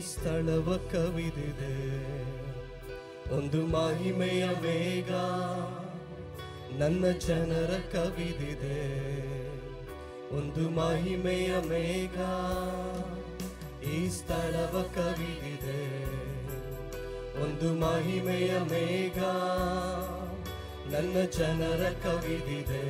ಸ್ಥಳವ ಕವಿದಿದೆ ಒಂದು ಮಹಿಮೆಯ ಮೇಘ ನನ್ನ ಜನರ ಕವಿದಿದೆ ಒಂದು ಮಹಿಮೆಯ ಮೇಘ ಈ ಸ್ಥಳವ ಕವಿದಿದೆ ಒಂದು ಮಹಿಮೆಯ ಮೇಘ ನನ್ನ ಜನರ ಕವಿದಿದೆ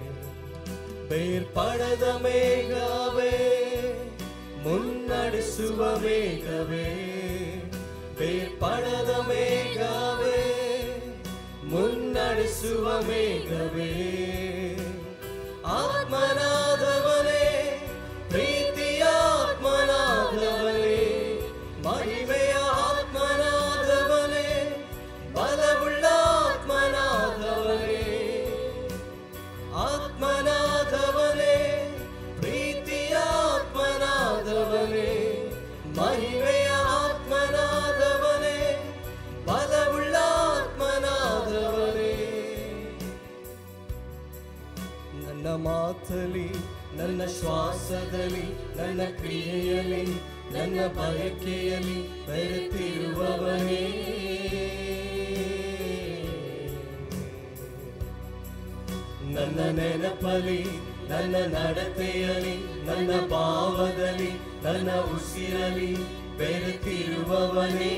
ಬೇರ್ಪಡದ ಮೇಘವೇ ಮುನ್ನಡೆಸುವ ಮೇಘವೇ ಬೇರ್ಪಡದ ಮೇಘವೇ ಮುನ್ನಡೆಸುವ ಮೇಘವೇ ಆತ್ಮನಾದವನೇ ಪ್ರೀತಿಯ ಆತ್ಮನಾದವನೇ ಮಹಿಮೆಯ ಆತ್ಮನಾದವನೇ ಬಲವುಳ್ಳ ಆತ್ಮನಾದವನೇ ಆತ್ಮನಾದವನೇ ಪ್ರೀತಿಯ ಆತ್ಮನಾದವನೇ ಮಹಿಮೆಯ ಆತ್ಮನಾದವನೇ ಬಲವುಳ್ಳ ಆತ್ಮನಾದವನೇ ನನ್ನ ಮಾತಲಿ ನನ್ನ ಶ್ವಾಸದಲ್ಲಿ ನನ್ನ ಕ್ರಿಯೆಯಲ್ಲಿ ನನ್ನ ಬಯಕೆಯಲ್ಲಿ ಬೆರೆತಿರುವವನೇ ನನ್ನ ನೆನಪಲಿ ನನ್ನ ನಡತೆಯಲಿ ನನ್ನ ಭಾವದಲ್ಲಿ ನನ್ನ ಉಸಿರಲಿ ಬೆರೆತಿರುವವನೇ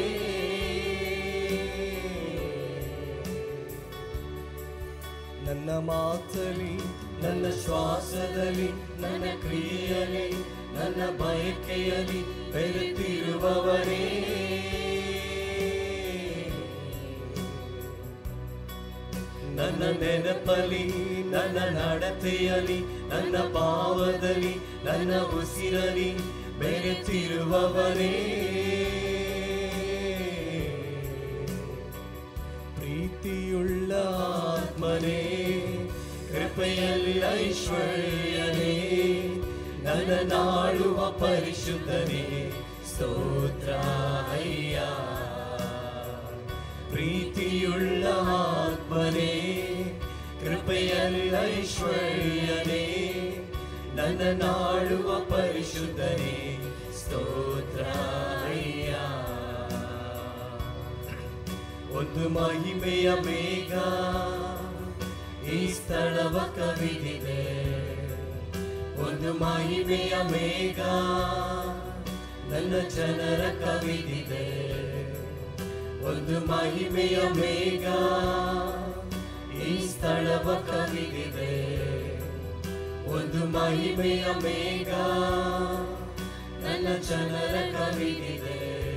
ನನ್ನ ಮಾತಲಿ ನನ್ನ ಶ್ವಾಸದಲ್ಲಿ ನನ್ನ ಕ್ರಿಯೆಯಲ್ಲಿ ನನ್ನ ಬಯಕೆಯಲ್ಲಿ ಬೆರೆತಿರುವವನೇ ನನ್ನ ನೆನಪಲಿ ನನ್ನ ನಡತೆಯಲಿ ನನ್ನ ಭಾವದಲ್ಲಿ ನನ್ನ ಉಸಿರಲಿ ಬೆರೆತಿರುವವನೇ ಪ್ರೀತಿಯುಳ್ಳ ಆತ್ಮನೇ ಕೃಪೆಯಲ್ಲಿ ಐಶ್ವರ್ಯನೇ ನನ್ನ ನಾಡುವ ಪರಿಶುದ್ಧನೇ ಸ್ತೋತ್ರ ಅಯ್ಯ ಪ್ರೀತಿಯುಳ್ಳ ಆತ್ಮನೇ ಕೃಪೆಯಲ್ಲಿ ಐಶ್ವರ್ಯನೇ ನನ್ನ ನಾಡುವ ಪರಿಶುದ್ಧನೇ ಸ್ತೋತ್ರ ಅಯ್ಯ ಒಂದು ಮಹಿಮೆಯ ಮೇಘ ಈ ಸ್ಥಳವ ಕವಿದಿದೆ ಒಂದು ಮಹಿಮೆಯ ಮೇಘ ನನ್ನ ಜನರ ಕವಿದಿದೆ ಒಂದು ಮಹಿಮೆಯ ಮೇಘ ಈ ಸ್ಥಳವ ಕವಿದಿದೆ ಒಂದು ಮಹಿಮೆಯ ಮೇಘ ನನ್ನ ಜನರ ಕವಿದಿದೆ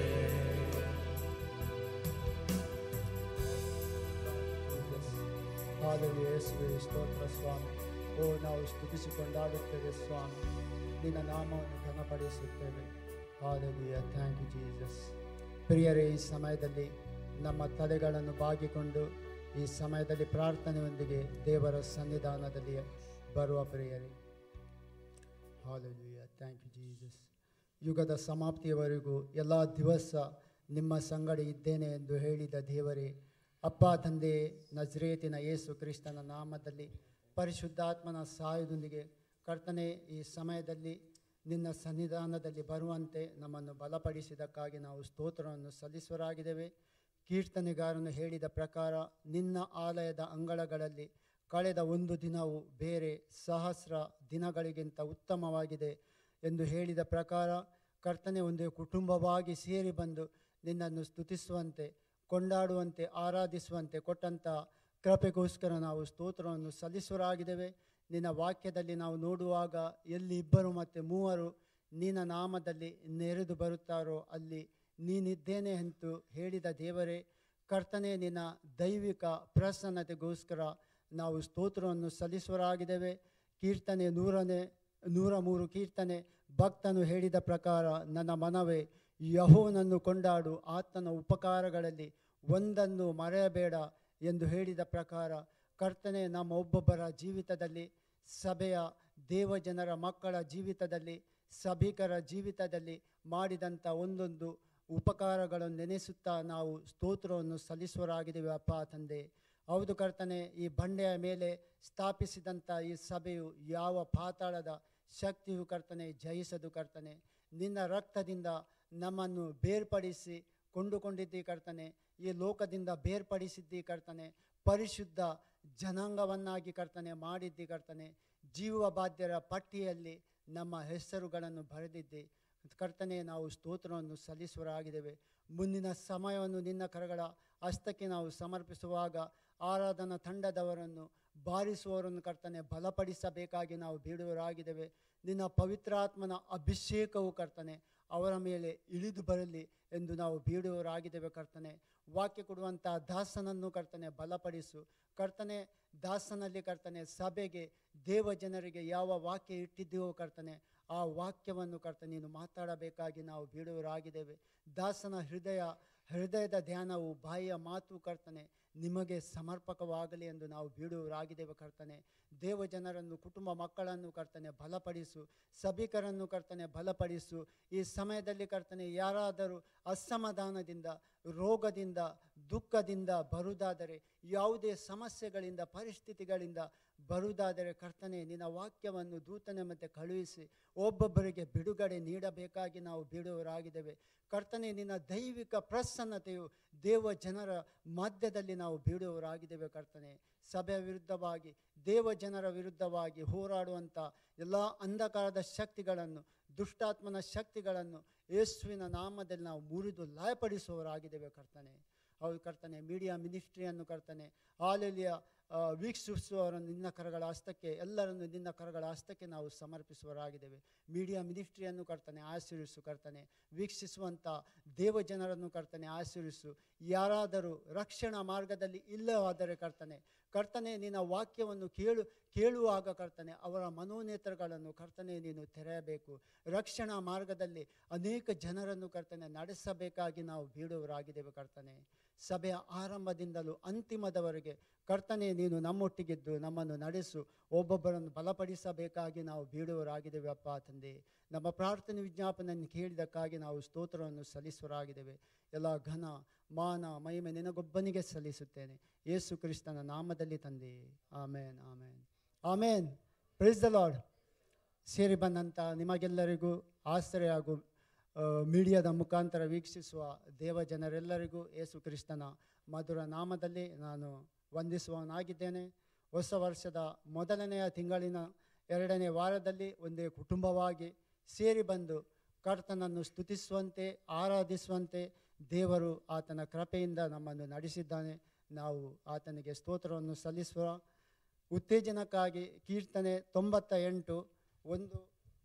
ಹಾಲೆಲು ಯೇಸುವೆ ಸ್ತೋತ್ರ ಸ್ವಾಮಿ ಓ ನಾವು ಸ್ತುತಿಸಿ ಕೊಂಡಾಡುತ್ತೇವೆ ಸ್ವಾಮಿ ನಿನ್ನ ನಾಮವನ್ನು ಘನಪಡಿಸುತ್ತೇವೆ ಹಾಲೆಲುಯ ಥ್ಯಾಂಕ್ ಯು ಜೀಸಸ್ ಪ್ರಿಯರೇ ಈ ಸಮಯದಲ್ಲಿ ನಮ್ಮ ತಲೆಗಳನ್ನು ಬಾಗಿಕೊಂಡು ಈ ಸಮಯದಲ್ಲಿ ಪ್ರಾರ್ಥನೆಯೊಂದಿಗೆ ದೇವರ ಸನ್ನಿಧಾನದಲ್ಲಿ ಬರುವ ಪ್ರಿಯರೇ ಹಾಲೆಲುಯ ಥ್ಯಾಂಕ್ ಯು ಜೀಸಸ್ ಯುಗದ ಸಮಾಪ್ತಿಯವರೆಗೂ ಎಲ್ಲ ದಿವಸ ನಿಮ್ಮ ಸಂಗಡ ಇದ್ದೇನೆ ಎಂದು ಹೇಳಿದ ದೇವರೇ ಅಪ್ಪ ತಂದೆ ನಜರೇತಿನ ಯೇಸು ಕ್ರಿಸ್ತನ ನಾಮದಲ್ಲಿ ಪರಿಶುದ್ಧಾತ್ಮನ ಸಹಾಯದೊಂದಿಗೆ ಕರ್ತನೆ ಈ ಸಮಯದಲ್ಲಿ ನಿನ್ನ ಸನ್ನಿಧಾನದಲ್ಲಿ ಬರುವಂತೆ ನಮ್ಮನ್ನು ಬಲಪಡಿಸಿದ್ದಕ್ಕಾಗಿ ನಾವು ಸ್ತೋತ್ರವನ್ನು ಸಲ್ಲಿಸುವರಾಗಿದ್ದೇವೆ ಕೀರ್ತನೆಗಾರನು ಹೇಳಿದ ಪ್ರಕಾರ ನಿನ್ನ ಆಲಯದ ಅಂಗಳಗಳಲ್ಲಿ ಕಳೆದ ಒಂದು ದಿನವು ಬೇರೆ ಸಹಸ್ರ ದಿನಗಳಿಗಿಂತ ಉತ್ತಮವಾಗಿದೆ ಎಂದು ಹೇಳಿದ ಪ್ರಕಾರ ಕರ್ತನೆ ಒಂದು ಕುಟುಂಬವಾಗಿ ಸೇರಿ ಬಂದು ನಿನ್ನನ್ನು ಸ್ತುತಿಸುವಂತೆ ಕೊಂಡಾಡುವಂತೆ ಆರಾಧಿಸುವಂತೆ ಕೊಟ್ಟಂಥ ಕೃಪೆಗೋಸ್ಕರ ನಾವು ಸ್ತೋತ್ರವನ್ನು ಸಲ್ಲಿಸುವರಾಗಿದ್ದೇವೆ ನಿನ್ನ ವಾಕ್ಯದಲ್ಲಿ ನಾವು ನೋಡುವಾಗ ಎಲ್ಲಿ ಇಬ್ಬರು ಮತ್ತು ಮೂವರು ನಿನ್ನ ನಾಮದಲ್ಲಿ ನೆರೆದು ಬರುತ್ತಾರೋ ಅಲ್ಲಿ ನೀನಿದ್ದೇನೆ ಎಂದು ಹೇಳಿದ ದೇವರೇ ಕರ್ತನೆ ನಿನ್ನ ದೈವಿಕ ಪ್ರಸನ್ನತೆಗೋಸ್ಕರ ನಾವು ಸ್ತೋತ್ರವನ್ನು ಸಲ್ಲಿಸುವರಾಗಿದ್ದೇವೆ ಕೀರ್ತನೆ ನೂರನೇ ನೂರ ಮೂರು ಕೀರ್ತನೆ ಭಕ್ತನು ಹೇಳಿದ ಪ್ರಕಾರ ನನ್ನ ಮನವೇ ಯಹೋನನ್ನು ಕೊಂಡಾಡು ಆತನ ಉಪಕಾರಗಳಲ್ಲಿ ಒಂದನ್ನು ಮರೆಯಬೇಡ ಎಂದು ಹೇಳಿದ ಪ್ರಕಾರ ಕರ್ತನೆ ನಮ್ಮ ಒಬ್ಬೊಬ್ಬರ ಜೀವಿತದಲ್ಲಿ ಸಭೆಯ ದೇವಜನರ ಮಕ್ಕಳ ಜೀವಿತದಲ್ಲಿ ಸಭಿಕರ ಜೀವಿತದಲ್ಲಿ ಮಾಡಿದಂಥ ಒಂದೊಂದು ಉಪಕಾರಗಳನ್ನು ನೆನೆಸುತ್ತಾ ನಾವು ಸ್ತೋತ್ರವನ್ನು ಸಲ್ಲಿಸುವರಾಗಿದ್ದೇವೆ ಅಪ್ಪ ತಂದೆ ಹೌದು ಕರ್ತನೆ ಈ ಬಂಡೆಯ ಮೇಲೆ ಸ್ಥಾಪಿಸಿದಂಥ ಈ ಸಭೆಯು ಯಾವ ಪಾತಾಳದ ಶಕ್ತಿಯು ಕರ್ತನೆ ಜಯಿಸದು ಕರ್ತನೆ ನಿನ್ನ ರಕ್ತದಿಂದ ನಮ್ಮನ್ನು ಬೇರ್ಪಡಿಸಿ ಕೊಂಡುಕೊಂಡಿದ್ದಿ ಕರ್ತನೆ ಈ ಲೋಕದಿಂದ ಬೇರ್ಪಡಿಸಿದ್ದಿ ಕರ್ತನೆ ಪರಿಶುದ್ಧ ಜನಾಂಗವನ್ನಾಗಿ ಕರ್ತನೆ ಮಾಡಿದ್ದಿ ಕರ್ತನೆ ಜೀವ ಬಾಧ್ಯರ ಪಟ್ಟಿಯಲ್ಲಿ ನಮ್ಮ ಹೆಸರುಗಳನ್ನು ಬರೆದಿದ್ದಿ ಕರ್ತನೆ ನಾವು ಸ್ತೋತ್ರವನ್ನು ಸಲ್ಲಿಸುವರಾಗಿದ್ದೇವೆ ಮುಂದಿನ ಸಮಯವನ್ನು ನಿನ್ನ ಕರಗಳ ಹಸ್ತಕ್ಕೆ ನಾವು ಸಮರ್ಪಿಸುವಾಗ ಆರಾಧನಾ ತಂಡದವರನ್ನು ಬಾರಿಸುವವರನ್ನು ಕರ್ತನೆ ಬಲಪಡಿಸಬೇಕಾಗಿ ನಾವು ಬೇಡುವರಾಗಿದ್ದೇವೆ ನಿನ್ನ ಪವಿತ್ರಾತ್ಮನ ಅಭಿಷೇಕವು ಕರ್ತನೆ ಅವರ ಮೇಲೆ ಇಳಿದು ಬರಲಿ ಎಂದು ನಾವು ಬೇಡುವವರಾಗಿದ್ದೇವೆ ಕರ್ತನೆ ವಾಕ್ಯ ಕೊಡುವಂಥ ದಾಸನನ್ನು ಕರ್ತನೆ ಬಲಪಡಿಸು ಕರ್ತನೆ ದಾಸನಲ್ಲಿ ಕರ್ತನೆ ಸಭೆಗೆ ದೇವ ಜನರಿಗೆ ಯಾವ ವಾಕ್ಯ ಇಟ್ಟಿದ್ದೀವೋ ಕರ್ತನೆ ಆ ವಾಕ್ಯವನ್ನು ಕರ್ತನೆ ನೀನು ಮಾತಾಡಬೇಕಾಗಿ ನಾವು ಬೇಡುವರಾಗಿದ್ದೇವೆ ದಾಸನ ಹೃದಯ ಹೃದಯದ ಧ್ಯಾನವು ಬಾಯಿಯ ಮಾತು ಕರ್ತನೆ ನಿಮಗೆ ಸಮರ್ಪಕವಾಗಲಿ ಎಂದು ನಾವು ಬೇಡುವರಾಗಿದ್ದೇವೆ ಕರ್ತನೆ ದೇವ ಜನರನ್ನು ಕುಟುಂಬ ಮಕ್ಕಳನ್ನು ಕರ್ತನೆ ಬಲಪಡಿಸು ಸಭಿಕರನ್ನು ಕರ್ತನೆ ಬಲಪಡಿಸು ಈ ಸಮಯದಲ್ಲಿ ಕರ್ತನೆ ಯಾರಾದರೂ ಅಸಮಾಧಾನದಿಂದ ರೋಗದಿಂದ ದುಃಖದಿಂದ ಬರುವುದಾದರೆ ಯಾವುದೇ ಸಮಸ್ಯೆಗಳಿಂದ ಪರಿಸ್ಥಿತಿಗಳಿಂದ ಬರುವುದಾದರೆ ಕರ್ತನೆ ನಿನ್ನ ವಾಕ್ಯವನ್ನು ದೂತನೆ ಮತ್ತೆ ಕಳುಹಿಸಿ ಒಬ್ಬೊಬ್ಬರಿಗೆ ಬಿಡುಗಡೆ ನೀಡಬೇಕಾಗಿ ನಾವು ಬೇಡುವವರಾಗಿದ್ದೇವೆ ಕರ್ತನೆ ನಿನ್ನ ದೈವಿಕ ಪ್ರಸನ್ನತೆಯು ದೇವ ಜನರ ಮಧ್ಯದಲ್ಲಿ ನಾವು ಬೇಡುವವರಾಗಿದ್ದೇವೆ ಕರ್ತನೆ ಸಭೆಯ ವಿರುದ್ಧವಾಗಿ ದೇವ ಜನರ ವಿರುದ್ಧವಾಗಿ ಹೋರಾಡುವಂಥ ಎಲ್ಲ ಅಂಧಕಾರದ ಶಕ್ತಿಗಳನ್ನು ದುಷ್ಟಾತ್ಮನ ಶಕ್ತಿಗಳನ್ನು ಯೇಸುವಿನ ನಾಮದಲ್ಲಿ ನಾವು ಮುರಿದು ಲಯಪಡಿಸುವವರಾಗಿದ್ದೇವೆ ಕರ್ತನೆ ಹೌದು ಕರ್ತನೆ ಮೀಡಿಯಾ ಮಿನಿಸ್ಟ್ರಿಯನ್ನು ಕರ್ತನೆ ಆಲೆಲಿಯ ವೀಕ್ಷಿಸುವವರನ್ನು ನಿನ್ನ ಕರಗಳ ಹಸ್ತಕ್ಕೆ ಎಲ್ಲರನ್ನು ನಿನ್ನ ಕರಗಳ ಹಸ್ತಕ್ಕೆ ನಾವು ಸಮರ್ಪಿಸುವವರಾಗಿದ್ದೇವೆ ಮೀಡಿಯಾ ಮಿನಿಸ್ಟ್ರಿಯನ್ನು ಕರ್ತನೆ ಆಶೀರ್ವಿಸು ಕರ್ತನೆ ವೀಕ್ಷಿಸುವಂಥ ದೇವ ಜನರನ್ನು ಕರ್ತನೆ ಆಶೀರ್ವಿಸು ಯಾರಾದರೂ ರಕ್ಷಣಾ ಮಾರ್ಗದಲ್ಲಿ ಇಲ್ಲವಾದರೆ ಕರ್ತನೆ ಕರ್ತನೆ ನಿನ್ನ ವಾಕ್ಯವನ್ನು ಕೇಳು ಕೇಳುವಾಗ ಕರ್ತನೆ ಅವರ ಮನೋನೇತ್ರಗಳನ್ನು ಕರ್ತನೆ ನೀನು ತೆರೆಯಬೇಕು ರಕ್ಷಣಾ ಮಾರ್ಗದಲ್ಲಿ ಅನೇಕ ಜನರನ್ನು ಕರ್ತನೆ ನಡೆಸಬೇಕಾಗಿ ನಾವು ಬೇಡುವವರಾಗಿದ್ದೇವೆ ಕರ್ತನೆ ಸಭೆಯ ಆರಂಭದಿಂದಲೂ ಅಂತಿಮದವರೆಗೆ ಕರ್ತನೆ ನೀನು ನಮ್ಮೊಟ್ಟಿಗಿದ್ದು ನಮ್ಮನ್ನು ನಡೆಸು ಒಬ್ಬೊಬ್ಬರನ್ನು ಬಲಪಡಿಸಬೇಕಾಗಿ ನಾವು ಬೇಡುವವರಾಗಿದ್ದೇವೆ ಅಪ್ಪ ತಂದೆ ನಮ್ಮ ಪ್ರಾರ್ಥನೆ ವಿಜ್ಞಾಪನೆಯನ್ನು ಕೇಳಿದಕ್ಕಾಗಿ ನಾವು ಸ್ತೋತ್ರವನ್ನು ಸಲ್ಲಿಸುವರಾಗಿದ್ದೇವೆ ಎಲ್ಲ ಘನ ಮಾನ ಮಹಿಮೆ ನಿನಗೊಬ್ಬನಿಗೆ ಸಲ್ಲಿಸುತ್ತೇನೆ ಯೇಸು ಕ್ರಿಸ್ತನ ನಾಮದಲ್ಲಿ ತಂದೆ amen amen amen praise the lord ಸೇರಿ ಬಂದಂಥ ನಿಮಗೆಲ್ಲರಿಗೂ ಆಶ್ರಯ ಹಾಗೂ ಆ, ಮೀಡಿಯಾದ ಮುಖಾಂತರ ವೀಕ್ಷಿಸುವ ದೇವ ಜನರೆಲ್ಲರಿಗೂ ಯೇಸು ಕ್ರಿಸ್ತನ ಮಧುರ ನಾಮದಲ್ಲಿ ನಾನು ವಂದಿಸುವವನಾಗಿದ್ದೇನೆ ಹೊಸ ವರ್ಷದ ಮೊದಲನೆಯ ತಿಂಗಳಿನ ಎರಡನೇ ವಾರದಲ್ಲಿ ಒಂದೇ ಕುಟುಂಬವಾಗಿ ಸೇರಿ ಬಂದು ಕರ್ತನನ್ನು ಸ್ತುತಿಸುವಂತೆ ಆರಾಧಿಸುವಂತೆ ದೇವರು ಆತನ ಕೃಪೆಯಿಂದ ನಮ್ಮನ್ನು ನಡೆಸಿದ್ದಾನೆ ನಾವು ಆತನಿಗೆ ಸ್ತೋತ್ರವನ್ನು ಸಲ್ಲಿಸುವ ಉತ್ತೇಜನಕ್ಕಾಗಿ ಕೀರ್ತನೆ ತೊಂಬತ್ತ ಎಂಟು ಒಂದು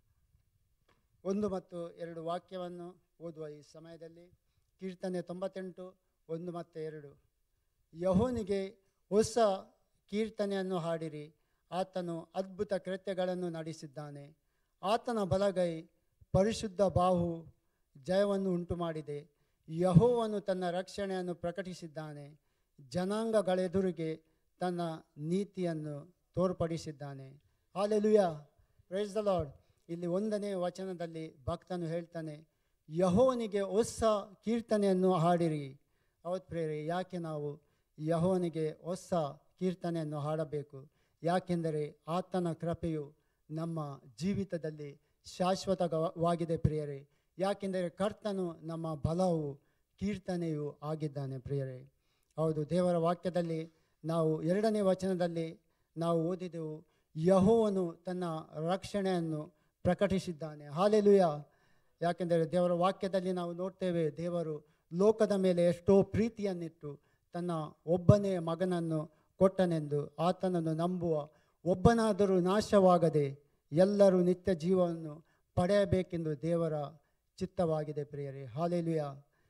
ಒಂದು ಮತ್ತು ಎರಡು ವಾಕ್ಯವನ್ನು ಓದುವ ಈ ಸಮಯದಲ್ಲಿ ಕೀರ್ತನೆ ತೊಂಬತ್ತೆಂಟು ಒಂದು ಮತ್ತು ಎರಡು ಯಹೋನಿಗೆ ಹೊಸ ಕೀರ್ತನೆಯನ್ನು ಹಾಡಿರಿ ಆತನು ಅದ್ಭುತ ಕೃತ್ಯಗಳನ್ನು ನಡೆಸಿದ್ದಾನೆ ಆತನ ಬಲಗೈ ಪರಿಶುದ್ಧ ಬಾಹು ಜಯವನ್ನು ಉಂಟು ಮಾಡಿದೆ ಯಹೋವನು ತನ್ನ ರಕ್ಷಣೆಯನ್ನು ಪ್ರಕಟಿಸಿದ್ದಾನೆ ಜನಾಂಗಗಳೆದುರಿಗೆ ತನ್ನ ನೀತಿಯನ್ನು ತೋರ್ಪಡಿಸಿದ್ದಾನೆ ಹಾಲೆಲುಯ ಪ್ರೈಸ್ ದ ಲಾರ್ಡ್ ಇಲ್ಲಿ ಒಂದನೇ ವಚನದಲ್ಲಿ ಭಕ್ತನು ಹೇಳ್ತಾನೆ ಯಹೋವನಿಗೆ ಹೊಸ ಕೀರ್ತನೆಯನ್ನು ಹಾಡಿರಿ ಹೌದು ಪ್ರೇರೆ ಯಾಕೆ ನಾವು ಯಹೋವನಿಗೆ ಹೊಸ ಕೀರ್ತನೆಯನ್ನು ಹಾಡಬೇಕು ಯಾಕೆಂದರೆ ಆತನ ಕೃಪೆಯು ನಮ್ಮ ಜೀವಿತದಲ್ಲಿ ಶಾಶ್ವತವಾಗಿದೆ ಪ್ರಿಯರೇ ಯಾಕೆಂದರೆ ಕರ್ತನು ನಮ್ಮ ಬಲವು ಕೀರ್ತನೆಯು ಆಗಿದ್ದಾನೆ ಪ್ರಿಯರೇ ಹೌದು ದೇವರ ವಾಕ್ಯದಲ್ಲಿ ನಾವು ಎರಡನೇ ವಚನದಲ್ಲಿ ನಾವು ಓದಿದೆವು ಯಹೋವನು ತನ್ನ ರಕ್ಷಣೆಯನ್ನು ಪ್ರಕಟಿಸಿದ್ದಾನೆ ಹಾಲೆಲುಯ ಯಾಕೆಂದರೆ ದೇವರ ವಾಕ್ಯದಲ್ಲಿ ನಾವು ನೋಡ್ತೇವೆ ದೇವರು ಲೋಕದ ಮೇಲೆ ಎಷ್ಟೋ ಪ್ರೀತಿಯನ್ನಿಟ್ಟು ತನ್ನ ಒಬ್ಬನೇ ಮಗನನ್ನು ಕೊಟ್ಟನೆಂದು ಆತನನ್ನು ನಂಬುವ ಒಬ್ಬನಾದರೂ ನಾಶವಾಗದೆ ಎಲ್ಲರೂ ನಿತ್ಯ ಜೀವವನ್ನು ಪಡೆಯಬೇಕೆಂದು ದೇವರ ಚಿತ್ತವಾಗಿದೆ ಪ್ರಿಯರೇ ಹಾಲೆಲುಯ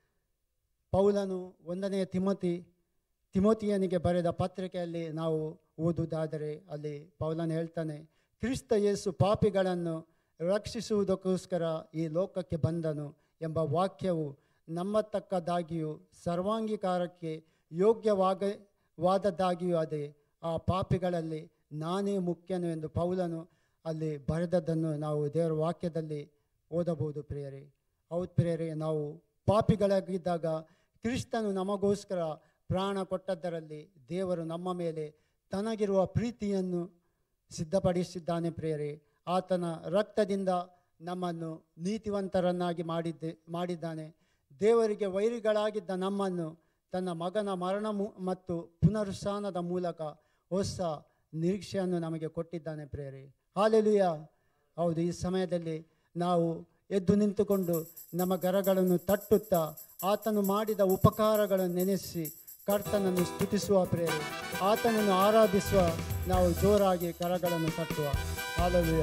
ಪೌಲನು ಒಂದನೆಯ ತಿಮತಿ ತಿಮೋತಿಯನಿಗೆ ಬರೆದ ಪತ್ರಿಕೆಯಲ್ಲಿ ನಾವು ಓದುವುದಾದರೆ ಅಲ್ಲಿ ಪೌಲನು ಹೇಳ್ತಾನೆ ಕ್ರಿಸ್ತ ಯೇಸು ಪಾಪಿಗಳನ್ನು ರಕ್ಷಿಸುವುದಕ್ಕೋಸ್ಕರ ಈ ಲೋಕಕ್ಕೆ ಬಂದನು ಎಂಬ ವಾಕ್ಯವು ನಂಬತಕ್ಕದಾಗಿಯೂ ಸರ್ವಾಂಗೀಕಾರಕ್ಕೆ ಯೋಗ್ಯವಾಗ ವಾದದ್ದಾಗಿಯೂ ಅದೇ ಆ ಪಾಪಿಗಳಲ್ಲಿ ನಾನೇ ಮುಖ್ಯನು ಎಂದು ಪೌಲನು ಅಲ್ಲಿ ಬರೆದದ್ದನ್ನು ನಾವು ದೇವರ ವಾಕ್ಯದಲ್ಲಿ ಓದಬಹುದು ಪ್ರಿಯರೇ ಹೌದು ಪ್ರಿಯರೇ ನಾವು ಪಾಪಿಗಳಾಗಿದ್ದಾಗ ಕ್ರಿಸ್ತನು ನಮಗೋಸ್ಕರ ಪ್ರಾಣ ಕೊಟ್ಟದ್ದರಲ್ಲಿ ದೇವರು ನಮ್ಮ ಮೇಲೆ ತನಗಿರುವ ಪ್ರೀತಿಯನ್ನು ಸಿದ್ಧಪಡಿಸಿದ್ದಾನೆ ಪ್ರಿಯರೇ ಆತನ ರಕ್ತದಿಂದ ನಮ್ಮನ್ನು ನೀತಿವಂತರನ್ನಾಗಿ ಮಾಡಿದ್ದೆ ಮಾಡಿದ್ದಾನೆ ದೇವರಿಗೆ ವೈರಿಗಳಾಗಿದ್ದ ನಮ್ಮನ್ನು ತನ್ನ ಮಗನ ಮರಣ ಮು- ಮತ್ತು ಪುನರುತ್ಥಾನದ ಮೂಲಕ ಹೊಸ ನಿರೀಕ್ಷೆಯನ್ನು ನಮಗೆ ಕೊಟ್ಟಿದ್ದಾನೆ ಪ್ರೇರೆ ಹಾಲೆಲುಯ ಹೌದು ಈ ಸಮಯದಲ್ಲಿ ನಾವು ಎದ್ದು ನಿಂತುಕೊಂಡು ನಮ್ಮ ಗರಗಳನ್ನು ತಟ್ಟುತ್ತಾ ಆತನು ಮಾಡಿದ ಉಪಕಾರಗಳನ್ನು ನೆನೆಸಿ ಕರ್ತನನ್ನು ಸ್ತುತಿಸುವ ಪ್ರೇರೆ ಆತನನ್ನು ಆರಾಧಿಸುವ ನಾವು ಜೋರಾಗಿ ಕರಗಳನ್ನು ತಟ್ಟುವ ಹಾಲೆಲುಯ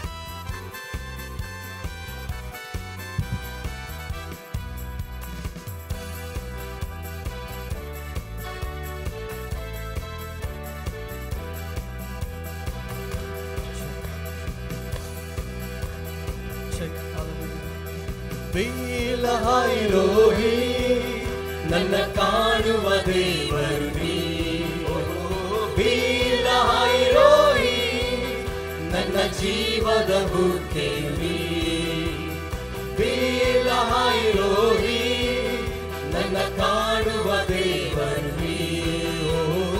ಬೀಲಹಾಯಿರೋಹಿ ನನ್ನ ಕಾಣುವ ದೇವರು ನೀ ಓ, ಬೀಲಹಾಯಿರೋಹಿ ನನ್ನ ಜೀವದ ಬುದ್ಧೆಯು ನೀ ಬೀಲಹಾಯಿರೋಹಿ ನನ್ನ ಕಾಣುವ ದೇವರು ನೀ ಓ,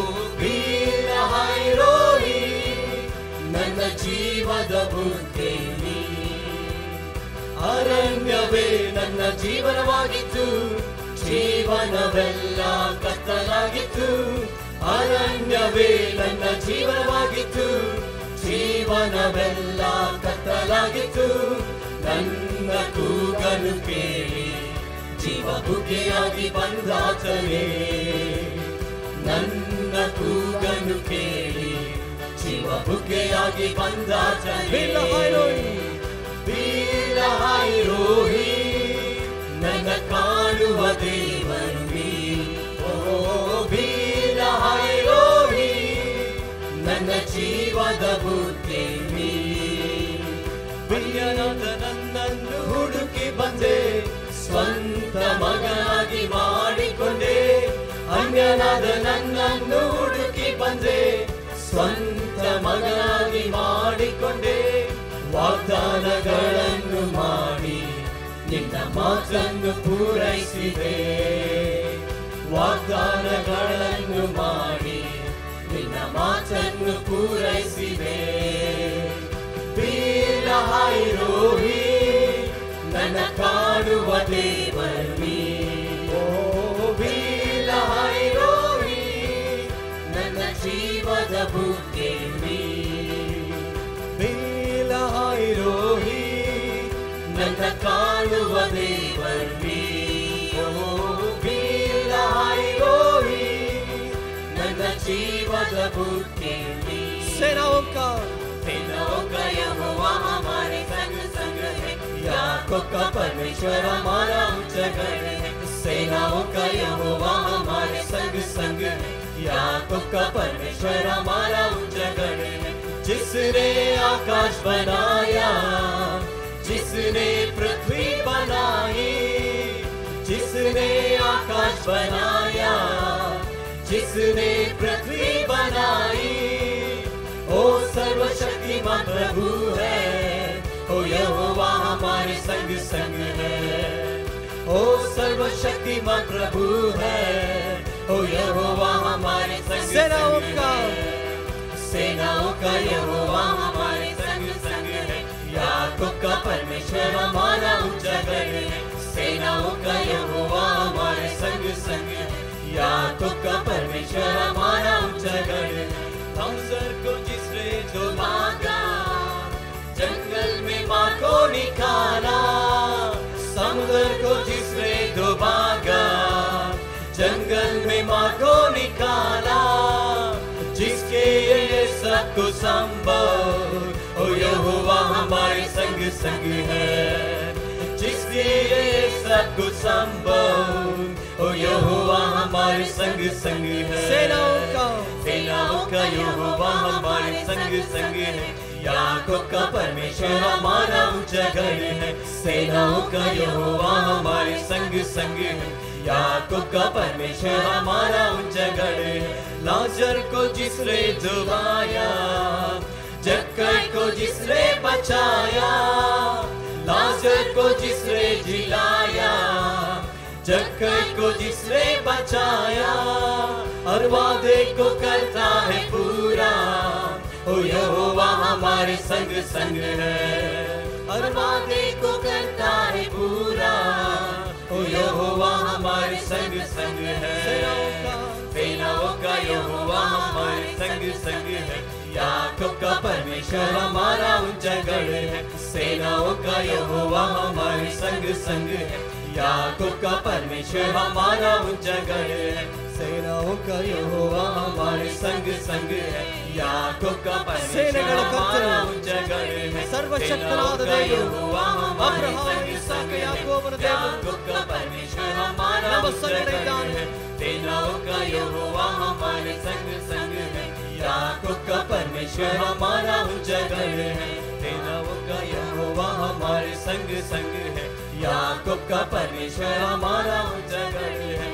ಬೀಲಹಾಯಿರೋಹಿ ನನ್ನ ಜೀವದ ಬುದ್ಧೆಯು ನೀ ಅರಣ್ಯವೇ ನನ್ನ ಜೀವನವಾಗಿತ್ತು ಜೀವನವೆಲ್ಲ ಕತ್ತಲಾಗಿತ್ತು ಅರಣ್ಯವೇ ನನ್ನ ಜೀವನವಾಗಿತ್ತು ಜೀವನವೆಲ್ಲ ಕತ್ತಲಾಗಿತ್ತು ನನ್ನ ಕೂಗಲು ಕೇಳಿ ಜೀವ ಬುಗೆಯಾಗಿ ಬಂದಾತನೇ ನನ್ನ ಕೂಗನು ಕೇಳಿ ಜೀವ ಬುಗೆಯಾಗಿ ಬಂದಾತನೇ ಬೀಲಹಾಯಿರೋಹಿ ನನ್ನ ಕಾಣುವ ದೇವರು ನೀ ಓ ಬೀಲಹಾಯಿರೋಹಿ ನನ್ನ ಜೀವದ ಬುದ್ಧಿ ನೀ ಬಿಳಿಯನಾದ ನನ್ನನ್ನು ಹುಡುಕಿ ಬಂದೆ ಸ್ವಂತ ಮಗನಾಗಿ ಮಾಡಿಕೊಂಡೆ ಅನ್ಯನಾದ ನನ್ನನ್ನು ಹುಡುಕಿ ಬಂದೆ ಸ್ವಂತ ಮಗನಾಗಿ ಮಾಡಿಕೊಂಡೆ ವಾಗ್ದಾನಗಳನ್ನು ಮಾಡಿ ನಿನ್ನ ಮಾತನ್ನು ಪೂರೈಸಿದೆ ವಾಗ್ದಾನಗಳನ್ನು ಮಾಡಿ ನಿನ್ನ ಮಾತನ್ನು ಪೂರೈಸಿದೆ ಬೀಲಹಾಯಿರೋಹಿ ನನ್ನ ಕಾಣುವ ದೇವರು ನೀ ಓ ಬೀಲಹಾಯಿರೋಹಿ ನನ್ನ ಜೀವದ ಬುದ್ಧಿ ನೀ ಬೀಲಹಾಯಿರೋಹಿ ನನ್ನ ಕಾಣುವ ದೇವರು ನೀ ಓ ಬೀಲಹಾಯಿರೋಹಿ ನನ್ನ ಜೀವದ ಬುದ್ಧಿ ನೀ सेनाओं का सेनाओं का यहोवा हमारे संग संग है याकोब का परमेश्वर हमारा उच्चगढ़ है सेनाओं का यहोवा हमारे संग संग है याकोब का परमेश्वर हमारा उच्चगढ़ है जिसने आकाश बनाया जिसने पृथ्वी बनाई जिसने आकाश बनाया जिसने पृथ्वी बनाई ओ सर्वशक्तिमान प्रभु है ओ यहोवा हमारे संग संग है ओ सर्वशक्तिमान प्रभु है ओ यहोवा हमारे संग सेनाओं संग का है। सेनाओं का यहोवा हमारे संग संग है याकूब का परमेश्वर हमारा उजागर है सेनाओं का यहोवा हमारे संग संग है याकूब का परमेश्वर हमारा उजागर है थाउसर को जिसने जो भागा जंगल में माँ को निकाला समुद्र को जिसने दो भागा जंगल में माँ को निकाला जिसके ये सब कुछ संभव ओ यहोवा हमारे संग संग है जिसके ये सब कुछ संभव ओ यहोवा हमारे संग संग है सेनाओं का सेनाओं का यहोवा हमारे संग संग है याकूब का परमेश्वर हमारा ऊंचा गढ़ है सेनाओं का यहोवा हमारे संग संग है याकूब का परमेश्वर हमारा ऊंचा गढ़ है लाजर को जिसने डुबाया जक्कर को जिसने बचाया लाजर को जिसने जिलाया जक्कर को जिसने बचाया और वादे को करता है पूरा ओ यहोवा हमारे संग संग है और और वादे को करता है पूरा ओ यहोवा हमारे संग संग है सेनाओं का सेनाओं का यहोवा हमारे संग संग है याकूब का परमेश्वर हमारा ऊंचा गढ़ है सेनाओं का यहोवा हमारे संग संग है याकूब का परमेश्वर हमारा ऊंचा गढ़ है सेनाओं का यहोवा हमारे संग संग है याकूब का परमेश्वर ಸೇನೆಗಳ ಕರ್ತನು, हमारा ऊंचा गढ़ है ಸರ್ವಶಕ್ತನಾದ सेनाओं का ದೇವರು, यहोवा हमारे ಅಬ್ರಹಾಮ, संग ಇಸಾಕ, संग है ಯಾಕೋಬನ ದೇವರು, याकूब का परमेश्वर हमारा ನಮ್ಮ ऊंचा ಸಂಗಡ गढ़ ಇದ್ದಾನೆ. है सेनाओं का यहोवा हमारे संग संग है याकूब का परमेश्वर हमारा ऊंचा गढ़ है सेनाओं का यहोवा हमारे संग संग है याकूब का परमेश्वर हमारा ऊंचा गढ़ है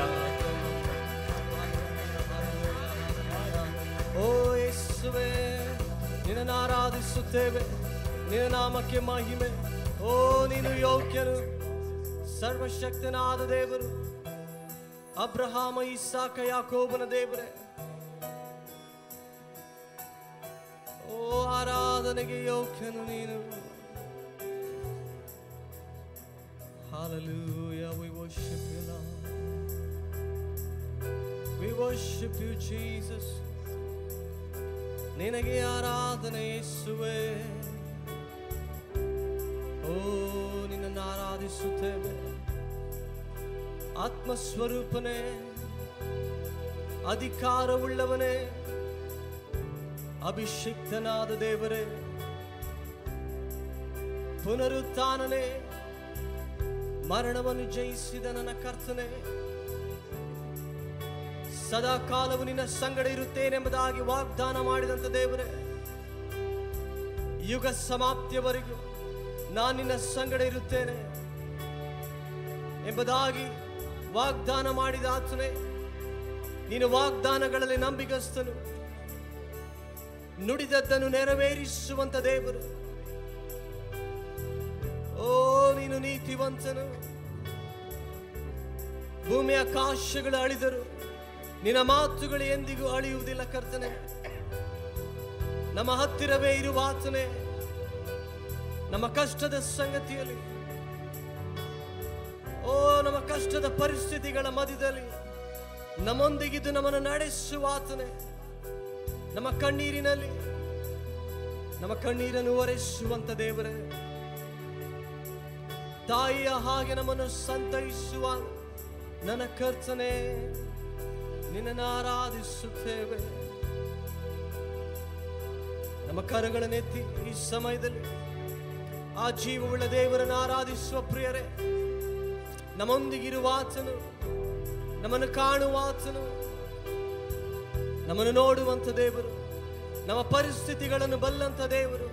ಓ ಯೇಸುವೆ ನಿನ್ನನ್ನು ಆರಾಧಿಸುತ್ತೇವೆ ನಿನ್ನ ನಾಮಕ್ಕೆ ಮಹಿಮೆ ಓ ನೀನು ಯೋಗ್ಯನು ಸರ್ವಶಕ್ತನಾದ ದೇವರು ಅಬ್ರಹಾಮ ಇಸಾಕ ಯಾಕೋಬನ ದೇವರೇ ಓ ಆರಾಧನೆಗೆ ಯೋಗ್ಯನು ನೀನು Hallelujah, we worship you, Lord. We worship you, Jesus. ನಿನಗೆ ಆರಾಧನೆ ಯೇಸುವೆ ಓ ನಿನ್ನನ್ನು ಆರಾಧಿಸುತ್ತೇವೆ ಆತ್ಮಸ್ವರೂಪನೇ ಅಧಿಕಾರವುಳ್ಳವನೇ ಅಭಿಷಿಕ್ತನಾದ ದೇವರೇ ಪುನರುತ್ಥಾನನೇ ಮರಣವನ್ನು ಜಯಿಸಿದ ನನ್ನ ಕರ್ತನೆ ಸದಾ ಕಾಲವು ನಿನ್ನ ಸಂಗಡ ಇರುತ್ತೇನೆಂಬುದಾಗಿ ವಾಗ್ದಾನ ಮಾಡಿದಂತ ದೇವರೇ ಯುಗ ಸಮಾಪ್ತಿಯವರೆಗೂ ನಾನು ನಿನ್ನ ಸಂಗಡ ಇರುತ್ತೇನೆ ಎಂಬುದಾಗಿ ವಾಗ್ದಾನ ಮಾಡಿದ ಆತನೇ ನೀನು ವಾಗ್ದಾನಗಳಲ್ಲಿ ನಂಬಿಗಸ್ತನು ನುಡಿದದ್ದನ್ನು ನೆರವೇರಿಸುವಂತ ದೇವರು ಓ ನೀನು ನೀತಿವಂತನು ಭೂಮಿ ಆಕಾಶಗಳು ಅಳಿದರು ನಿನ್ನ ಮಾತುಗಳು ಎಂದಿಗೂ ಅಳಿಯುವುದಿಲ್ಲ ಕರ್ತನೆ ನಮ್ಮ ಹತ್ತಿರವೇ ಇರುವ ಆತನೇ ನಮ್ಮ ಕಷ್ಟದ ಸಂಗತಿಯಲ್ಲಿ ಓ ನಮ್ಮ ಕಷ್ಟದ ಪರಿಸ್ಥಿತಿಗಳ ಮಧ್ಯದಲ್ಲಿ ನಮ್ಮೊಂದಿಗಿದ್ದು ನಮ್ಮನ್ನು ನಡೆಸುವ ಆತನೇ ನಮ್ಮ ಕಣ್ಣೀರಿನಲ್ಲಿ ನಮ್ಮ ಕಣ್ಣೀರನ್ನು ಒರೆಸುವಂತ ದೇವರೇ ತಾಯಿಯ ಹಾಗೆ ನಮ್ಮನ್ನು ಸಂತೈಸುವ ನನ್ನ ಕರ್ತನೆ ನಿನ್ನನ್ನು ಆರಾಧಿಸುತ್ತೇವೆ ನಮ್ಮ ಕರಗಳನ್ನೆತ್ತಿ ಈ ಸಮಯದಲ್ಲಿ ಆ ಜೀವವುಳ್ಳ ದೇವರನ್ನು ಆರಾಧಿಸುವ ಪ್ರಿಯರೇ ನಮ್ಮೊಂದಿಗಿರುವ ಆತನು ನಮ್ಮನ್ನು ಕಾಣುವ ಆತನು ನಮ್ಮನ್ನು ನೋಡುವಂತ ದೇವರು ನಮ್ಮ ಪರಿಸ್ಥಿತಿಗಳನ್ನು ಬಲ್ಲಂತ ದೇವರು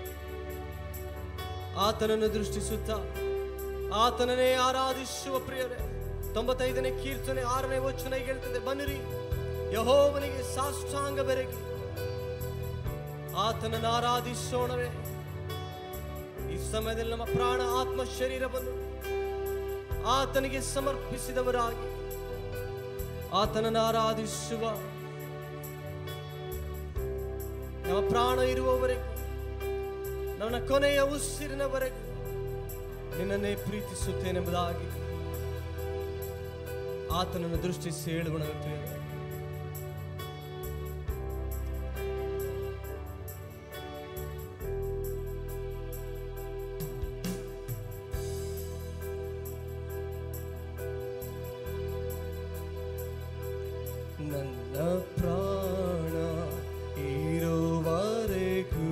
ಆತನನ್ನು ದೃಷ್ಟಿಸುತ್ತಾ ಆತನನ್ನೇ ಆರಾಧಿಸುವ ಪ್ರಿಯರೇ ತೊಂಬತ್ತೈದನೇ ಕೀರ್ತನೆ ಆರನೇ ವಚನ ಹೀಗೆ ಹೇಳ್ತದೆ ಬನ್ನಿರಿ ಯಹೋವನಿಗೆ ಸಾಷ್ಟಾಂಗ ಬೆರಗಿ ಆತನನ್ನು ಆರಾಧಿಸೋಣವೇ ಈ ಸಮಯದಲ್ಲಿ ನಮ್ಮ ಪ್ರಾಣ ಆತ್ಮ ಶರೀರವನ್ನು ಆತನಿಗೆ ಸಮರ್ಪಿಸಿದವರಾಗಿ ಆತನನ್ನು ಆರಾಧಿಸುವ ನಮ್ಮ ಪ್ರಾಣ ಇರುವವರೆಗೂ ನನ್ನ ಕೊನೆಯ ಉಸಿರಿನವರೆಗೂ ನಿನ್ನನ್ನೇ ಪ್ರೀತಿಸುತ್ತೇನೆಂಬುದಾಗಿ ಆತನನ್ನು ದೃಷ್ಟಿಸಿ ಹೇಳುವಣ ಪ್ರಿಯರೇ ನನ್ನ ಪ್ರಾಣ ಇರುವರೆಗೂ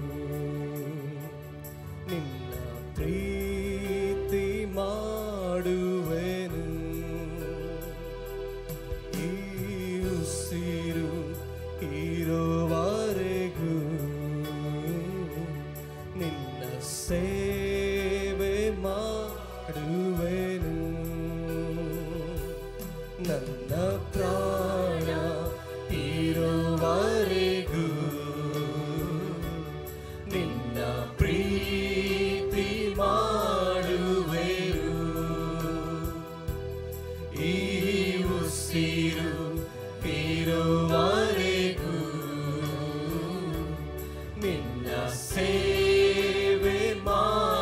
ನಿನ್ನ ಪ್ರೀತಿ ಮಾಡುವೆನು ಈ ಉಸಿರು ಇರುವರೆಗೂ ನಿನ್ನ ಸೇವೆ ಮಾಡುವೆನು ನನ್ನ ಪ್ರಾಣ ಇರುವರೆಗೂ ನಿನ್ನ ಪ್ರೀತಿ ಮಾಡುವೆನು ಈ ಉಸಿರು ಇರುವರೆಗೂ ನಿನ್ನ ಸೇವೆ ಮಾಡುವೆನು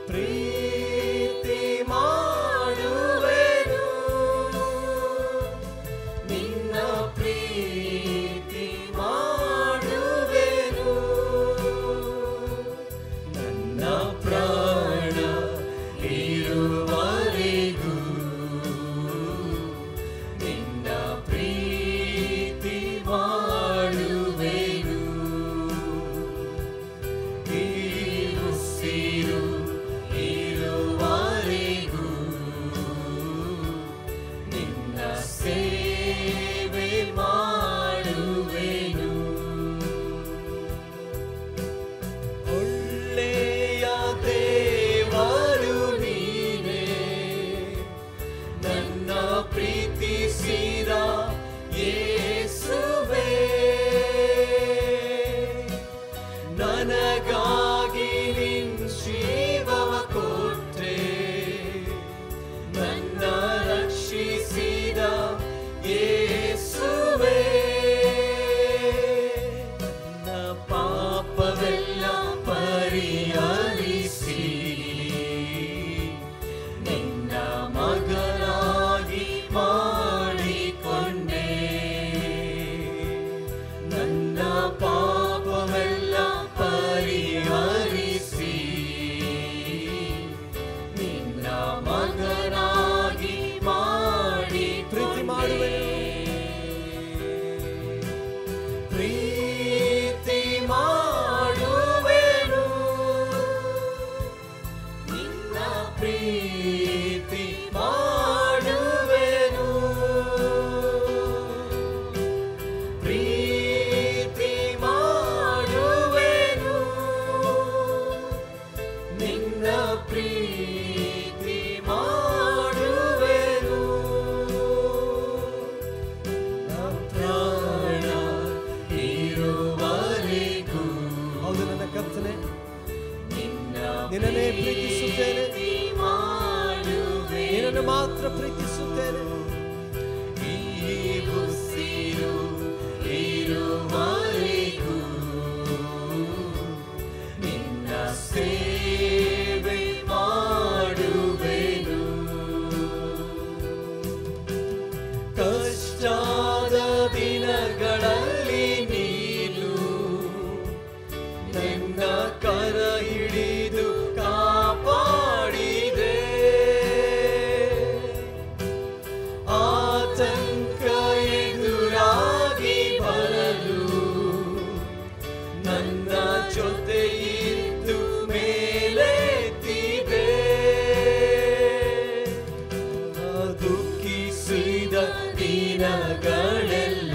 ಪ್ರೀತಿ ಮಾಡುವೆನು ನಿನ್ನ ಪ್ರೀತಿ ಮಾಡುವೆನು ನನ್ನ ಪ್ರಾಣ ಇರುವರೆಗೂ ನಿನ್ನ ಪ್ರೀತಿ ಮಾಡುವೆನು ಈ ಉಸಿರು ಇರುವರೆಗೂ ನಿನ್ನ ಸೇವೆ ಮಾಡುವೆನು ಒಳ್ಳೆಯ ದೇವರು ನೀನೇ ನನ್ನ ಪ್ರೀತಿಸಿದ ಯೇಸುವೇ ನನಗಾಗಿ ನಿನ್ ಜೀವವ ಕೊಟ್ಟೆ ನನ್ನ ರಕ್ಷಿಸಿದ ಯೇಸುವೇ ನನ್ನ ಪಾಪವೆಲ್ಲ ಪರಿಹರಿಸಿ ನಿನ್ನ ಮಗನಾಗಿ ಮಾಡಿಕೊಂಡೆ ನನ್ನ ಪಾಪವೆಲ್ಲ ಪರಿಹರಿಸಿ ನಿನ್ನ ಮಗನಾಗಿ ಮಾಡಿ ಪ್ರೀತಿ ಮಾಡುವೆ ಪ್ರೀತಿ ಮಾಡುವೆನು ನಿನ್ನ ಪ್ರೀತಿ ಮಾಡುವೆನು ಪ್ರೀತಿ ಮಾಡುವೆನು ನಿನ್ನ ಪ್ರೀತಿ ಮಾಡುವೆನು ನನ್ನ ಪ್ರಾಣ ಇರುವರೆಗೂ ಹೌದು ನನ್ನ ಕರ್ತನೆ ನಿನ್ನನ್ನೇ ಪ್ರೀತಿಸುತ್ತೇನೆ ನಿನ್ನನ್ನು ಮಾತ್ರ ಪ್ರೀತಿಸುತ್ತೇನೆ ಈ ಉಸಿರು ಇರುವರೆಗೂ ನಿನ್ನ ಸೇವೆ ಮಾಡುವೆನು ಕಷ್ಟಾದ ದಿನಗಳಲ್ಲಿ ನೀನು ನನ್ನ ಕರ ಹಿಡಿದು ಕಾಪಾಡಿದೆ ಆತಂಕ ಎದುರಾಗಿ ಬರಲು ನನ್ನ ಜೊತೆ ಇದ್ದು ಮೇಲೆತ್ತಿದೆ ದುಃಖಿಸಿದ ದಿನಗಳೆಲ್ಲ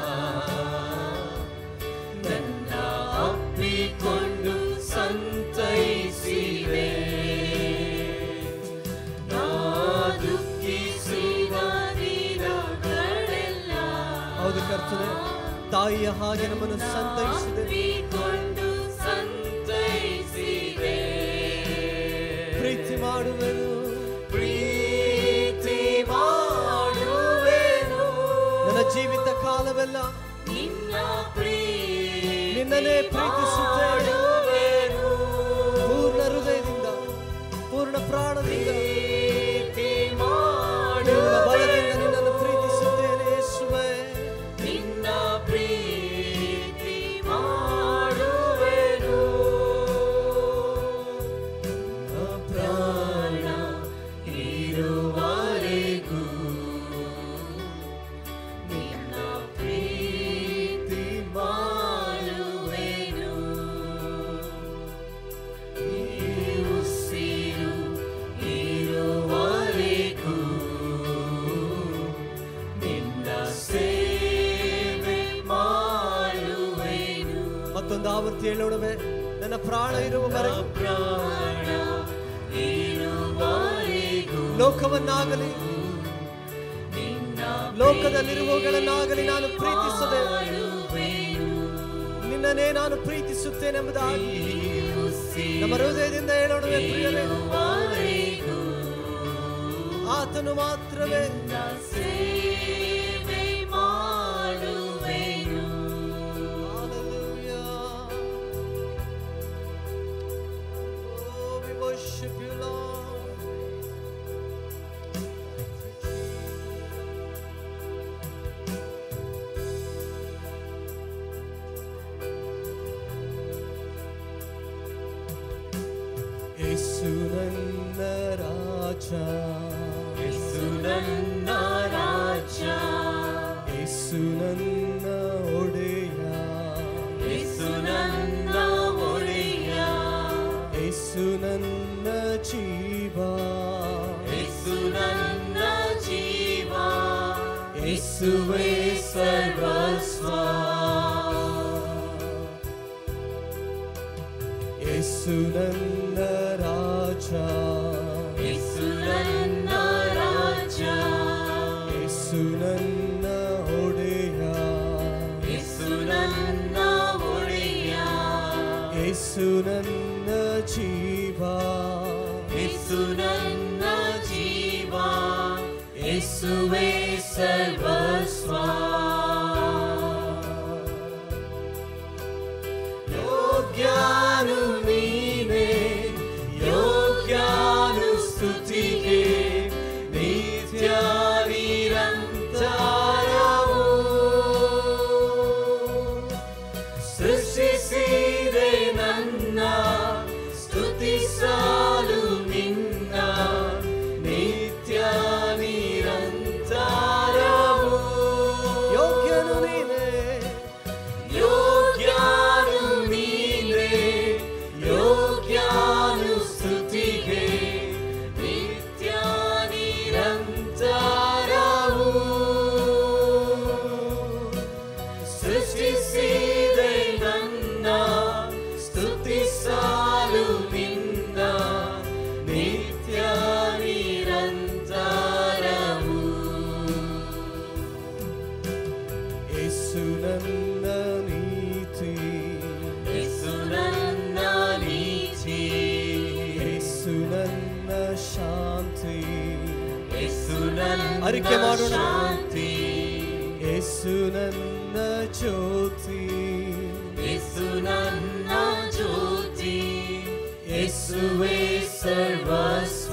ನನ್ನ ಅಪ್ಪಿಕೊಂಡು ಸಂತೈಸಿದೆ ನಾ ದುಃಖಿಸಿದ ದಿನಗಳೆಲ್ಲ ಹೌದು ಕರ್ತನೆ ತಾಯಿಯ ಹಾಗೆ ನಮ್ಮನ್ನು ಸಂತೈಸಿದೆ ಸಂತೈಸಿದೆ ಪ್ರೀತಿ ಮಾಡುವೆನು ಪ್ರೀತಿ ಮಾಡುವೆನು ನನ್ನ ಜೀವಿತ ಕಾಲವೆಲ್ಲ ನಿನ್ನನ್ನೇ ಪ್ರೀತಿಸುತ್ತೇನೆ ಪೂರ್ಣ ಹೃದಯದಿಂದ ಪೂರ್ಣ ಪ್ರಾಣದಿಂದ ಪೂರ್ಣ ಬಲದಿಂದ ನಿನ್ನನ್ನು ಪ್ರೀತಿಸುತ್ತೇನೆ ಯೇಸುವೇ ನಿನ್ನ ಪ್ರೀತಿ ಮಾಡುವೆನು ನನ್ನ ಪ್ರಾಣ ಇರುವರೆಗೂ ನಿನ್ನ ಪ್ರೀತಿ ಮಾಡುವೆನು ಈ ಉಸಿರು ಇರುವರೆಗೂ ನಿನ್ನ ಸೇವೆ ಮಾಡುವೆನು ಮತ್ತೊಂದು ಆವೃತ್ತಿ ಹೇಳೋಣವೇ ನನ್ನ ಪ್ರಾಣ ಇರುವವರೆಗೂ ಪ್ರಾಣ ಇರುವವರೆಗೂ ಲೋಕವನ್ನಾಗಲಿ ಲೋಕದಲ್ಲಿರುವವುಗಳನ್ನಾಗಲಿ ನಾನು ಪ್ರೀತಿಸದೆ ನಿನ್ನನ್ನೇ ನಾನು ಪ್ರೀತಿಸುತ್ತೇನೆಂಬುದಾಗಿ ನಮ್ಮ ಹೃದಯದಿಂದ ಹೇಳೋಣವೇ ಪ್ರಿಯರೇ ಆತನು ಮಾತ್ರವೇ ಸೇವೆ ಮಾಡುವೆನು Hallelujah. Oh, we worship you, ರಾಜ ಯೇಸು ನನ್ನ ರಾಜ ಯೇಸು ನನ್ನ ಒಡೆಯ ಯೇಸು ನನ್ನ ಒಡೆಯ ಯೇಸು ನನ್ನ ಜೀವ ಯೇಸು ನನ್ನ ಜೀವ ಯೇಸುವೇ ಸರ್ವಸ್ವ ಯೇಸು ನನ್ನ ರಾಜ ಯೇಸು ನನ್ನ ರಾಜ ಯೇಸು ನನ್ನ ಒಡೆಯ ಯೇಸು ನನ್ನ ಒಡೆಯ ಯೇಸು ನನ್ನ ಜೀವ ಯೇಸು ನನ್ನ ಜೀವ ಯೇಸುವೇ ಸರ್ವಸ್ವ ಯೋಗ್ಯಾನು ನೀನೇ ಯೋಗ್ಯಾನು ಸ್ತುತಿಗೆ ನಿತ್ಯ ನಿರಂತರವು ಸೃಷ್ಟಿಸಿದೆ ನನ್ನ ಸ್ತುತಿಸಲು ನಿನ್ನ ನಿತ್ಯ ನಿರಂತರವು ಯೋಗ್ಯನು ನೀನೇ ಯೋಗ್ಯಾನು ನೀನೇ ಯೋಗ್ಯಾನು ಸ್ತುತಿಗೆ ನಿತ್ಯ ನಿರಂತರವು ಸೃಷ್ಟಿಸಿದೆ ನನ್ನ ಸ್ತುತಿಸಲು ನಿನ್ನ ನಿತ್ಯ ನಿರಂತರವು ಯೇಸು ನನ್ನ ನೀತಿ ಯೇಸು ನನ್ನ ನೀತಿ ಯೇಸು ನನ್ನ ಶಾಂತಿ ಯೇಸು ನನ್ನ ಅರಿಕೆ ಮಾಡೋಣ. ಶಾಂತಿ ಯೇಸು ನನ್ನ ಜ್ಯೋತಿ ಯೇಸು ನನ್ನ ಜ್ಯೋತಿ ಯೇಸುವೇ ಸರ್ವಸ್ವ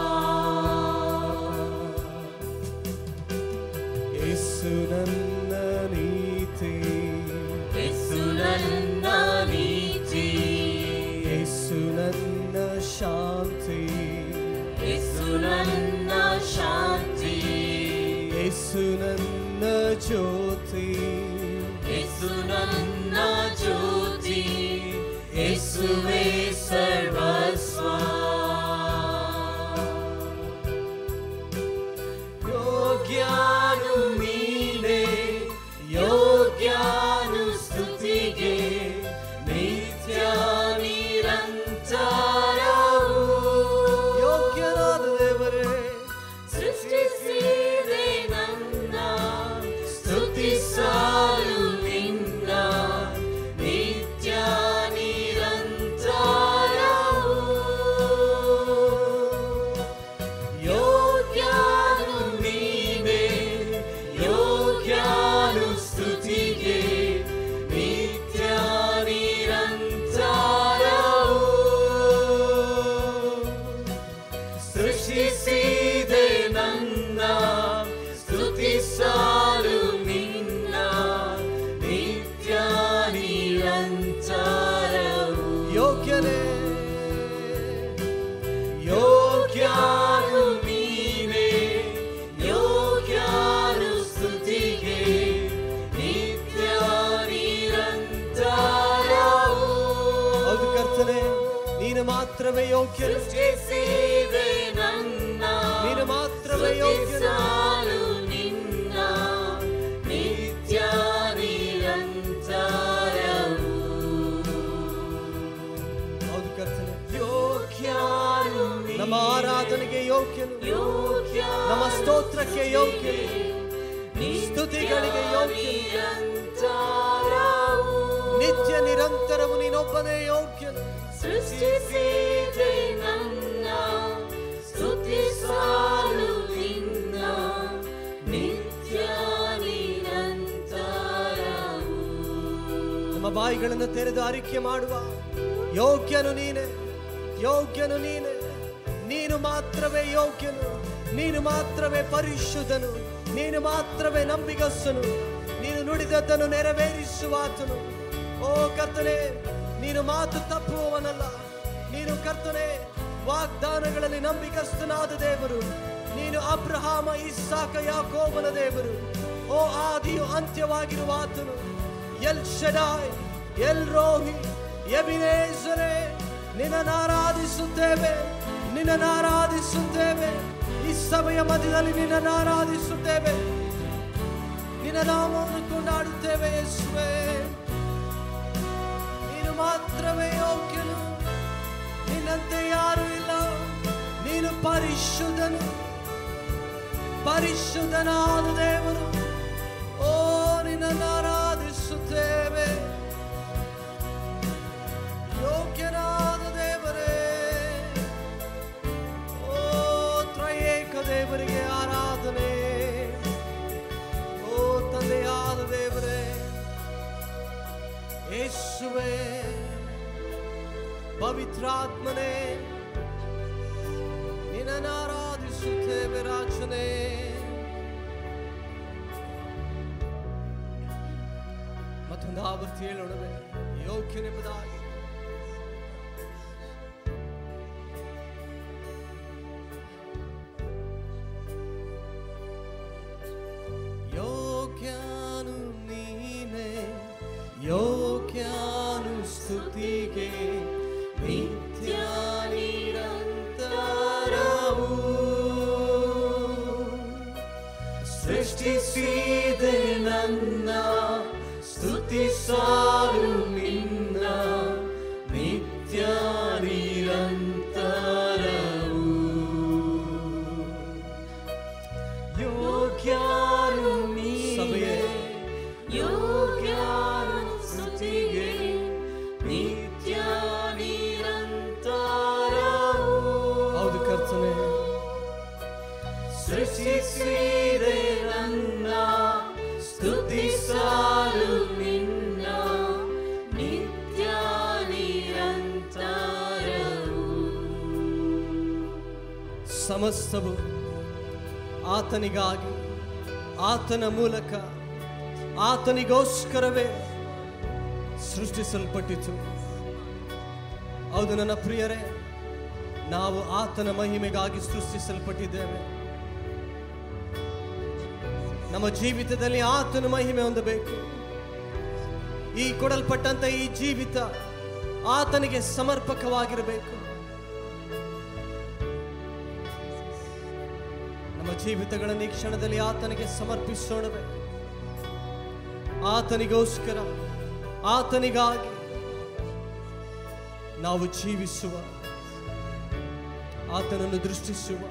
ಯೇಸು ನನ್ನ ನೀತಿ ಯೇಸು ನನ್ನ ನೀತಿ ಯೇಸು ನನ್ನ ಶಾಂತಿ ಯೇಸು ನನ್ನ ಶಾಂತಿ ಯೇಸು ನನ್ನ ಜ್ಯೋತಿ ಯೇಸು ನನ್ನ ಜ್ಯೋತಿ ಯೇಸುವೇ ಸರ್ವಸ್ವ ಯೋಗ್ಯಾನು ನೀನೇ ಯೋಗ್ಯಾನು ಸ್ತುತಿಗೆ ನಿತ್ಯ ನಿರಂತರವು ಯೋಗ್ಯನಾದ ದೇವರೇ ಸೃಷ್ಟಿಸಿದೆ ನನ್ನ ಸ್ತುತಿಸಲು ನಿನ್ನ ನಿತ್ಯ ನಿರಂತರವು ಯೋಗ್ಯಾನು ನೀನೇ ಯೋಗ್ಯಾನು ಸ್ತುತಿಗೆ ನಿತ್ಯ ನಿರಂತರವು ಸೃಷ್ಟಿಸಿದೆ ನನ್ನ ಸ್ತುತಿಸಲು ನಿನ್ನ ನಿತ್ಯ ನಿರಂತರವು ಯೋಗ್ಯನೇ ಯೋಗ್ಯಾನು ನೀನೇ ಯೋಗ್ಯಾನು ಸ್ತುತಿಗೆ ನಿತ್ಯ ನಿರಂತರವು ಹೌದು ಕರ್ತನೆ ನೀನು ಮಾತ್ರವೇ ಯೋಗ್ಯನು ಸೃಷ್ಟಿಸಿದೆ ನನ್ನ ನೀನು ಮಾತ್ರವೇ ಯೋಗ್ಯನು ಸ್ತುತಿಸಲು ನಿನ್ನ ನಿತ್ಯ ನಿರಂತರವು ಹೌದು ಕರ್ತನೆ ಯೋಗ್ಯನು ನೀನು. ನಮ್ಮ ಆರಾಧನೆಗೆ ಯೋಗ್ಯನು ಯೋಗ್ಯ ನಮ್ಮ ಸ್ತೋತ್ರಕ್ಕೆ ಯೋಗ್ಯನು ನಿತ್ಯ ಸ್ತುತಿಗಳಿಗೆ ಯೋಗ್ಯನು ನಿರಂತರವು. ನಿತ್ಯ ನಿರಂತರವು ನೀನೊಬ್ಬನೇ ಯೋಗ್ಯನು ಸೃಷ್ಟಿಸಿದೆ ನನ್ನ ಸ್ತುತಿಸಲು ನಿನ್ನ ನಿತ್ಯ ನಿರಂತರವು ನಮ್ಮ ಬಾಯಿಗಳನ್ನು ತೆರೆದು ಅರಿಕೆ ಮಾಡುವ ಯೋಗ್ಯನು ನೀನೆ ಯೋಗ್ಯನು ನೀನೆ ನೀನು ಮಾತ್ರವೇ ಯೋಗ್ಯನು ನೀನು ಮಾತ್ರವೇ ಪರಿಶುದ್ಧನು ನೀನು ಮಾತ್ರವೇ ನಂಬಿಗಸ್ತನು ನೀನು ನುಡಿದದ್ದನ್ನು ನೆರವೇರಿಸುವಾತನು ಓ ಕರ್ತನೆ ನೀನು ಮಾತು ತಪ್ಪುವವನಲ್ಲ ನೀನು ಕರ್ತನೆ ವಾಗ್ದಾನಗಳಲ್ಲಿ ನಂಬಿಕಸ್ಥನಾದ ದೇವರು ನೀನು ಅಬ್ರಹಾಮ ಇಸ್ಸಾಕ ಯಾಕೋಬನ ದೇವರು ಓ ಆದಿಯು ಅಂತ್ಯವಾಗಿರುವ ಆತನು ಎಲ್ ಶಡಾಯ್ ಎಲ್ ರೋಹಿ ಎಬಿನೇಸರೇ ನಿನ್ನನ್ನು ಆರಾಧಿಸುತ್ತೇವೆ ನಿನ್ನನ್ನು ಆರಾಧಿಸುತ್ತೇವೆ ಈ ಸಭೆಯ ಮಧ್ಯದಲ್ಲಿ ನಿನ್ನನ್ನು ಆರಾಧಿಸುತ್ತೇವೆ ನಿನ್ನ ನಾಮವನ್ನು ಕೊಂಡಾಡುತ್ತೇವೆ ಯೇಸುವೆ ನೀನು ಮಾತ್ರವೇ ಯೋಗ್ಯನು ನಿನ್ನಂತೆ ಯಾರು ಇಲ್ಲ ನೀನು ಪರಿಶುದ್ಧನು ಪರಿಶುದ್ಧನಾದ ದೇವರು ಓ ನಿನ್ನನ್ನು ಆರಾಧಿಸುತ್ತೇವೆ ಯೋಗ್ಯನಾದ ದೇವರೇ ಓ ತ್ರಯೇಕ ದೇವರಿಗೆ ಆರಾಧನೆ ಓ ತಂದೆಯಾದ ದೇವರೇ ಯೇಸುವೆ ಪವಿತ್ರಾತ್ಮನೇ ನಿನ್ನನ್ನು ಆರಾಧಿಸುತ್ತೇವೆ ರಾಜನೇ ಮತ್ತೊಂದು ಆವರ್ತಿ ಹೇಳೋಣವೇ ಯೋಗ್ಯನೆಂಬುದಾಗಿ ಯೋಗ್ಯನು ನೀನೆ ಯೋಗ್ಯನು ಸ್ತುತಿಗೆ ನಿತ್ಯ ನಿರಂತರವು ಸೃಷ್ಟಿಸಿದೆ ನನ್ನ ಸ್ತುತಿಸಾಲು ನಿನ್ನ ನಿತ್ಯ ನಿರಂತರವು ಯೋಗ್ಯನು ನೀನೆ ಯೋಗ್ಯನು ಸ್ತುತಿಗೆ ನಿತ್ಯ ನಿರಂತರವು ಹೌದು ಕರ್ತನೆ ಸೃಷ್ಟಿಸಿದೆ ನನ್ನ ಸ್ತುತಿಸಲು ನಿನ್ನ ನಿತ್ಯ ನಿರಂತರವು ಸಮಸ್ತವು ಆತನಿಗಾಗಿ ಆತನ ಮೂಲಕ ಆತನಿಗೋಸ್ಕರವೇ ಸೃಷ್ಟಿಸಲ್ಪಟ್ಟಿತು ಹೌದು ನನ್ನ ಪ್ರಿಯರೇ ನಾವು ಆತನ ಮಹಿಮೆಗಾಗಿ ಸೃಷ್ಟಿಸಲ್ಪಟ್ಟಿದ್ದೇವೆ ನಮ್ಮ ಜೀವಿತದಲ್ಲಿ ಆತನ ಮಹಿಮೆ ಹೊಂದಬೇಕು ಈ ಕೊಡಲ್ಪಟ್ಟಂತ ಈ ಜೀವಿತ ಆತನಿಗೆ ಸಮರ್ಪಕವಾಗಿರಬೇಕು ನಮ್ಮ ಜೀವಿತಗಳನ್ನು ಈ ಕ್ಷಣದಲ್ಲಿ ಆತನಿಗೆ ಸಮರ್ಪಿಸೋಣವೇ ಆತನಿಗೋಸ್ಕರ ಆತನಿಗಾಗಿ ನಾವು ಜೀವಿಸುವ ಆತನನ್ನು ದೃಷ್ಟಿಸುವ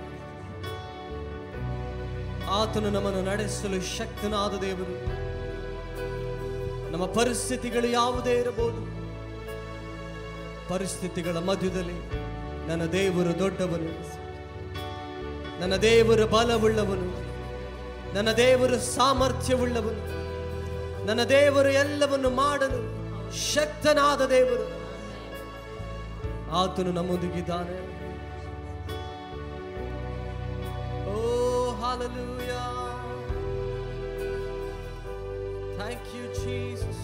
ಆತನು ನಮ್ಮನ್ನು ನಡೆಸಲು ಶಕ್ತನಾದ ದೇವರು ನಮ್ಮ ಪರಿಸ್ಥಿತಿಗಳು ಯಾವುದೇ ಇರಬಹುದು ಪರಿಸ್ಥಿತಿಗಳ ಮಧ್ಯದಲ್ಲಿ ನನ್ನ ದೇವರು ದೊಡ್ಡವನು ನನ್ನ ದೇವರು ಬಲವುಳ್ಳವನು ನನ್ನ ದೇವರು ಸಾಮರ್ಥ್ಯವುಳ್ಳವನು ನನ್ನ ದೇವರು ಎಲ್ಲವನ್ನು ಮಾಡಲು ಶಕ್ತನಾದ ದೇವರು ಆತನು ನಮ್ಮೊಂದಿಗಿದ್ದಾನೆ ಓ hallelujah thank you Jesus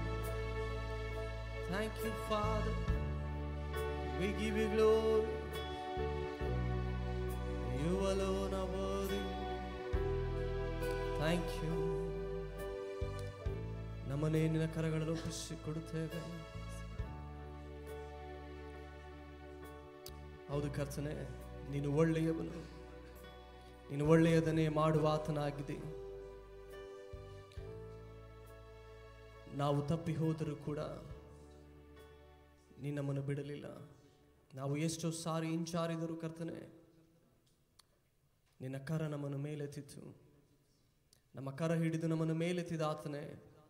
thank you father we give you glory you alone are worthy thank you ನಮ್ಮನ್ನೇ ನಿನ್ನ ಕರಗಳಲ್ಲಿ ಒಪ್ಪಿಸಿ ಕೊಡುತ್ತೇವೆ ಹೌದು ಕರ್ತನೆ ನೀನು ಒಳ್ಳೆಯವನು ನೀನು ಒಳ್ಳೆಯದನ್ನೇ ಮಾಡುವ ಆತನಾಗಿದೆ ನಾವು ತಪ್ಪಿ ಹೋದರೂ ಕೂಡ ನೀನು ನಮ್ಮನ್ನು ಬಿಡಲಿಲ್ಲ ನಾವು ಎಷ್ಟೋ ಸಾರಿ ಹಿಂಚಾರಿದರೂ ಕರ್ತನೆ ನಿನ್ನ ಕರ ನಮ್ಮನ್ನು ಮೇಲೆತ್ತಿತ್ತು ನಮ್ಮ ಕರ ಹಿಡಿದು ನಮ್ಮನ್ನು ಮೇಲೆತ್ತಿದ ಆತನೇ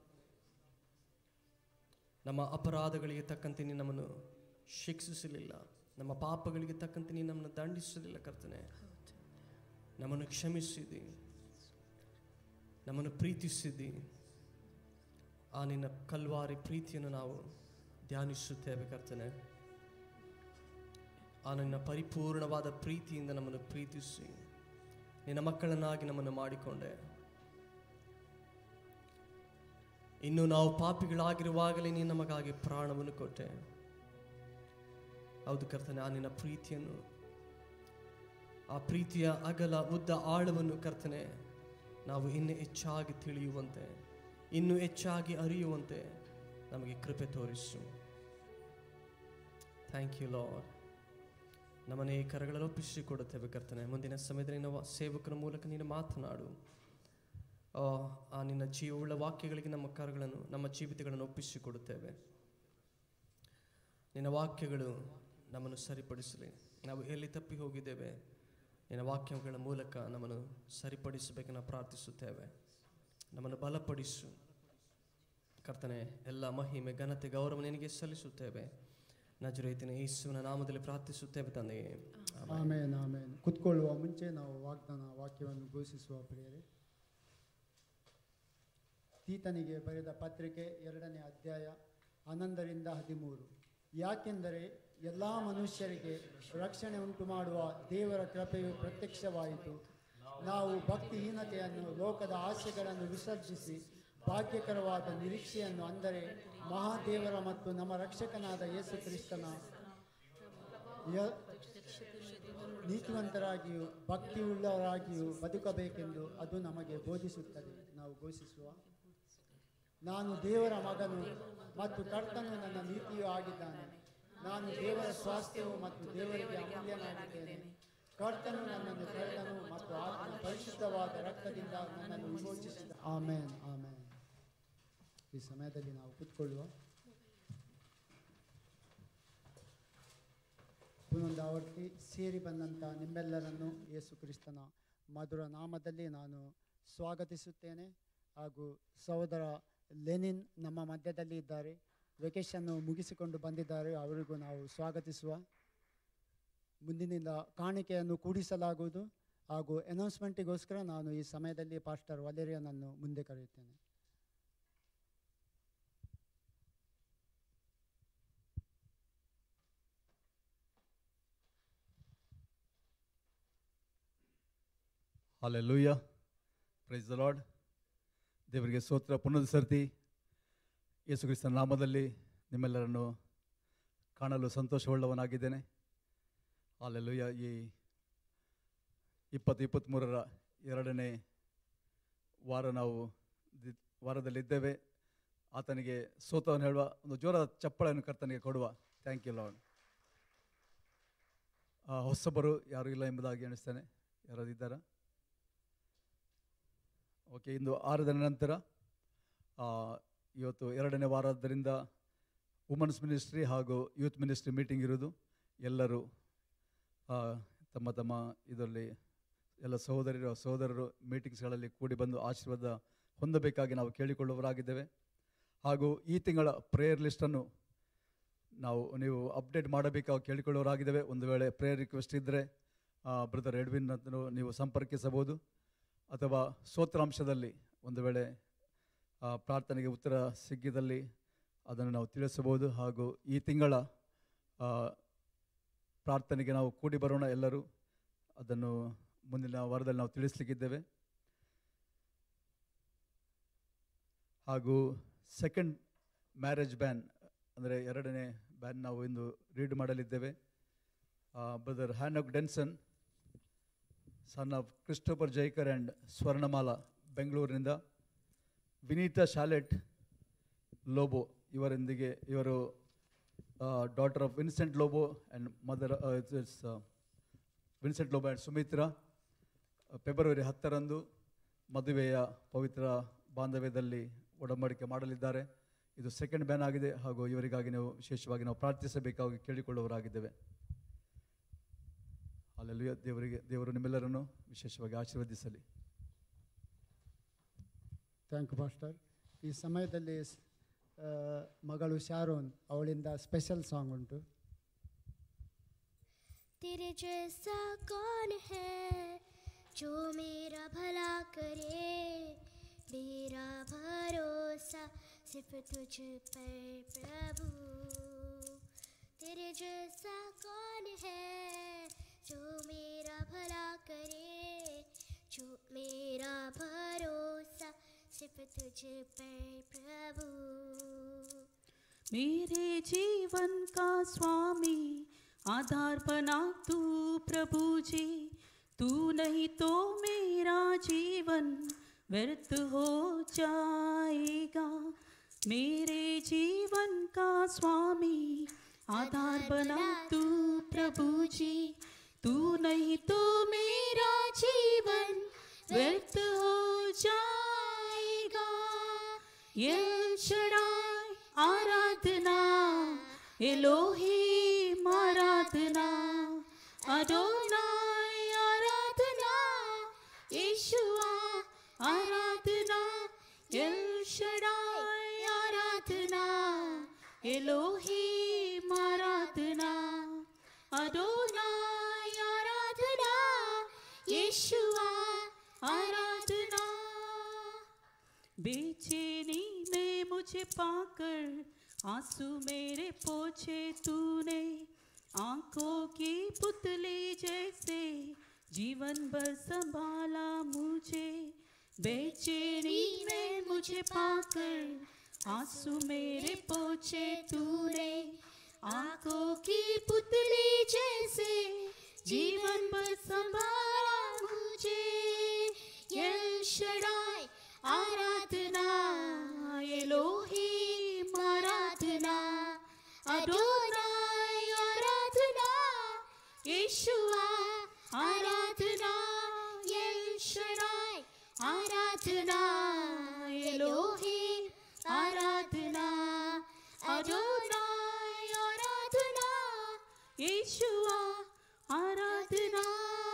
ನಮ್ಮ ಅಪರಾಧಗಳಿಗೆ ತಕ್ಕಂತೆ ನೀನು ನಮ್ಮನ್ನು ಶಿಕ್ಷಿಸಲಿಲ್ಲ ನಮ್ಮ ಪಾಪಗಳಿಗೆ ತಕ್ಕಂತೆ ನೀನು ನಮ್ಮನ್ನು ದಂಡಿಸಲಿಲ್ಲ ಕರ್ತನೆ ನಮ್ಮನ್ನು ಕ್ಷಮಿಸಿದಿ ನಮ್ಮನ್ನು ಪ್ರೀತಿಸಿದಿ ಆ ನಿನ್ನ ಕಲ್ವಾರಿ ಪ್ರೀತಿಯನ್ನು ನಾವು ಧ್ಯಾನಿಸುತ್ತೇವೆ ಕರ್ತನೆ ಆ ನಿನ್ನ ಪರಿಪೂರ್ಣವಾದ ಪ್ರೀತಿಯಿಂದ ನಮ್ಮನ್ನು ಪ್ರೀತಿಸಿ ನಿನ್ನ ಮಕ್ಕಳನ್ನಾಗಿ ನಮ್ಮನ್ನು ಮಾಡಿಕೊಂಡೆ ಇನ್ನು ನಾವು ಪಾಪಿಗಳಾಗಿರುವಾಗಲೇ ನೀನು ನಮಗಾಗಿ ಪ್ರಾಣವನ್ನು ಕೊಟ್ಟೆ ಹೌದು ಕರ್ತನೆ ಆ ನಿನ್ನ ಪ್ರೀತಿಯನ್ನು ಆ ಪ್ರೀತಿಯ ಅಗಲ ಉದ್ದ ಆಳವನ್ನು ಕರ್ತನೆ ನಾವು ಇನ್ನೂ ಹೆಚ್ಚಾಗಿ ತಿಳಿಯುವಂತೆ ಇನ್ನೂ ಹೆಚ್ಚಾಗಿ ಅರಿಯುವಂತೆ ನಮಗೆ ಕೃಪೆ ತೋರಿಸು ಥ್ಯಾಂಕ್ ಯು ಲಾರ್ಡ್ ನಮ್ಮನೆ ಈ ಕರಗಳಲ್ಲಿ ಒಪ್ಪಿಸಿಕೊಡುತ್ತೇವೆ ಕರ್ತನೆ ಮುಂದಿನ ಸಮಯದಲ್ಲಿ ನಿನ್ನ ವಾ- ಸೇವಕರ ಮೂಲಕ ನೀನು ಮಾತನಾಡು ಆ, ಆ ನಿನ್ನ ಜೀವವುಳ್ಳ ವಾಕ್ಯಗಳಿಗೆ ನಮ್ಮ ಕರಗಳನ್ನು ನಮ್ಮ ಜೀವಿತಗಳನ್ನು ಒಪ್ಪಿಸಿಕೊಡುತ್ತೇವೆ ನಿನ್ನ ವಾಕ್ಯಗಳು ನಮ್ಮನ್ನು ಸರಿಪಡಿಸಲಿ ನಾವು ಎಲ್ಲಿ ತಪ್ಪಿ ಹೋಗಿದ್ದೇವೆ ನಿನ್ನ ವಾಕ್ಯಗಳ ಮೂಲಕ ನಮ್ಮನ್ನು ಸರಿಪಡಿಸಬೇಕೆಂದು ನಾವು ಪ್ರಾರ್ಥಿಸುತ್ತೇವೆ ನಮ್ಮನ್ನು ಬಲಪಡಿಸು ಕರ್ತನೆ ಎಲ್ಲ ಮಹಿಮೆ ಘನತೆ ಗೌರವ ನಿನಗೆ ಸಲ್ಲಿಸುತ್ತೇವೆ ನಜರೇತಿನ ಯೇಸುವಿನ ನಾಮದಲ್ಲಿ ಪ್ರಾರ್ಥಿಸುತ್ತೇವೆ ತಂದೆಯೇ ಆಮೆನ್. ಆಮೇನ್ ಆಮೇನ್ ಕುತ್ಕೊಳ್ಳುವ ಮುಂಚೆ ನಾವು ವಾಗ್ದಾನ ವಾಕ್ಯವನ್ನು ಘೋಷಿಸುವ ಪ್ರಿಯರೇ ತೀತನಿಗೆ ಬರೆದ ಪತ್ರಿಕೆ ಎರಡನೇ ಅಧ್ಯಾಯ ಹನ್ನೊಂದರಿಂದ ಹದಿಮೂರು ಯಾಕೆಂದರೆ ಎಲ್ಲ ಮನುಷ್ಯರಿಗೆ ರಕ್ಷಣೆ ಉಂಟು ಮಾಡುವ ದೇವರ ಕೃಪೆಯು ಪ್ರತ್ಯಕ್ಷವಾಯಿತು ನಾವು ಭಕ್ತಿಹೀನತೆಯನ್ನು ಲೋಕದ ಆಸೆಗಳನ್ನು ವಿಸರ್ಜಿಸಿ ಭಾಗ್ಯಕರವಾದ ನಿರೀಕ್ಷೆಯನ್ನು ಅಂದರೆ ಮಹಾದೇವರ ಮತ್ತು ನಮ್ಮ ರಕ್ಷಕನಾದ ಯೇಸು ಕ್ರಿಸ್ತನ ಯ- ನೀತಿವಂತರಾಗಿಯೂ ಭಕ್ತಿಯುಳ್ಳವರಾಗಿಯೂ ಬದುಕಬೇಕೆಂದು ಅದು ನಮಗೆ ಬೋಧಿಸುತ್ತದೆ ನಾವು ಘೋಷಿಸುವ ನಾನು ದೇವರ ಮಗನು ಮತ್ತು ಕರ್ತನು ನನ್ನ ನೀತಿಯೂ ಆಗಿದ್ದಾನೆ ನಾನು ದೇವರ ಸ್ವಾಸ್ಥ್ಯವು ಮತ್ತು ದೇವರಿಗೆ ಅಮೂಲ್ಯನಾಗಿದ್ದೇನೆ ಕರ್ತನು ನನ್ನನ್ನು ಕರೆದನು ಮತ್ತು ಆತನ ಪರಿಶುದ್ಧವಾದ ರಕ್ತದಿಂದ ನನ್ನನ್ನು ವಿಮೋಚಿಸಿದ ಆಮೇನ್ ಆಮೇನ್ ಈ ಸಮಯದಲ್ಲಿ ನಾವು ಕೂತ್ಕೊಳ್ಳುವ ಪುನೊಂದು ಆವರ್ತಿ ಸೇರಿ ಬಂದಂಥ ನಿಮ್ಮೆಲ್ಲರನ್ನು ಯೇಸು ಕ್ರಿಸ್ತನ ಮಧುರ ನಾಮದಲ್ಲಿ ನಾನು ಸ್ವಾಗತಿಸುತ್ತೇನೆ ಹಾಗೂ ಸಹೋದರ ಲೆನಿನ್ ನಮ್ಮ ಮಧ್ಯದಲ್ಲಿ ಇದ್ದಾರೆ ವೆಕೇಶನ್ನು ಮುಗಿಸಿಕೊಂಡು ಬಂದಿದ್ದಾರೆ ಅವರಿಗೂ ನಾವು ಸ್ವಾಗತಿಸುವ ಮುಂದಿನಿಂದ ಕಾಣಿಕೆಯನ್ನು ಕೂಡಿಸಲಾಗುವುದು ಹಾಗೂ ಅನೌನ್ಸ್ಮೆಂಟಿಗೋಸ್ಕರ ನಾನು ಈ ಸಮಯದಲ್ಲಿ ಪಾಸ್ಟರ್ ವಲೇರಿಯನನ್ನು ಮುಂದೆ ಕರೆಯುತ್ತೇನೆ ಹಾಲೆಲ್ಲೂಯ್ಯ ಪ್ರೈಸ್ ದ ಲಾರ್ಡ್ ದೇವರಿಗೆ ಸ್ತೋತ್ರ ಪುನಃ ಸರ್ತಿ ಯೇಸು ಕ್ರಿಸ್ತನ ನಾಮದಲ್ಲಿ ನಿಮ್ಮೆಲ್ಲರನ್ನು ಕಾಣಲು ಸಂತೋಷವುಳ್ಳವನಾಗಿದ್ದೇನೆ ಹಾಲೆಲ್ಲೂಯ್ಯ ಈ ಇಪ್ಪತ್ತು ಇಪ್ಪತ್ತ್ಮೂರರ ಎರಡನೇ ವಾರ ನಾವು ದಿ- ವಾರದಲ್ಲಿದ್ದೇವೆ ಆತನಿಗೆ ಸ್ತೋತ್ರವನ್ನು ಹೇಳುವ ಒಂದು ಜೋರಾದ ಚಪ್ಪಳೆಯನ್ನು ಕರ್ತನಿಗೆ ಕೊಡುವ ಥ್ಯಾಂಕ್ ಯು ಲಾರ್ಡ್ ಆ, ಹೊಸಬರು ಯಾರೂ ಇಲ್ಲ ಎಂಬುದಾಗಿ ಎಣಿಸ್ತೇನೆ ಯಾರಾದ್ರು ಇದ್ದಾರಾ ಓಕೆ ಇಂದು ಆರು ದಿನ ನಂತರ ಆ, ಇವತ್ತು ಎರಡನೇ ವಾರದಿಂದ ವುಮನ್ಸ್ ಮಿನಿಸ್ಟ್ರಿ ಹಾಗೂ ಯೂತ್ ಮಿನಿಸ್ಟ್ರಿ ಮೀಟಿಂಗ್ ಇರೋದು ಎಲ್ಲರೂ ಆ, ತಮ್ಮ ತಮ್ಮ ಇದರಲ್ಲಿ ಎಲ್ಲ ಸಹೋದರಿರು ಸಹೋದರರು ಮೀಟಿಂಗ್ಸ್ಗಳಲ್ಲಿ ಕೂಡಿ ಬಂದು ಆಶೀರ್ವಾದ ಹೊಂದಬೇಕಾಗಿ ನಾವು ಕೇಳಿಕೊಳ್ಳುವವರಾಗಿದ್ದೇವೆ ಹಾಗೂ ಈ ತಿಂಗಳ ಪ್ರೇಯರ್ ಲಿಸ್ಟನ್ನು ನಾವು ನೀವು ಅಪ್ಡೇಟ್ ಮಾಡಬೇಕಾಗಿ ಕೇಳಿಕೊಳ್ಳುವವರಾಗಿದ್ದೇವೆ ಒಂದು ವೇಳೆ ಪ್ರೇಯರ್ ರಿಕ್ವೆಸ್ಟ್ ಇದ್ದರೆ ಬ್ರದರ್ ಎಡ್ವಿನ್ ಅಂತಲೂ ನೀವು ಸಂಪರ್ಕಿಸಬಹುದು ಅಥವಾ ಸ್ತೋತ್ರಾಂಶದಲ್ಲಿ ಒಂದು ವೇಳೆ ಆ, ಪ್ರಾರ್ಥನೆಗೆ ಉತ್ತರ ಸಿಕ್ಕಿದಲ್ಲಿ ಅದನ್ನು ನಾವು ತಿಳಿಸಬಹುದು ಹಾಗೂ ಈ ತಿಂಗಳ ಆ, ಪ್ರಾರ್ಥನೆಗೆ ನಾವು ಕೂಡಿ ಬರೋಣ ಎಲ್ಲರೂ ಅದನ್ನು ಮುಂದಿನ ವಾರದಲ್ಲಿ ನಾವು ತಿಳಿಸ್ಲಿಕ್ಕಿದ್ದೇವೆ ಹಾಗೂ ಸೆಕೆಂಡ್ ಮ್ಯಾರೇಜ್ ಬ್ಯಾನ್ ಅಂದರೆ ಎರಡನೇ ಬ್ಯಾನ್ ನಾವು ಇಂದು ರೀಡ್ ಮಾಡಲಿದ್ದೇವೆ brother Hanok Denson son of Christopher Jaikar and Swarnamala ಬೆಂಗಳೂರಿನಿಂದ ವಿನೀತಾ ಶಾಲೆಟ್ ಲೋಬೋ ಇವರೊಂದಿಗೆ ಇವರು daughter of Vincent Lobo and mother Vincent Lobo and Sumitra February ಹತ್ತರಂದು ಮದುವೆಯ ಪವಿತ್ರ ಬಾಂಧವ್ಯದಲ್ಲಿ ಒಡಂಬಡಿಕೆ ಮಾಡಲಿದ್ದಾರೆ ಇದು ಸೆಕೆಂಡ್ ಬ್ಯಾನ್ ಆಗಿದೆ ಹಾಗೂ ಇವರಿಗಾಗಿ ನಾವು ವಿಶೇಷವಾಗಿ ನಾವು ಪ್ರಾರ್ಥಿಸಬೇಕಾಗಿ ಕೇಳಿಕೊಳ್ಳುವವರಾಗಿದ್ದೇವೆ ಅಲ್ಲೆಲ್ಲೂ ದೇವರಿಗೆ ದೇವರು ನಿಮ್ಮೆಲ್ಲರನ್ನು ವಿಶೇಷವಾಗಿ ಆಶೀರ್ವದಿಸಲಿ ಥ್ಯಾಂಕ್ ಯು ಪಾಸ್ಟರ್ ಈ ಸಮಯದಲ್ಲಿ ಸ್- ಆ, ಮಗಳು ಶಾರೋನ್ ಅವಳಿಂದ ಸ್ಪೆಷಲ್ ಸಾಂಗ್ ಉಂಟು तेरे जैसा कौन है जो मेरा भला करे मेरा भरोसा सिर्फ तुझ पर प्रभु तेरे जैसा कौन है जो मेरा भला करे जो मेरा भरोसा सिर्फ तुझ पर प्रभु मेरे जीवन का स्वामी आधार बना तू प्रभु जी तू नहीं तो मेरा जीवन व्यर्थ हो जाएगा मेरे जीवन का स्वामी आधार बना तू प्रभु जी तू नहीं तो मेरा जीवन व्यर्थ हो जाएगा ये चढ़ाई आराधना एलोही आराधना अडोनाय आराधना यीशुआ आराधना एल शडाय आराधना एलोही आराधना अडोनाय आराधना यीशुआ आराधना बेचैनी में मुझे पाकर आंसू मेरे पोछे तूने आंखों की पुतली जैसे जीवन भर संभाला मुझे बेचैनी में मुझे पाकर आंसू मेरे पोछे तूने आंखों की पुतली जैसे जीवन भर संभाला मुझे यल शडाई आराधना एलोही आराधना अडोनाय आराधना यीशुआ आराधना यल शडाई आराधना एलोही आराधना अडोनाय आराधना यीशुआ आराधना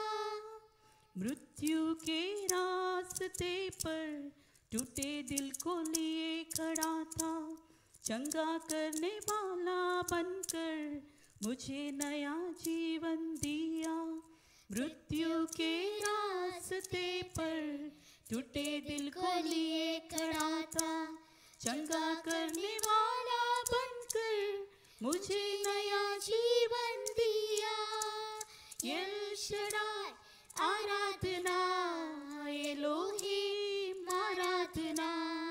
मृत्यु के रास्ते पर टूटे दिल को लिए खड़ा था चंगा करने वाला बनकर मुझे नया जीवन दिया मृत्यु के रास्ते पर टूटे दिल को लिए खड़ा था चंगा करने वाला बनकर मुझे नया जीवन दिया यल शडाई आराधना एलोही आराधना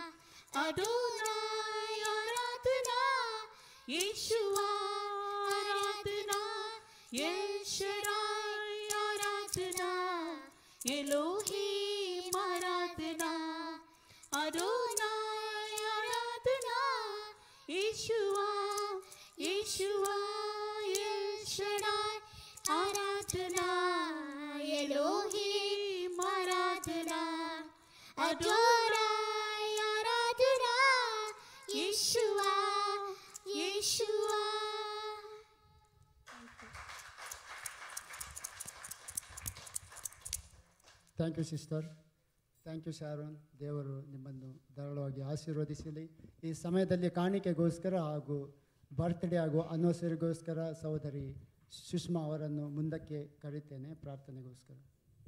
अडोनाय आराधना यीशुआ आराधना यल शडाई आराधना एलोही आराधना अडोनाय आराधना यीशुआ यीशुआ यल शडाई आराधना एलोही आराधना अडोनाय आराधना Yeshua Yeshua thank you sister thank you Sharon ದೇವರು ನಿಮ್ಮನ್ನು ಧಾರಾಳವಾಗಿ ಆಶೀರ್ವದಿಸಲಿ ಈ ಸಮಯದಲ್ಲಿ ಕಾಣಿಕೆಗೋಸ್ಕರ ಹಾಗೂ ಬರ್ತ್ಡೇ ಹಾಗೂ ಅನಿವರ್ಸರಿಗೋಸ್ಕರ ಸಹೋದರಿ ಸುಷ್ಮಾ ಅವರನ್ನು ಮುಂದಕ್ಕೆ ಕರೀತೇನೆ ಪ್ರಾರ್ಥನೆಗೋಸ್ಕರ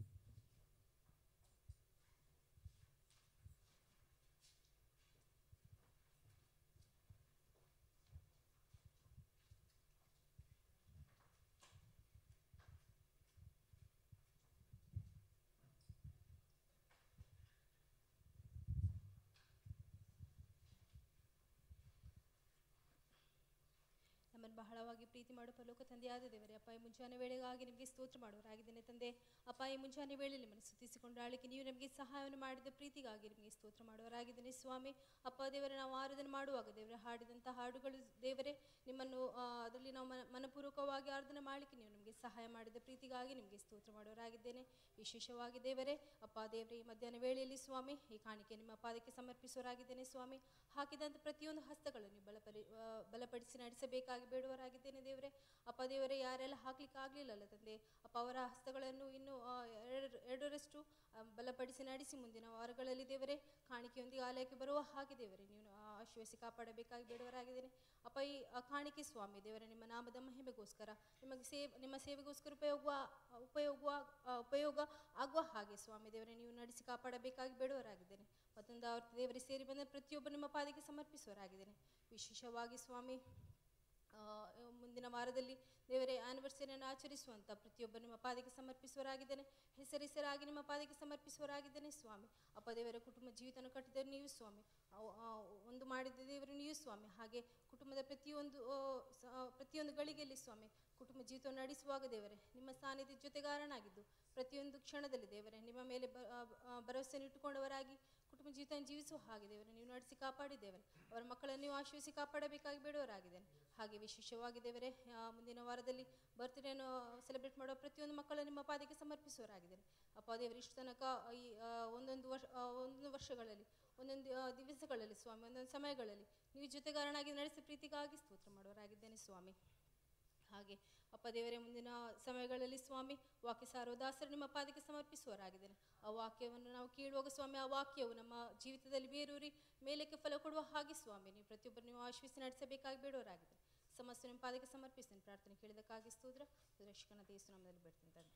ನಮ್ಮನ್ನು ಬಹಳವಾಗಿ ಪ್ರೀತಿ ಮಾಡೋ ಪರಲೋಕ ತಂದೆಯಾದ ದೇವರೇ ಅಪ್ಪ ಈ ಮುಂಜಾನೆ ವೇಳೆಗಾಗಿ ನಿಮಗೆ ಸ್ತೋತ್ರ ಮಾಡುವರಾಗಿದ್ದೇನೆ ತಂದೆ ಅಪ್ಪ ಈ ಮುಂಜಾನೆ ವೇಳೆಯಲ್ಲಿ ನಿಮ್ಮನ್ನು ಸ್ತುತಿಸಿಕೊಂಡು ಆಳಿಕೆ ನೀವು ನಮಗೆ ಸಹಾಯವನ್ನು ಮಾಡಿದ ಪ್ರೀತಿಗಾಗಿ ನಿಮಗೆ ಸ್ತೋತ್ರ ಮಾಡುವರಾಗಿದ್ದೇನೆ ಸ್ವಾಮಿ ಅಪ್ಪ ದೇವರೇ ನಾವು ಆರಾಧನೆ ಮಾಡುವಾಗ ದೇವರೇ ಹಾಡಿದಂಥ ಹಾಡುಗಳು ದೇವರೇ ನಿಮ್ಮನ್ನು ಆ, ಅದರಲ್ಲಿ ನಾವು ಮನ ಮನಪೂರ್ವಕವಾಗಿ ಆರಾಧನೆ ಮಾಡಲಿಕ್ಕೆ ನೀವು ನಮಗೆ ಸಹಾಯ ಮಾಡಿದ ಪ್ರೀತಿಗಾಗಿ ನಿಮಗೆ ಸ್ತೋತ್ರ ಮಾಡುವರಾಗಿದ್ದೇನೆ ವಿಶೇಷವಾಗಿ ದೇವರೇ ಅಪ್ಪ ದೇವರೇ ಈ ಮಧ್ಯಾಹ್ನ ವೇಳೆಯಲ್ಲಿ ಸ್ವಾಮಿ ಈ ಕಾಣಿಕೆ ನಿಮ್ಮ ಪಾದಕ್ಕೆ ಸಮರ್ಪಿಸುವರಾಗಿದ್ದೇನೆ ಸ್ವಾಮಿ ಹಾಕಿದಂಥ ಪ್ರತಿಯೊಂದು ಹಸ್ತಗಳನ್ನು ಬಲಪರಿ ಆ, ಬಲಪಡಿಸಿ ನಡೆಸಬೇಕಾಗಿ ಬೇಡುವರಾಗಿದ್ದೇನೆ ದೇವರೇ ಅಪ್ಪ ದೇವರೇ ಯಾರೆಲ್ಲ ಹಾಕ್ಲಿಕ್ಕೆ ಆಗಲಿಲ್ಲಲ್ಲ ತಂದೆ ಅಪ್ಪ ಅವರ ಹಸ್ತಗಳನ್ನು ಇನ್ನು ಆ, ಎರಡರ- ಎರಡರಷ್ಟು ಆ, ಬಲಪಡಿಸಿ ನಡೆಸಿ ಮುಂದಿನ ವಾರಗಳಲ್ಲಿ ದೇವರೇ ಕಾಣಿಕೆಯೊಂದಿಗೆ ಆಲಯಕ್ಕೆ ಬರುವ ಹಾಗೆ ದೇವರೇ ನೀವು ಆ, ಆಶೀರ್ವದಿಸಿ ಕಾಪಾಡಬೇಕಾಗಿ ಬೇಡುವರಾಗಿದ್ದೇನೆ ಅಪ್ಪ ಈ ಆ, ಕಾಣಿಕೆ ಸ್ವಾಮಿ ದೇವರೇ ನಿಮ್ಮ ನಾಮದ ಮಹಿಮೆಗೋಸ್ಕರ ನಿಮಗೆ ಸೇವ್ ನಿಮ್ಮ ಸೇವೆಗೋಸ್ಕರ ಉಪಯೋಗ ಉಪಯೋಗ ಆ, ಉಪಯೋಗ ಆಗುವ ಹಾಗೆ ಸ್ವಾಮಿ ದೇವರೇ ನೀವು ನಡೆಸಿ ಕಾಪಾಡಬೇಕಾಗಿ ಬೇಡುವರಾಗಿದ್ದೇನೆ ಮತ್ತೊಂದು ಆವರ್ತಿ ದೇವರೇ ಸೇರಿ ಬಂದ ಪ್ರತಿಯೊಬ್ಬ ನಿಮ್ಮ ಪಾದಕ್ಕೆ ಸಮರ್ಪಿಸುವರಾಗಿದ್ದೇನೆ ವಿಶೇಷವಾಗಿ ಸ್ವಾಮಿ ಆ, ಮುಂದಿನ ವಾರದಲ್ಲಿ ದೇವರೇ ಆನಿವರ್ಸರಿಯನ್ನು ಆಚರಿಸುವಂಥ ಪ್ರತಿಯೊಬ್ಬ ನಿಮ್ಮ ಪಾದಕ್ಕೆ ಸಮರ್ಪಿಸುವರಾಗಿದ್ದೇನೆ ಹೆಸರೆಸರಾಗಿ ನಿಮ್ಮ ಪಾದಕ್ಕೆ ಸಮರ್ಪಿಸುವರಾಗಿದ್ದೇನೆ ಸ್ವಾಮಿ ಅಪ್ಪ ದೇವರ ಕುಟುಂಬ ಜೀವಿತನ ಕಟ್ಟಿದ ನೀವು ಸ್ವಾಮಿ ಅವ್- ಆ, ಒಂದು ಮಾಡಿದ ದೇವರು ನೀವು ಸ್ವಾಮಿ ಹಾಗೆ ಕುಟುಂಬದ ಪ್ರತಿಯೊಂದು ಆ, ಸ- ಆ, ಪ್ರತಿಯೊಂದು ಗಳಿಗೆಯಲ್ಲಿ ಸ್ವಾಮಿ ಕುಟುಂಬ ಜೀವಿತವನ್ನು ನಡೆಸುವಾಗ ದೇವರೇ ನಿಮ್ಮ ಸಾನ್ನಿಧ್ಯ ಜೊತೆಗಾರನಾಗಿದ್ದು ಪ್ರತಿಯೊಂದು ಕ್ಷಣದಲ್ಲಿ ದೇವರೇ ನಿಮ್ಮ ಮೇಲೆ ಬ- ಆ, ಆ, ಭರವಸೆಯನ್ನು ಇಟ್ಟುಕೊಂಡವರಾಗಿ ಕುಟುಂಬ ಜೀವಿತ ಜೀವಿಸುವ ಹಾಗೆ ದೇವರೇ ನೀವು ನಡೆಸಿ ಕಾಪಾಡಿ ದೇವರೇ ಅವರ ಮಕ್ಕಳನ್ನು ನೀವು ಆಶ್ರಯಿಸಿ ಕಾಪಾಡಬೇಕಾಗಿ ಬೇಡವರಾಗಿದ್ದೇನೆ ಹಾಗೆ ವಿಶೇಷವಾಗಿ ದೇವರೇ ಆ, ಮುಂದಿನ ವಾರದಲ್ಲಿ ಬರ್ತ್ಡೇಯನ್ನು ಸೆಲೆಬ್ರೇಟ್ ಮಾಡುವ ಪ್ರತಿಯೊಂದು ಮಕ್ಕಳನ್ನು ನಿಮ್ಮ ಪಾದಕ್ಕೆ ಸಮರ್ಪಿಸುವರಾಗಿದ್ದೇನೆ ಅಪ್ಪ ದೇವರು ಇಷ್ಟು ತನಕ ಈ ಆ, ಒಂದೊಂದು ವರ್ಷ ಆ, ಒಂದೊಂದು ವರ್ಷಗಳಲ್ಲಿ ಒಂದೊಂದು ಆ, ದಿವಸಗಳಲ್ಲಿ ಸ್ವಾಮಿ ಒಂದೊಂದು ಸಮಯಗಳಲ್ಲಿ ನೀವು ಜೊತೆಗಾರನಾಗಿ ನಡೆಸಿ ಪ್ರೀತಿಗಾಗಿ ಸ್ತೋತ್ರ ಮಾಡುವರಾಗಿದ್ದೇನೆ ಸ್ವಾಮಿ ಹಾಗೆ ಅಪ್ಪ ದೇವರೇ ಮುಂದಿನ ಸಮಯಗಳಲ್ಲಿ ಸ್ವಾಮಿ ವಾಕ್ಯ ಸಾರುವ ದಾಸರು ನಿಮ್ಮ ಪಾದಕ್ಕೆ ಸಮರ್ಪಿಸುವರಾಗಿದ್ದೇನೆ ಆ ವಾಕ್ಯವನ್ನು ನಾವು ಕೇಳುವಾಗ ಸ್ವಾಮಿ ಆ ವಾಕ್ಯವು ನಮ್ಮ ಜೀವಿತದಲ್ಲಿ ಬೇರೂರಿ ಮೇಲಕ್ಕೆ ಫಲ ಕೊಡುವ ಹಾಗೆ ಸ್ವಾಮಿ ನೀವು ಪ್ರತಿಯೊಬ್ಬರು ನೀವು ಆಶ್ವಸಿ ನಡೆಸಬೇಕಾಗಿ ಬೇಡವರಾಗಿದ್ದೇನೆ ಸಮಸ್ಯೆ ನಿಮ್ಮ ಪಾದಕ್ಕೆ ಸಮರ್ಪಿಸ್ತೇನೆ ಪ್ರಾರ್ಥನೆ ಕೇಳಿದಕ್ಕಾಗಿ ಸ್ತೋತ್ರ ರಕ್ಷಕನ ದೇಶ ನಮ್ಮದಲ್ಲಿ ಬಿಡ್ತೀನಿ ತಂದೆ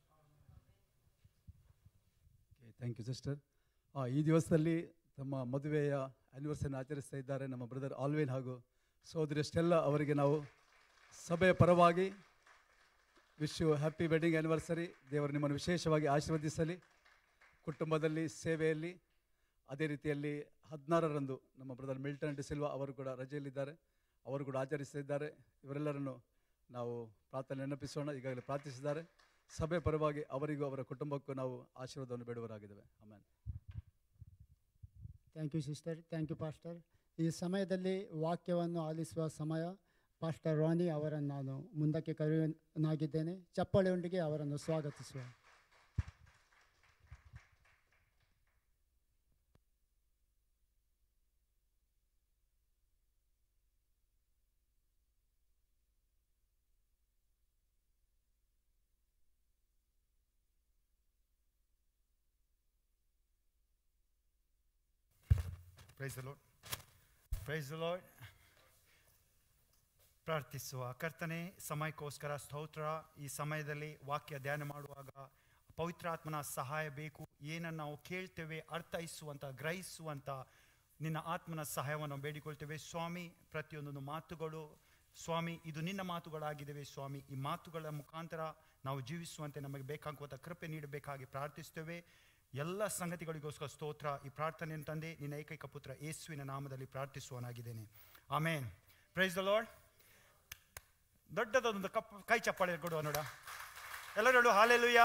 ಥ್ಯಾಂಕ್ ಯು ಸಿಸ್ಟರ್ ಈ ದಿವಸದಲ್ಲಿ ತಮ್ಮ ಮದುವೆಯ ಆ್ಯನಿವರ್ಸರಿನ ಆಚರಿಸ್ತಾ ಇದ್ದಾರೆ ನಮ್ಮ ಬ್ರದರ್ ಆಲ್ವೇನ್ ಹಾಗೂ ಸೋದರಿ ಸ್ಟೆಲ್ಲ ಅವರಿಗೆ ನಾವು ಸಭೆಯ ಪರವಾಗಿ wish you happy wedding anniversary ದೇವರು ನಿಮ್ಮನ್ನು ವಿಶೇಷವಾಗಿ ಆಶೀರ್ವದಿಸಲಿ ಕುಟುಂಬದಲ್ಲಿ ಸೇವೆಯಲ್ಲಿ ಅದೇ ರೀತಿಯಲ್ಲಿ ಹದಿನಾರರಂದು ನಮ್ಮ ಬ್ರದರ್ ಮಿಲ್ಟನ್ ಡಿ ಸಿಲ್ವಾ ಅವರು ಕೂಡ ರಜೆಯಲ್ಲಿದ್ದಾರೆ ಅವರು ಕೂಡ ಆಚರಿಸಿದ್ದಾರೆ ಇವರೆಲ್ಲರನ್ನು ನಾವು ಪ್ರಾರ್ಥನೆ ನೆನಪಿಸೋಣ ಈಗಾಗಲೇ ಪ್ರಾರ್ಥಿಸಿದ್ದಾರೆ ಸಭೆ ಪರವಾಗಿ ಅವರಿಗೂ ಅವರ ಕುಟುಂಬಕ್ಕೂ ನಾವು ಆಶೀರ್ವಾದವನ್ನು ಬೇಡುವರಾಗಿದ್ದೇವೆ ಆಮೇಲೆ thank you sister thank you pastor ಈ ಸಮಯದಲ್ಲಿ ವಾಕ್ಯವನ್ನು ಆಲಿಸುವ ಸಮಯ ಪಾಸ್ಟರ್ ರಾನಿ ಅವರನ್ನು ನಾನು ಮುಂದಕ್ಕೆ ಕರೆಯನಾಗಿದ್ದೇನೆ ಚಪ್ಪಾಳೆಯೊಂದಿಗೆ ಅವರನ್ನು ಸ್ವಾಗತಿಸುವ ಪ್ರೈಸ್ ಲಾರ್ಡ್ ಪ್ರೈಸ್ ಲಾರ್ಡ್ ಪ್ರಾರ್ಥಿಸುವ ಕರ್ತನೆ ಸಮಯಕ್ಕೋಸ್ಕರ ಸ್ತೋತ್ರ ಈ ಸಮಯದಲ್ಲಿ ವಾಕ್ಯ ಧ್ಯಾನ ಮಾಡುವಾಗ ಪವಿತ್ರಾತ್ಮನ ಸಹಾಯ ಬೇಕು ಏನನ್ನು ನಾವು ಕೇಳ್ತೇವೆ ಅರ್ಥೈಸುವಂಥ ಗ್ರಹಿಸುವಂಥ ನಿನ್ನ ಆತ್ಮನ ಸಹಾಯವನ್ನು ಬೇಡಿಕೊಳ್ತೇವೆ ಸ್ವಾಮಿ ಪ್ರತಿಯೊಂದೊಂದು ಮಾತುಗಳು ಸ್ವಾಮಿ ಇದು ನಿನ್ನ ಮಾತುಗಳಾಗಿದ್ದಾವೆ ಸ್ವಾಮಿ ಈ ಮಾತುಗಳ ಮುಖಾಂತರ ನಾವು ಜೀವಿಸುವಂತೆ ನಮಗೆ ಬೇಕಾಗುವಂಥ ಕೃಪೆ ನೀಡಬೇಕಾಗಿ ಪ್ರಾರ್ಥಿಸ್ತೇವೆ ಎಲ್ಲ ಸಂಗತಿಗಳಿಗೋಸ್ಕರ ಸ್ತೋತ್ರ ಈ ಪ್ರಾರ್ಥನೆಯನ್ನು ತಂದೆ ನಿನ್ನ ಏಕೈಕ ಪುತ್ರ ಯೇಸುವಿನ ನಾಮದಲ್ಲಿ ಪ್ರಾರ್ಥಿಸುವನಾಗಿದ್ದೇನೆ ಆಮೇನ್ ಪ್ರೈಸ್ ದ ಲಾರ್ಡ್ ದೊಡ್ಡದೊಂದು ಕಪ್ ಕೈ ಚಪ್ಪಾಳೆ ಕೊಡುವ ನೋಡ ಎಲ್ಲರೂ ಹೇಳು ಹಾಲೆಲುಯ್ಯ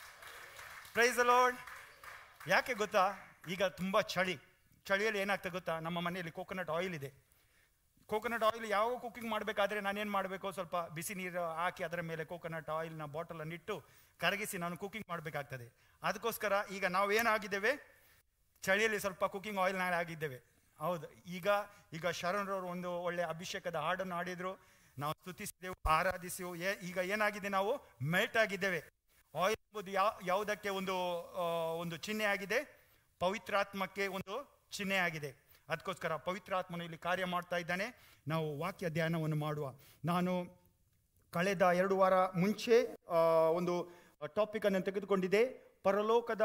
ಪ್ರೈಸ್ ದ ಲಾರ್ಡ್ ಯಾಕೆ ಗೊತ್ತಾ ಈಗ ತುಂಬ ಚಳಿ ಚಳಿಯಲ್ಲಿ ಏನಾಗ್ತದೆ ಗೊತ್ತಾ ನಮ್ಮ ಮನೆಯಲ್ಲಿ ಕೋಕೋನಟ್ ಆಯಿಲ್ ಇದೆ ಕೋಕೋನಟ್ ಆಯಿಲ್ ಯಾವ ಕುಕಿಂಗ್ ಮಾಡಬೇಕಾದ್ರೆ ನಾನೇನು ಮಾಡಬೇಕು ಸ್ವಲ್ಪ ಬಿಸಿ ನೀರು ಹಾಕಿ ಅದರ ಮೇಲೆ ಕೋಕೋನಟ್ ಆಯಿಲ್ನ ಬಾಟಲನ್ನು ಇಟ್ಟು ಕರಗಿಸಿ ನಾನು ಕುಕಿಂಗ್ ಮಾಡಬೇಕಾಗ್ತದೆ ಅದಕ್ಕೋಸ್ಕರ ಈಗ ನಾವು ಏನಾಗಿದ್ದೇವೆ ಚಳಿಯಲ್ಲಿ ಸ್ವಲ್ಪ ಕುಕಿಂಗ್ ಆಯಿಲ್ನ ಆಗಿದ್ದೇವೆ ಹೌದು ಈಗ ಈಗ ಶರಣರವರು ಒಂದು ಒಳ್ಳೆ ಅಭಿಷೇಕದ ಹಾಡನ್ನು ಹಾಡಿದ್ರು ನಾವು ಸ್ತುತಿಸಿದೆವು ಆರಾಧಿಸಿದೆವು ಏ ಈಗ ಏನಾಗಿದೆ ನಾವು ಮೆಲ್ಟ್ ಆಗಿದ್ದೇವೆ ಆಯಿಲ್ ಎಂಬುದು ಯಾವ ಯಾವುದಕ್ಕೆ ಒಂದು ಆ, ಒಂದು ಚಿಹ್ನೆ ಆಗಿದೆ ಪವಿತ್ರಾತ್ಮಕ್ಕೆ ಒಂದು ಚಿಹ್ನೆ ಆಗಿದೆ ಅದಕ್ಕೋಸ್ಕರ ಪವಿತ್ರಾತ್ಮನು ಇಲ್ಲಿ ಕಾರ್ಯ ಮಾಡ್ತಾ ಇದ್ದಾನೆ ನಾವು ವಾಕ್ಯ ಧ್ಯಾನವನ್ನು ಮಾಡುವ ನಾನು ಕಳೆದ ಎರಡು ವಾರ ಮುಂಚೆ ಆ, ಒಂದು ಟಾಪಿಕನ್ನು ತೆಗೆದುಕೊಂಡಿದ್ದೆ ಪರಲೋಕದ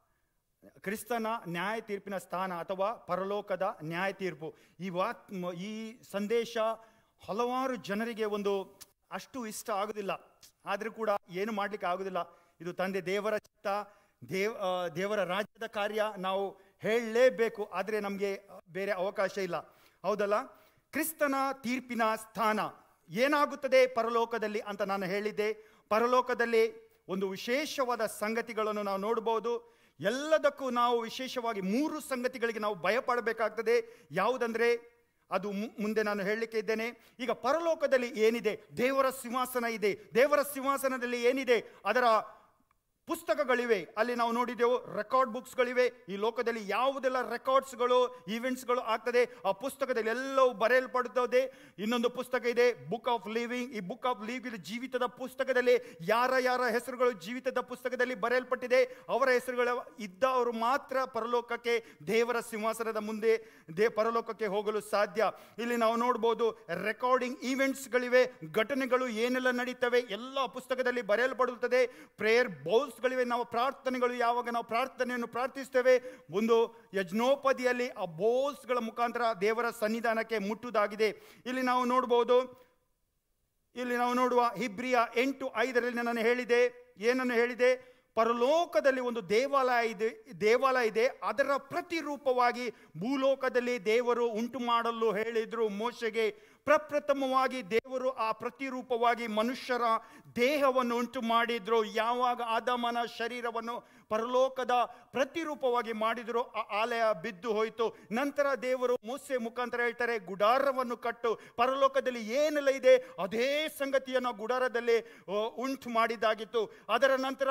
ಕ್ರಿಸ್ತನ ನ್ಯಾಯ ತೀರ್ಪಿನ ಸ್ಥಾನ ಅಥವಾ ಪರಲೋಕದ ನ್ಯಾಯ ತೀರ್ಪು ಈ ವಾಕ್ ಮ- ಈ ಸಂದೇಶ ಹಲವಾರು ಜನರಿಗೆ ಒಂದು ಅಷ್ಟು ಇಷ್ಟ ಆಗುದಿಲ್ಲ ಆದರೂ ಕೂಡ ಏನು ಮಾಡಲಿಕ್ಕೆ ಆಗುದಿಲ್ಲ ಇದು ತಂದೆ ದೇವರ ಚಿತ್ತ ದೇವ್ ಆ, ದೇವರ ರಾಜ್ಯದ ಕಾರ್ಯ ನಾವು ಹೇಳಲೇಬೇಕು ಆದರೆ ನಮಗೆ ಬೇರೆ ಅವಕಾಶ ಇಲ್ಲ ಹೌದಲ್ಲ ಕ್ರಿಸ್ತನ ತೀರ್ಪಿನ ಸ್ಥಾನ ಏನಾಗುತ್ತದೆ ಪರಲೋಕದಲ್ಲಿ ಅಂತ ನಾನು ಹೇಳಿದ್ದೆ ಪರಲೋಕದಲ್ಲಿ ಒಂದು ವಿಶೇಷವಾದ ಸಂಗತಿಗಳನ್ನು ನಾವು ನೋಡಬಹುದು ಎಲ್ಲದಕ್ಕೂ ನಾವು ವಿಶೇಷವಾಗಿ ಮೂರು ಸಂಗತಿಗಳಿಗೆ ನಾವು ಭಯಪಡಬೇಕಾಗ್ತದೆ ಯಾವುದಂದ್ರೆ ಅದು ಮು- ಮುಂದೆ ನಾನು ಹೇಳಲಿಕ್ಕೆ ಇದ್ದೇನೆ ಈಗ ಪರಲೋಕದಲ್ಲಿ ಏನಿದೆ ದೇವರ ಸಿಂಹಾಸನ ಇದೆ ದೇವರ ಸಿಂಹಾಸನದಲ್ಲಿ ಏನಿದೆ ಅದರ ಪುಸ್ತಕಗಳಿವೆ ಅಲ್ಲಿ ನಾವು ನೋಡಿದೆವು ರೆಕಾರ್ಡ್ ಬುಕ್ಸ್ಗಳಿವೆ ಈ ಲೋಕದಲ್ಲಿ ಯಾವುದೆಲ್ಲ ರೆಕಾರ್ಡ್ಸ್ಗಳು ಈವೆಂಟ್ಸ್ಗಳು ಆಗ್ತದೆ ಆ ಪುಸ್ತಕದಲ್ಲಿ ಎಲ್ಲವೂ ಬರೆಯಲ್ಪಡುತ್ತದೆ ಇನ್ನೊಂದು ಪುಸ್ತಕ ಇದೆ ಬುಕ್ ಆಫ್ ಲಿವಿಂಗ್ ಈ ಬುಕ್ ಆಫ್ ಲಿವಿಂಗ್ ಜೀವಿತದ ಪುಸ್ತಕದಲ್ಲಿ ಯಾರ ಯಾರ ಹೆಸರುಗಳು ಜೀವಿತದ ಪುಸ್ತಕದಲ್ಲಿ ಬರೆಯಲ್ಪಟ್ಟಿದೆ ಅವರ ಹೆಸರುಗಳು ಇದ್ದವರು ಮಾತ್ರ ಪರಲೋಕಕ್ಕೆ ದೇವರ ಸಿಂಹಾಸನದ ಮುಂದೆ ದೇ ಪರಲೋಕಕ್ಕೆ ಹೋಗಲು ಸಾಧ್ಯ ಇಲ್ಲಿ ನಾವು ನೋಡ್ಬೋದು ರೆಕಾರ್ಡಿಂಗ್ ಈವೆಂಟ್ಸ್ಗಳಿವೆ ಘಟನೆಗಳು ಏನೆಲ್ಲ ನಡೀತವೆ ಎಲ್ಲ ಪುಸ್ತಕದಲ್ಲಿ ಬರೆಯಲ್ಪಡುತ್ತದೆ ಪ್ರೇಯರ್ ಬೌಲ್ಸ್ಗಳಿವೆ ನಾವು ಪ್ರಾರ್ಥನೆಗಳು ಯಾವಾಗ ನಾವು ಪ್ರಾರ್ಥನೆಯನ್ನು ಪ್ರಾರ್ಥಿಸ್ತೇವೆ ಒಂದು ಯಜ್ಞೋಪದಿಯಲ್ಲಿ ಆ ಬೌಲ್ಸ್ಗಳ ಮುಖಾಂತರ ದೇವರ ಸನ್ನಿಧಾನಕ್ಕೆ ಮುಟ್ಟುವುದಾಗಿದೆ ಇಲ್ಲಿ ನಾವು ನೋಡ್ಬೋದು ಇಲ್ಲಿ ನಾವು ನೋಡುವ ಹಿಬ್ರಿಯ ಎಂಟು ಐದರಲ್ಲಿ ನಾನು ಹೇಳಿದೆ ಏನನ್ನು ಹೇಳಿದೆ ಪರಲೋಕದಲ್ಲಿ ಒಂದು ದೇವಾಲಯ ಇದೆ ದೇವಾಲಯ ಇದೆ ಅದರ ಪ್ರತಿರೂಪವಾಗಿ ಭೂಲೋಕದಲ್ಲಿ ದೇವರು ಉಂಟು ಮಾಡಲು ಹೇಳಿದ್ರು ಮೋಶೆಗೆ ಪ್ರಪ್ರಥಮವಾಗಿ ದೇವರು ಆ ಪ್ರತಿರೂಪವಾಗಿ ಮನುಷ್ಯರ ದೇಹವನ್ನು ಉಂಟು ಮಾಡಿದ್ರು ಯಾವಾಗ ಆದಮನ ಶರೀರವನ್ನು ಪರಲೋಕದ ಪ್ರತಿರೂಪವಾಗಿ ಮಾಡಿದ್ರು ಆ ಆಲಯ ಬಿದ್ದು ಹೋಯಿತು ನಂತರ ದೇವರು ಮೋಸೆ ಮುಖಾಂತರ ಹೇಳ್ತಾರೆ ಗುಡಾರವನ್ನು ಕಟ್ಟು ಪರಲೋಕದಲ್ಲಿ ಏನೆಲ್ಲ ಇದೆ ಅದೇ ಸಂಗತಿಯನ್ನು ಗುಡಾರದಲ್ಲಿ ಆ, ಉಂಟು ಮಾಡಿದ್ದಾಗಿತ್ತು ಅದರ ನಂತರ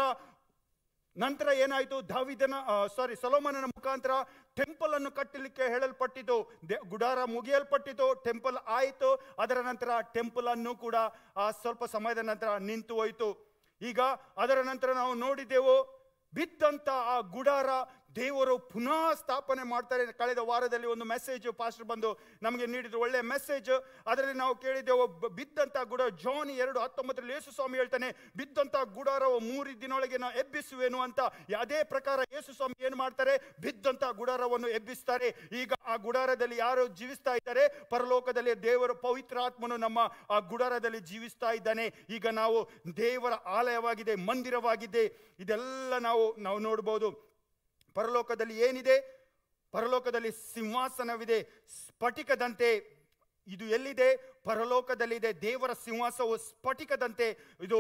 ನಂತರ ಏನಾಯಿತು ದಾವಿದನ ಸಾರಿ ಸೊಲೋಮನನ ಮುಖಾಂತರ ಟೆಂಪಲ್ ಅನ್ನು ಕಟ್ಟಲಿಕ್ಕೆ ಹೇಳಲ್ಪಟ್ಟಿತು ದೆ- ಗುಡಾರ ಮುಗಿಯಲ್ಪಟ್ಟಿತು ಟೆಂಪಲ್ ಆಯಿತು ಅದರ ನಂತರ ಟೆಂಪಲ್ ಅನ್ನು ಕೂಡ ಆ ಸ್ವಲ್ಪ ಸಮಯದ ನಂತರ ನಿಂತು ಹೋಯಿತು ಈಗ ಅದರ ನಂತರ ನಾವು ನೋಡಿದೆವು ಬಿದ್ದಂತ ಆ ಗುಡಾರ ದೇವರು ಪುನಃ ಸ್ಥಾಪನೆ ಮಾಡ್ತಾರೆ ಕಳೆದ ವಾರದಲ್ಲಿ ಒಂದು ಮೆಸೇಜ್ ಪಾಸ್ಟರ್ ಬಂದು ನಮಗೆ ನೀಡಿದ್ರು ಒಳ್ಳೆಯ ಮೆಸೇಜ್ ಅದರಲ್ಲಿ ನಾವು ಕೇಳಿದೆವು ಬ- ಬಿದ್ದಂತ ಗುಡ ಜಾನ್ ಎರಡು ಹತ್ತೊಂಬತ್ತರಲ್ಲಿ ಯೇಸು ಸ್ವಾಮಿ ಹೇಳ್ತಾನೆ ಬಿದ್ದಂತ ಗುಡಾರವು ಮೂರು ದಿನೊಳಗೆ ನಾ ಎಬ್ಬಿಸುವೆನು ಅಂತ ಅದೇ ಪ್ರಕಾರ ಯೇಸು ಸ್ವಾಮಿ ಏನು ಮಾಡ್ತಾರೆ ಬಿದ್ದಂತ ಗುಡಾರವನ್ನು ಎಬ್ಬಿಸ್ತಾರೆ ಈಗ ಆ ಗುಡಾರದಲ್ಲಿ ಯಾರು ಜೀವಿಸ್ತಾ ಇದ್ದಾರೆ ಪರಲೋಕದಲ್ಲಿ ದೇವರ ಪವಿತ್ರಾತ್ಮನು ನಮ್ಮ ಆ ಗುಡಾರದಲ್ಲಿ ಜೀವಿಸ್ತಾ ಇದ್ದಾನೆ ಈಗ ನಾವು ದೇವರ ಆಲಯವಾಗಿದೆ ಮಂದಿರವಾಗಿದೆ ಇದೆಲ್ಲ ನಾವು ನಾವು ನೋಡ್ಬೋದು ಪರಲೋಕದಲ್ಲಿ ಏನಿದೆ ಪರಲೋಕದಲ್ಲಿ ಸಿಂಹಾಸನವಿದೆ ಸ್ಫಟಿಕದಂತೆ ಇದು ಎಲ್ಲಿದೆ ಪರಲೋಕದಲ್ಲಿದೆ ದೇವರ ಸಿಂಹಾಸವು ಸ್ಫಟಿಕದಂತೆ ಇದು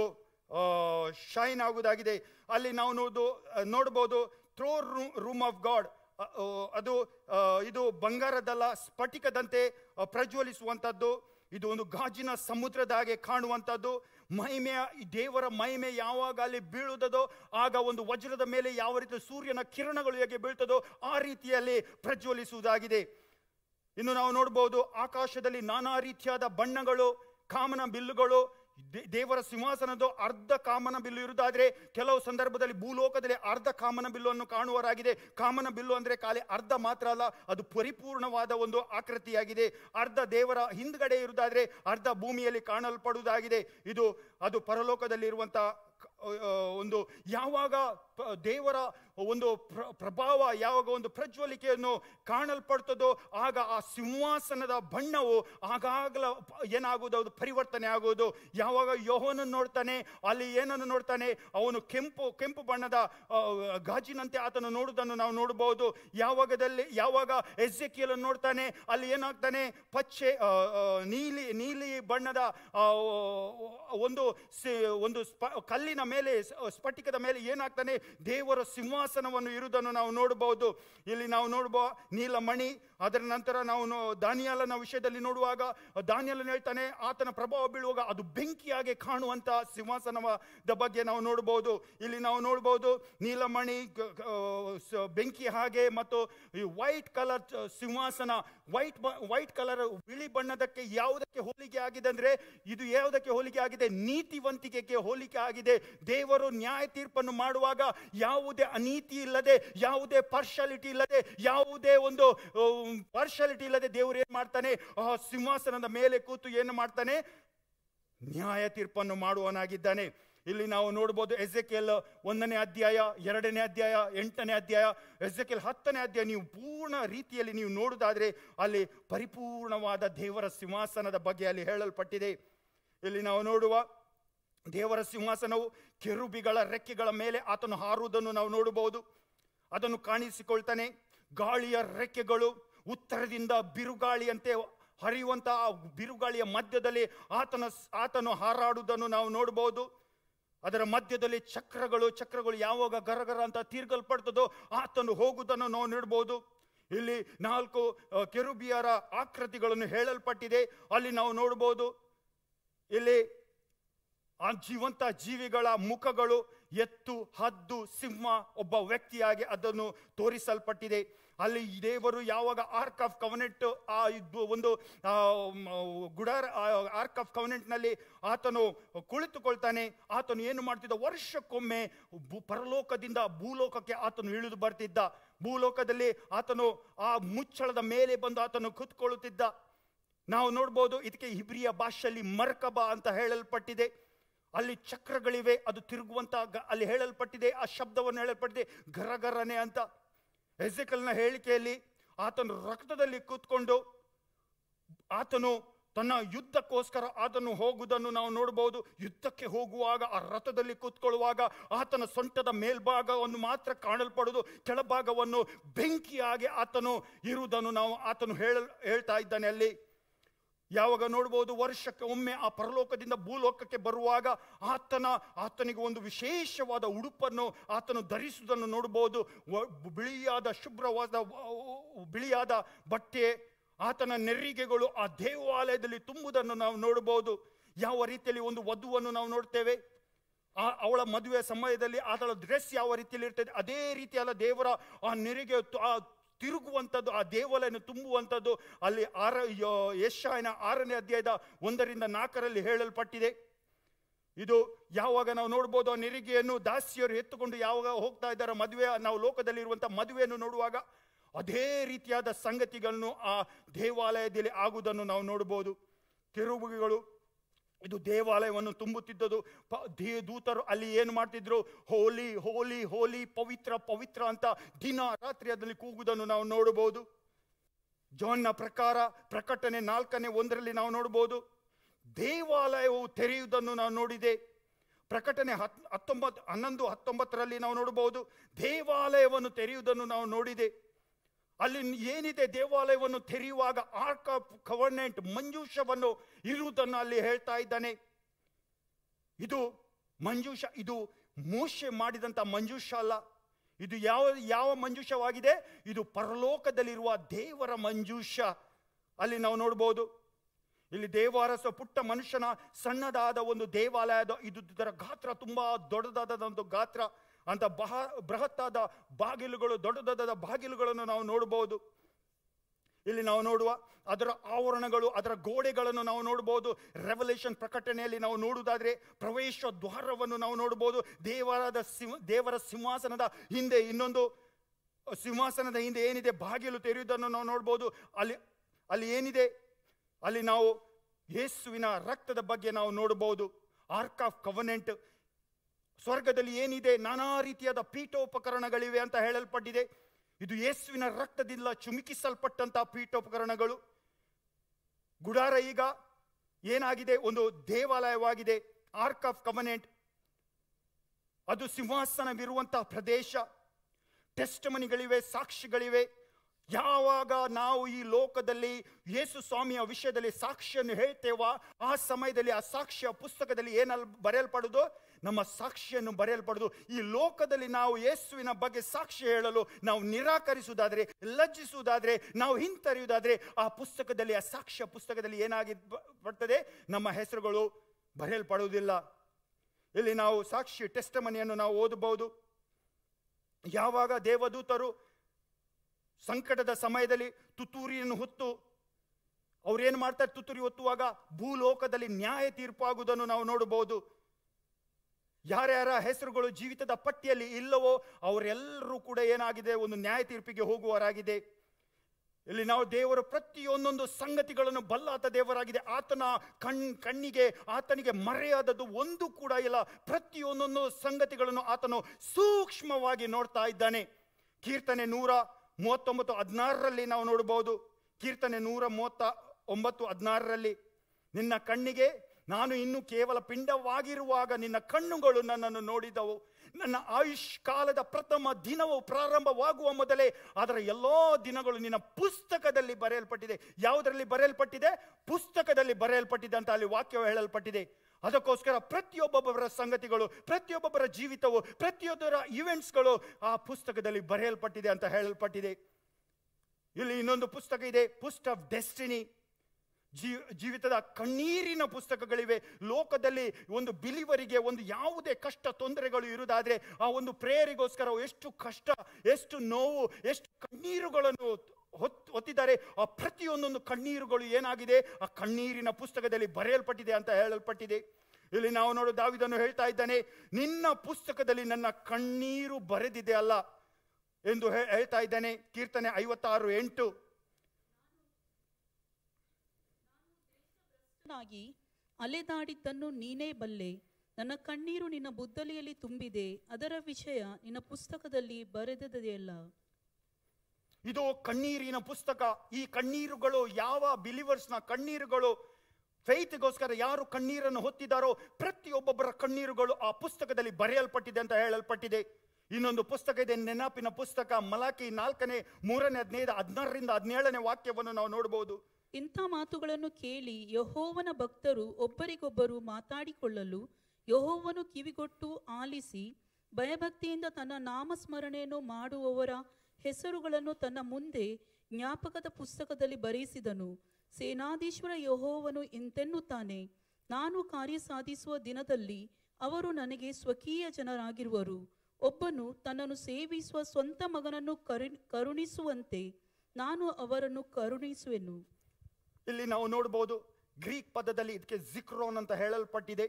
ಶೈನ್ ಆಗುವುದಾಗಿದೆ ಅಲ್ಲಿ ನಾವು ನೋಡು ನೋಡ್ಬೋದು ಥ್ರೋ ರೂಮ್ ಆಫ್ ಗಾಡ್ ಅದು ಆ, ಇದು ಬಂಗಾರದಲ್ಲ ಸ್ಫಟಿಕದಂತೆ ಆ, ಪ್ರಜ್ವಲಿಸುವಂಥದ್ದು ಇದು ಒಂದು ಗಾಜಿನ ಸಮುದ್ರದ ಹಾಗೆ ಕಾಣುವಂಥದ್ದು ಮಹಿಮೆಯ ಈ ದೇವರ ಮಹಿಮೆ ಯಾವಾಗ ಅಲ್ಲಿ ಬೀಳುವುದೋ ಆಗ ಒಂದು ವಜ್ರದ ಮೇಲೆ ಯಾವ ರೀತಿ ಸೂರ್ಯನ ಕಿರಣಗಳು ಹೇಗೆ ಬೀಳ್ತದೋ ಆ ರೀತಿಯಲ್ಲಿ ಪ್ರಜ್ವಲಿಸುವುದಾಗಿದೆ ಇನ್ನು ನಾವು ನೋಡ್ಬೋದು ಆಕಾಶದಲ್ಲಿ ನಾನಾ ರೀತಿಯಾದ ಬಣ್ಣಗಳು ಕಾಮನ ಬಿಲ್ಲುಗಳು ದೇ- ದೇವರ ಸಿಂಹಾಸನದ ಅರ್ಧ ಕಾಮನ ಬಿಲ್ಲು ಇರುವುದಾದ್ರೆ ಕೆಲವು ಸಂದರ್ಭದಲ್ಲಿ ಭೂಲೋಕದಲ್ಲಿ ಅರ್ಧ ಕಾಮನ ಬಿಲ್ಲನ್ನು ಕಾಣುವರಾಗಿದೆ ಕಾಮನ ಬಿಲ್ಲು ಅಂದ್ರೆ ಖಾಲಿ ಅರ್ಧ ಮಾತ್ರ ಅಲ್ಲ ಅದು ಪರಿಪೂರ್ಣವಾದ ಒಂದು ಆಕೃತಿಯಾಗಿದೆ ಅರ್ಧ ದೇವರ ಹಿಂದ್ಗಡೆ ಇರುವುದಾದ್ರೆ ಅರ್ಧ ಭೂಮಿಯಲ್ಲಿ ಕಾಣಲ್ಪಡುವುದಾಗಿದೆ ಇದು ಅದು ಪರಲೋಕದಲ್ಲಿ ಇರುವಂತ ಒಂದು ಯಾವಾಗ ಪ- ದೇವರ ಒಂದು ಪ್ರ- ಪ್ರಭಾವ ಯಾವಾಗ ಒಂದು ಪ್ರಜ್ವಲಿಕೆಯನ್ನು ಕಾಣಲ್ಪಡ್ತದೋ ಆಗ ಆ ಸಿಂಹಾಸನದ ಬಣ್ಣವು ಆಗಾಗಲ ಪ- ಏನಾಗುವುದು ಅದು ಪರಿವರ್ತನೆ ಆಗುವುದು ಯಾವಾಗ ಯೋಹನನ್ನು ನೋಡ್ತಾನೆ ಅಲ್ಲಿ ಏನನ್ನು ನೋಡ್ತಾನೆ ಅವನು ಕೆಂಪು ಕೆಂಪು ಬಣ್ಣದ ಆ, ಗಾಜಿನಂತೆ ಆತನು ನೋಡುವುದನ್ನು ನಾವು ನೋಡಬಹುದು ಯಾವಾಗದಲ್ಲಿ ಯಾವಾಗ ಎಸ್ಎಕಿಯಲನ್ನು ನೋಡ್ತಾನೆ ಅಲ್ಲಿ ಏನಾಗ್ತಾನೆ ಪಚ್ಚೆ ಆ, ಆ, ನೀಲಿ ನೀಲಿ ಬಣ್ಣದ ಆ, ಒಂದು ಸಿ- ಒಂದು ಸ್ಪ ಕಲ್ಲಿನ ಮೇಲೆ ಸ್- ಸ್ಫಟಿಕದ ಮೇಲೆ ಏನಾಗ್ತಾನೆ ದೇವರ ಸಿಂಹಾಸನವನ್ನು ಇರುವುದನ್ನು ನಾವು ನೋಡಬಹುದು ಇಲ್ಲಿ ನಾವು ನೋಡಬೋ ನೀಲಮಣಿ ಅದರ ನಂತರ ನಾವು ನೋ- ದಾನಿಯಾಲನ ವಿಷಯದಲ್ಲಿ ನೋಡುವಾಗ ದಾನಿಯಾಲನ ಹೇಳ್ತಾನೆ ಆತನ ಪ್ರಭಾವ ಬೀಳುವಾಗ ಅದು ಬೆಂಕಿಯಾಗಿ ಕಾಣುವಂತ ಸಿಂಹಾಸನದ ಬಗ್ಗೆ ನಾವು ನೋಡಬಹುದು ಇಲ್ಲಿ ನಾವು ನೋಡಬಹುದು ನೀಲಮಣಿ ಗ- ಗ- ಸ- ಬೆಂಕಿ ಹಾಗೆ ಮತ್ತು ಈ ವೈಟ್ ಕಲರ್ ಸಿಂಹಾಸನ ವೈಟ್ ವೈಟ್ ಕಲರ್ ಬಿಳಿ ಬಣ್ಣದಕ್ಕೆ ಯಾವುದಕ್ಕೆ ಹೋಲಿಕೆ ಆಗಿದೆ ಅಂದ್ರೆ ಇದು ಯಾವುದಕ್ಕೆ ಹೋಲಿಕೆ ಆಗಿದೆ ನೀತಿವಂತಿಕೆಗೆ ಹೋಲಿಕೆ ಆಗಿದೆ ದೇವರು ನ್ಯಾಯ ತೀರ್ಪನ್ನು ಮಾಡುವಾಗ ಯಾವುದೇ ಅನೀತಿ ಇಲ್ಲದೆ ಯಾವುದೇ ಪಾರ್ಶಾಲಿಟಿ ಇಲ್ಲದೆ ಯಾವುದೇ ಒಂದು ಪಾರ್ಶಾಲಿಟಿ ಇಲ್ಲದೆ ದೇವರು ಏನ್ ಮಾಡ್ತಾನೆ ಆ ಸಿಂಹಾಸನದ ಮೇಲೆ ಕೂತು ಏನು ಮಾಡ್ತಾನೆ ನ್ಯಾಯ ತೀರ್ಪನ್ನು ಮಾಡುವನಾಗಿದ್ದಾನೆ ಇಲ್ಲಿ ನಾವು ನೋಡ್ಬೋದು ಎಸೆಕೆಲ್ ಒಂದನೇ ಅಧ್ಯಾಯ ಎರಡನೇ ಅಧ್ಯಾಯ ಎಂಟನೇ ಅಧ್ಯಾಯ ಎಸೆಕೆಲ್ ಹತ್ತನೇ ಅಧ್ಯಾಯ ನೀವು ಪೂರ್ಣ ರೀತಿಯಲ್ಲಿ ನೀವು ನೋಡುವುದಾದ್ರೆ ಅಲ್ಲಿ ಪರಿಪೂರ್ಣವಾದ ದೇವರ ಸಿಂಹಾಸನದ ಬಗ್ಗೆ ಅಲ್ಲಿ ಹೇಳಲ್ಪಟ್ಟಿದೆ ಇಲ್ಲಿ ನಾವು ನೋಡುವ ದೇವರ ಸಿಂಹಾಸನವು ಕೆರುಬಿಗಳ ರೆಕ್ಕೆಗಳ ಮೇಲೆ ಆತನು ಹಾರುವುದನ್ನು ನಾವು ನೋಡಬಹುದು ಅದನ್ನು ಕಾಣಿಸಿಕೊಳ್ತಾನೆ ಗಾಳಿಯ ರೆಕ್ಕೆಗಳು ಉತ್ತರದಿಂದ ಬಿರುಗಾಳಿಯಂತೆ ಹರಿಯುವಂತ ಆ ಬಿರುಗಾಳಿಯ ಮಧ್ಯದಲ್ಲಿ ಆತನ ಆತನು ಹಾರಾಡುವುದನ್ನು ನಾವು ನೋಡಬಹುದು ಅದರ ಮಧ್ಯದಲ್ಲಿ ಚಕ್ರಗಳು ಚಕ್ರಗಳು ಯಾವಾಗ ಗರಗರ ಅಂತ ತೀರ್ಗಲ್ಪಡ್ತದೋ ಆತನು ಹೋಗುವುದನ್ನು ನಾವು ನೋಡಬಹುದು ಇಲ್ಲಿ ನಾಲ್ಕು ಆ, ಕೆರುಬಿಯರ ಆಕೃತಿಗಳನ್ನು ಹೇಳಲ್ಪಟ್ಟಿದೆ ಅಲ್ಲಿ ನಾವು ನೋಡಬಹುದು ಇಲ್ಲಿ ಆ ಜೀವಂತ ಜೀವಿಗಳ ಮುಖಗಳು ಎತ್ತು ಹದ್ದು ಸಿಂಹ ಒಬ್ಬ ವ್ಯಕ್ತಿಯಾಗಿ ಅದನ್ನು ತೋರಿಸಲ್ಪಟ್ಟಿದೆ ಅಲ್ಲಿ ದೇವರು ಯಾವಾಗ ಆರ್ಕ್ ಆಫ್ ಕವನೆಂಟ್ ಆ ಇದು ಒಂದು ಆ, ಮ, ಗುಡಾರ ಆರ್ಕ್ ಆಫ್ ಕವನೆಂಟ್ನಲ್ಲಿ ಆತನು ಕುಳಿತುಕೊಳ್ತಾನೆ ಆತನು ಏನು ಮಾಡ್ತಿದ್ದ ವರ್ಷಕ್ಕೊಮ್ಮೆ ಭೂ- ಪರಲೋಕದಿಂದ ಭೂಲೋಕಕ್ಕೆ ಆತನು ಇಳಿದು ಬರ್ತಿದ್ದ ಭೂಲೋಕದಲ್ಲಿ ಆತನು ಆ ಮುಚ್ಚಳದ ಮೇಲೆ ಬಂದು ಆತನು ಕೂತ್ಕೊಳ್ಳುತ್ತಿದ್ದ ನಾವು ನೋಡ್ಬೋದು ಇದಕ್ಕೆ ಹಿಬ್ರಿಯ ಭಾಷೆಯಲ್ಲಿ ಮರ್ಕಬ ಅಂತ ಹೇಳಲ್ಪಟ್ಟಿದೆ ಅಲ್ಲಿ ಚಕ್ರಗಳಿವೆ ಅದು ತಿರುಗುವಂತ ಗ- ಅಲ್ಲಿ ಹೇಳಲ್ಪಟ್ಟಿದೆ ಆ ಶಬ್ದವನ್ನು ಹೇಳಲ್ಪಟ್ಟಿದೆ ಗರಗರನೆ ಅಂತ ಎಸೆಕಲ್ನ ಹೇಳಿಕೆಯಲ್ಲಿ ಆತನು ರಕ್ತದಲ್ಲಿ ಕೂತ್ಕೊಂಡು ಆತನು ತನ್ನ ಯುದ್ಧಕ್ಕೋಸ್ಕರ ಆತನು ಹೋಗುವುದನ್ನು ನಾವು ನೋಡಬಹುದು ಯುದ್ಧಕ್ಕೆ ಹೋಗುವಾಗ ಆ ರಥದಲ್ಲಿ ಕೂತ್ಕೊಳ್ಳುವಾಗ ಆತನ ಸೊಂಟದ ಮೇಲ್ಭಾಗವನ್ನು ಮಾತ್ರ ಕಾಣಲ್ಪಡುವುದು ಕೆಳಭಾಗವನ್ನು ಬೆಂಕಿಯಾಗಿ ಆತನು ಇರುವುದನ್ನು ನಾವು ಆತನು ಹೇಳ ಹೇಳ್ತಾ ಇದ್ದಾನೆ ಅಲ್ಲಿ ಯಾವಾಗ ನೋಡ್ಬೋದು ವರ್ಷಕ್ಕೆ ಒಮ್ಮೆ ಆ ಪರಲೋಕದಿಂದ ಭೂಲೋಕಕ್ಕೆ ಬರುವಾಗ ಆತನ ಆತನಿಗೆ ಒಂದು ವಿಶೇಷವಾದ ಉಡುಪನ್ನು ಆತನು ಧರಿಸುವುದನ್ನು ನೋಡಬಹುದು ವ- ಬಿಳಿಯಾದ ಶುಭ್ರವಾದ ವ- ಬಿಳಿಯಾದ ಬಟ್ಟೆ ಆತನ ನೆರಿಗೆಗಳು ಆ ದೇವಾಲಯದಲ್ಲಿ ತುಂಬುವುದನ್ನು ನಾವು ನೋಡಬಹುದು ಯಾವ ರೀತಿಯಲ್ಲಿ ಒಂದು ವಧುವನ್ನು ನಾವು ನೋಡ್ತೇವೆ ಆ ಅವಳ ಮದುವೆ ಸಮಯದಲ್ಲಿ ಆತಳ ಡ್ರೆಸ್ ಯಾವ ರೀತಿಯಲ್ಲಿ ಇರ್ತದೆ ಅದೇ ರೀತಿಯಾದ ದೇವರ ಆ ನೆರಿಗೆ ತು- ಆ ತಿರುಗುವಂಥದ್ದು ಆ ದೇವಾಲಯನ ತುಂಬುವಂಥದ್ದು ಅಲ್ಲಿ ಆರ ಯ- ಯೆಶಾಯನ ಆರನೇ ಅಧ್ಯಾಯದ ಒಂದರಿಂದ ನಾಲ್ಕರಲ್ಲಿ ಹೇಳಲ್ಪಟ್ಟಿದೆ ಇದು ಯಾವಾಗ ನಾವು ನೋಡ್ಬೋದು ಆ ನೆರಿಗೆಯನ್ನು ದಾಸಿಯರು ಎತ್ತುಕೊಂಡು ಯಾವಾಗ ಹೋಗ್ತಾ ಇದ್ದಾರೆ ಮದುವೆ ನಾವು ಲೋಕದಲ್ಲಿರುವಂಥ ಮದುವೆಯನ್ನು ನೋಡುವಾಗ ಅದೇ ರೀತಿಯಾದ ಸಂಗತಿಗಳನ್ನು ಆ ದೇವಾಲಯದಲ್ಲಿ ಆಗುವುದನ್ನು ನಾವು ನೋಡ್ಬೋದು ಕೆರುಬುಗಳು ಇದು ದೇವಾಲಯವನ್ನು ತುಂಬುತ್ತಿದ್ದದು ಪ ದೇ- ದೂತರು ಅಲ್ಲಿ ಏನು ಮಾಡ್ತಿದ್ರು ಹೋಲಿ ಹೋಲಿ ಹೋಲಿ ಪವಿತ್ರ ಪವಿತ್ರ ಅಂತ ದಿನ ರಾತ್ರಿ ಅದರಲ್ಲಿ ಕೂಗುವುದನ್ನು ನಾವು ನೋಡಬಹುದು ಜಾನ್ನ ಪ್ರಕಾರ ಪ್ರಕಟಣೆ ನಾಲ್ಕನೇ ಒಂದರಲ್ಲಿ ನಾವು ನೋಡಬಹುದು ದೇವಾಲಯವು ತೆರೆಯುವುದನ್ನು ನಾವು ನೋಡಿದೆ ಪ್ರಕಟಣೆ ಹತ್ ಹತ್ತೊಂಬತ್ತು ಹನ್ನೊಂದು ಹತ್ತೊಂಬತ್ತರಲ್ಲಿ ನಾವು ನೋಡಬಹುದು ದೇವಾಲಯವನ್ನು ತೆರೆಯುವುದನ್ನು ನಾವು ನೋಡಿದೆ ಅಲ್ಲಿ ಏನಿದೆ ದೇವಾಲಯವನ್ನು ತೆರೆಯುವಾಗ ಆರ್ಕ್ ಆಫ್ ಗವರ್ನೆಂಟ್ ಮಂಜೂಷವನ್ನು ಇರುವುದನ್ನು ಅಲ್ಲಿ ಹೇಳ್ತಾ ಇದ್ದಾನೆ ಇದು ಮಂಜೂಷ ಇದು ಮೋಶೆ ಮಾಡಿದಂಥ ಮಂಜೂಷ ಅಲ್ಲ ಇದು ಯಾವ ಯಾವ ಮಂಜೂಷವಾಗಿದೆ ಇದು ಪರಲೋಕದಲ್ಲಿರುವ ದೇವರ ಮಂಜೂಷ ಅಲ್ಲಿ ನಾವು ನೋಡ್ಬೋದು ಇಲ್ಲಿ ದೇವಾರಸ ಪುಟ್ಟ ಮನುಷ್ಯನ ಸಣ್ಣದಾದ ಒಂದು ದೇವಾಲಯದ ಇದು ಇದರ ಗಾತ್ರ ತುಂಬಾ ದೊಡ್ಡದಾದ ಒಂದು ಗಾತ್ರ ಅಂತ ಬಹ ಬೃಹತ್ತಾದ ಬಾಗಿಲುಗಳು ದೊಡ್ಡದಾದ ಬಾಗಿಲುಗಳನ್ನು ನಾವು ನೋಡಬಹುದು ಇಲ್ಲಿ ನಾವು ನೋಡುವ ಅದರ ಆವರಣಗಳು ಅದರ ಗೋಡೆಗಳನ್ನು ನಾವು ನೋಡಬಹುದು ರೆವಲ್ಯೂಷನ್ ಪ್ರಕಟಣೆಯಲ್ಲಿ ನಾವು ನೋಡುವುದಾದ್ರೆ ಪ್ರವೇಶ ದ್ವಾರವನ್ನು ನಾವು ನೋಡಬಹುದು ದೇವರಾದ ಸಿಂಹ ದೇವರ ಸಿಂಹಾಸನದ ಹಿಂದೆ ಇನ್ನೊಂದು ಸಿಂಹಾಸನದ ಹಿಂದೆ ಏನಿದೆ ಬಾಗಿಲು ತೆರೆಯುವುದನ್ನು ನಾವು ನೋಡ್ಬೋದು ಅಲ್ಲಿ ಅಲ್ಲಿ ಏನಿದೆ ಅಲ್ಲಿ ನಾವು ಯೇಸುವಿನ ರಕ್ತದ ಬಗ್ಗೆ ನಾವು ನೋಡಬಹುದು ಆರ್ಕ್ ಆಫ್ ಕವನೆಂಟ್ ಸ್ವರ್ಗದಲ್ಲಿ ಏನಿದೆ ನಾನಾ ರೀತಿಯಾದ ಪೀಠೋಪಕರಣಗಳಿವೆ ಅಂತ ಹೇಳಲ್ಪಟ್ಟಿದೆ ಇದು ಯೇಸುವಿನ ರಕ್ತದಿಂದ ಚುಮುಕಿಸಲ್ಪಟ್ಟಂತಹ ಪೀಠೋಪಕರಣಗಳು ಗುಡಾರ ಈಗ ಏನಾಗಿದೆ ಒಂದು ದೇವಾಲಯವಾಗಿದೆ ಆರ್ಕ್ ಆಫ್ ಕವನೆಂಟ್ ಅದು ಸಿಂಹಾಸನವಿರುವಂತಹ ಪ್ರದೇಶ ಟೆಸ್ಟಮನಿಗಳಿವೆ ಸಾಕ್ಷಿಗಳಿವೆ ಯಾವಾಗ ನಾವು ಈ ಲೋಕದಲ್ಲಿ ಯೇಸು ಸ್ವಾಮಿಯ ವಿಷಯದಲ್ಲಿ ಸಾಕ್ಷಿಯನ್ನು ಹೇಳ್ತೇವ ಆ ಸಮಯದಲ್ಲಿ ಆ ಸಾಕ್ಷಿಯ ಪುಸ್ತಕದಲ್ಲಿ ಏನಲ್ ಬರೆಯಲ್ಪಡುದು ನಮ್ಮ ಸಾಕ್ಷಿಯನ್ನು ಬರೆಯಲ್ಪಡುದು ಈ ಲೋಕದಲ್ಲಿ ನಾವು ಯೇಸುವಿನ ಬಗ್ಗೆ ಸಾಕ್ಷಿ ಹೇಳಲು ನಾವು ನಿರಾಕರಿಸುವುದಾದ್ರೆ ಲಜ್ಜಿಸುವುದಾದ್ರೆ ನಾವು ಹಿಂತರಿಯುವುದಾದ್ರೆ ಆ ಪುಸ್ತಕದಲ್ಲಿ ಆ ಸಾಕ್ಷ್ಯ ಪುಸ್ತಕದಲ್ಲಿ ಏನಾಗಿ ಬ- ಬರ್ತದೆ ನಮ್ಮ ಹೆಸರುಗಳು ಬರೆಯಲ್ಪಡುವುದಿಲ್ಲ ಇಲ್ಲಿ ನಾವು ಸಾಕ್ಷಿ ಟೆಸ್ಟಮನಿಯನ್ನು ನಾವು ಓದಬಹುದು ಯಾವಾಗ ದೇವದೂತರು ಸಂಕಟದ ಸಮಯದಲ್ಲಿ ತುತ್ತೂರಿಯನ್ನು ಹೊತ್ತು ಅವ್ರೇನು ಮಾಡ್ತಾರೆ ತುತ್ತೂರಿ ಹೊತ್ತುವಾಗ ಭೂಲೋಕದಲ್ಲಿ ನ್ಯಾಯ ತೀರ್ಪಾಗುವುದನ್ನು ನಾವು ನೋಡಬಹುದು ಯಾರ್ಯಾರ ಹೆಸರುಗಳು ಜೀವಿತದ ಪಟ್ಟಿಯಲ್ಲಿ ಇಲ್ಲವೋ ಅವರೆಲ್ಲರೂ ಕೂಡ ಏನಾಗಿದೆ ಒಂದು ನ್ಯಾಯ ತೀರ್ಪಿಗೆ ಹೋಗುವವರಾಗಿದೆ ಇಲ್ಲಿ ನಾವು ದೇವರು ಪ್ರತಿಯೊಂದೊಂದು ಸಂಗತಿಗಳನ್ನು ಬಲ್ಲಾತ ದೇವರಾಗಿದೆ ಆತನ ಕಣ್ ಕಣ್ಣಿಗೆ ಆತನಿಗೆ ಮರೆಯಾದದ್ದು ಒಂದು ಕೂಡ ಇಲ್ಲ ಪ್ರತಿಯೊಂದೊಂದು ಸಂಗತಿಗಳನ್ನು ಆತನು ಸೂಕ್ಷ್ಮವಾಗಿ ನೋಡ್ತಾ ಇದ್ದಾನೆ ಕೀರ್ತನೆ ನೂರ ಮೂವತ್ತೊಂಬತ್ತು ಹದಿನಾರರಲ್ಲಿ ನಾವು ನೋಡಬಹುದು ಕೀರ್ತನೆ ನೂರ ಮೂವತ್ತ ಒಂಬತ್ತು ಹದಿನಾರರಲ್ಲಿ ನಿನ್ನ ಕಣ್ಣಿಗೆ ನಾನು ಇನ್ನು ಕೇವಲ ಪಿಂಡವಾಗಿರುವಾಗ ನಿನ್ನ ಕಣ್ಣುಗಳು ನನ್ನನ್ನು ನೋಡಿದವು ನನ್ನ ಆಯುಷ್ ಕಾಲದ ಪ್ರಥಮ ದಿನವು ಪ್ರಾರಂಭವಾಗುವ ಮೊದಲೇ ಅದರ ಎಲ್ಲಾ ದಿನಗಳು ನಿನ್ನ ಪುಸ್ತಕದಲ್ಲಿ ಬರೆಯಲ್ಪಟ್ಟಿದೆ ಯಾವುದರಲ್ಲಿ ಬರೆಯಲ್ಪಟ್ಟಿದೆ ಪುಸ್ತಕದಲ್ಲಿ ಬರೆಯಲ್ಪಟ್ಟಿದೆ ಅಂತ ಅಲ್ಲಿ ವಾಕ್ಯ ಹೇಳಲ್ಪಟ್ಟಿದೆ ಅದಕ್ಕೋಸ್ಕರ ಪ್ರತಿಯೊಬ್ಬೊಬ್ಬರ ಸಂಗತಿಗಳು ಪ್ರತಿಯೊಬ್ಬೊಬ್ಬರ ಜೀವಿತವು ಪ್ರತಿಯೊಬ್ಬರ ಇವೆಂಟ್ಸ್ಗಳು ಆ ಪುಸ್ತಕದಲ್ಲಿ ಬರೆಯಲ್ಪಟ್ಟಿದೆ ಅಂತ ಹೇಳಲ್ಪಟ್ಟಿದೆ ಇಲ್ಲಿ ಇನ್ನೊಂದು ಪುಸ್ತಕ ಇದೆ ಪುಸ್ಟ್ ಆಫ್ ಡೆಸ್ಟಿನಿ ಜೀ ಜೀವಿತದ ಕಣ್ಣೀರಿನ ಪುಸ್ತಕಗಳಿವೆ ಲೋಕದಲ್ಲಿ ಒಂದು ಬಿಲಿವರಿಗೆ ಒಂದು ಯಾವುದೇ ಕಷ್ಟ ತೊಂದರೆಗಳು ಇರುವುದಾದ್ರೆ ಆ ಒಂದು ಪ್ರೇಯರಿಗೋಸ್ಕರ ಎಷ್ಟು ಕಷ್ಟ ಎಷ್ಟು ನೋವು ಎಷ್ಟು ಕಣ್ಣೀರುಗಳನ್ನು ಹೊತ್ ಹೊತ್ತಿದ್ದಾರೆ ಆ ಪ್ರತಿಯೊಂದೊಂದು ಕಣ್ಣೀರುಗಳು ಏನಾಗಿದೆ ಆ ಕಣ್ಣೀರಿನ ಪುಸ್ತಕದಲ್ಲಿ ಬರೆಯಲ್ಪಟ್ಟಿದೆ ಅಂತ ಹೇಳಲ್ಪಟ್ಟಿದೆ ಇಲ್ಲಿ ನಾವು ನೋಡು ದಾವಿದನು ಹೇಳ್ತಾ ಇದ್ದಾನೆ ನಿನ್ನ ಪುಸ್ತಕದಲ್ಲಿ ನನ್ನ ಕಣ್ಣೀರು ಬರೆದಿದೆ ಅಲ್ಲ ಎಂದು ಹೇ- ಹೇಳ್ತಾ ಇದ್ದಾನೆ ಕೀರ್ತನೆ ಐವತ್ತಾರು ಎಂಟು ನಾಗಿ ಅಲೆದಾಡಿದ್ದನ್ನು ನೀನೇ ಬಲ್ಲೆ ನನ್ನ ಕಣ್ಣೀರು ನಿನ್ನ ಬುದ್ದಲಿಯಲ್ಲಿ ತುಂಬಿದೆ ಅದರ ವಿಷಯ ನಿನ್ನ ಪುಸ್ತಕದಲ್ಲಿ ಬರೆದದೆಯಲ್ಲ ಇದು ಕಣ್ಣೀರಿನ ಪುಸ್ತಕ ಈ ಕಣ್ಣೀರುಗಳು ಯಾವ ಬಿಲಿವರ್ಸ್ನ ಕಣ್ಣೀರುಗಳು ಫೈತ್ಗೋಸ್ಕರ ಯಾರು ಕಣ್ಣೀರನ್ನು ಹೊತ್ತಿದ್ದಾರೋ ಪ್ರತಿಯೊಬ್ಬೊಬ್ಬರ ಕಣ್ಣೀರುಗಳು ಆ ಪುಸ್ತಕದಲ್ಲಿ ಬರೆಯಲ್ಪಟ್ಟಿದೆ ಅಂತ ಹೇಳಲ್ಪಟ್ಟಿದೆ ಇನ್ನೊಂದು ಪುಸ್ತಕ ಇದೆ ನೆನಪಿನ ಪುಸ್ತಕ ಮಲಾಕಿ ನಾಲ್ಕನೇ ಮೂರನೇ ಹದಿನೈದು ಹದಿನಾರರಿಂದ ಹದಿನೇಳನೇ ವಾಕ್ಯವನ್ನು ನಾವು ನೋಡಬಹುದು ಇಂಥ ಮಾತುಗಳನ್ನು ಕೇಳಿ ಯಹೋವನ ಭಕ್ತರು ಒಬ್ಬರಿಗೊಬ್ಬರು ಮಾತಾಡಿಕೊಳ್ಳಲು ಯಹೋವನು ಕಿವಿಗೊಟ್ಟು ಆಲಿಸಿ ಭಯಭಕ್ತಿಯಿಂದ ತನ್ನ ನಾಮಸ್ಮರಣೆಯನ್ನು ಮಾಡುವವರ ಹೆಸರುಗಳನ್ನು ತನ್ನ ಮುಂದೆ ಜ್ಞಾಪಕದ ಪುಸ್ತಕದಲ್ಲಿ ಬರೆಯಿಸಿದನು ಸೇನಾಧೀಶ್ವರ ಯಹೋವನು ಇಂತೆನ್ನುತ್ತಾನೆ ನಾನು ಕಾರ್ಯ ಸಾಧಿಸುವ ದಿನದಲ್ಲಿ ಅವರು ನನಗೆ ಸ್ವಕೀಯ ಜನರಾಗಿರುವರು ಒಬ್ಬನು ತನ್ನನ್ನು ಸೇವಿಸುವ ಸ್ವಂತ ಮಗನನ್ನು ಕರು ಕರುಣಿಸುವಂತೆ ನಾನು ಅವರನ್ನು ಕರುಣಿಸುವೆನು ಇಲ್ಲಿ ನಾವು ನೋಡಬಹುದು ಗ್ರೀಕ್ ಪದದಲ್ಲಿ ಇದಕ್ಕೆ ಜಿಕ್ರೋನ್ ಅಂತ ಹೇಳಲ್ಪಟ್ಟಿದೆ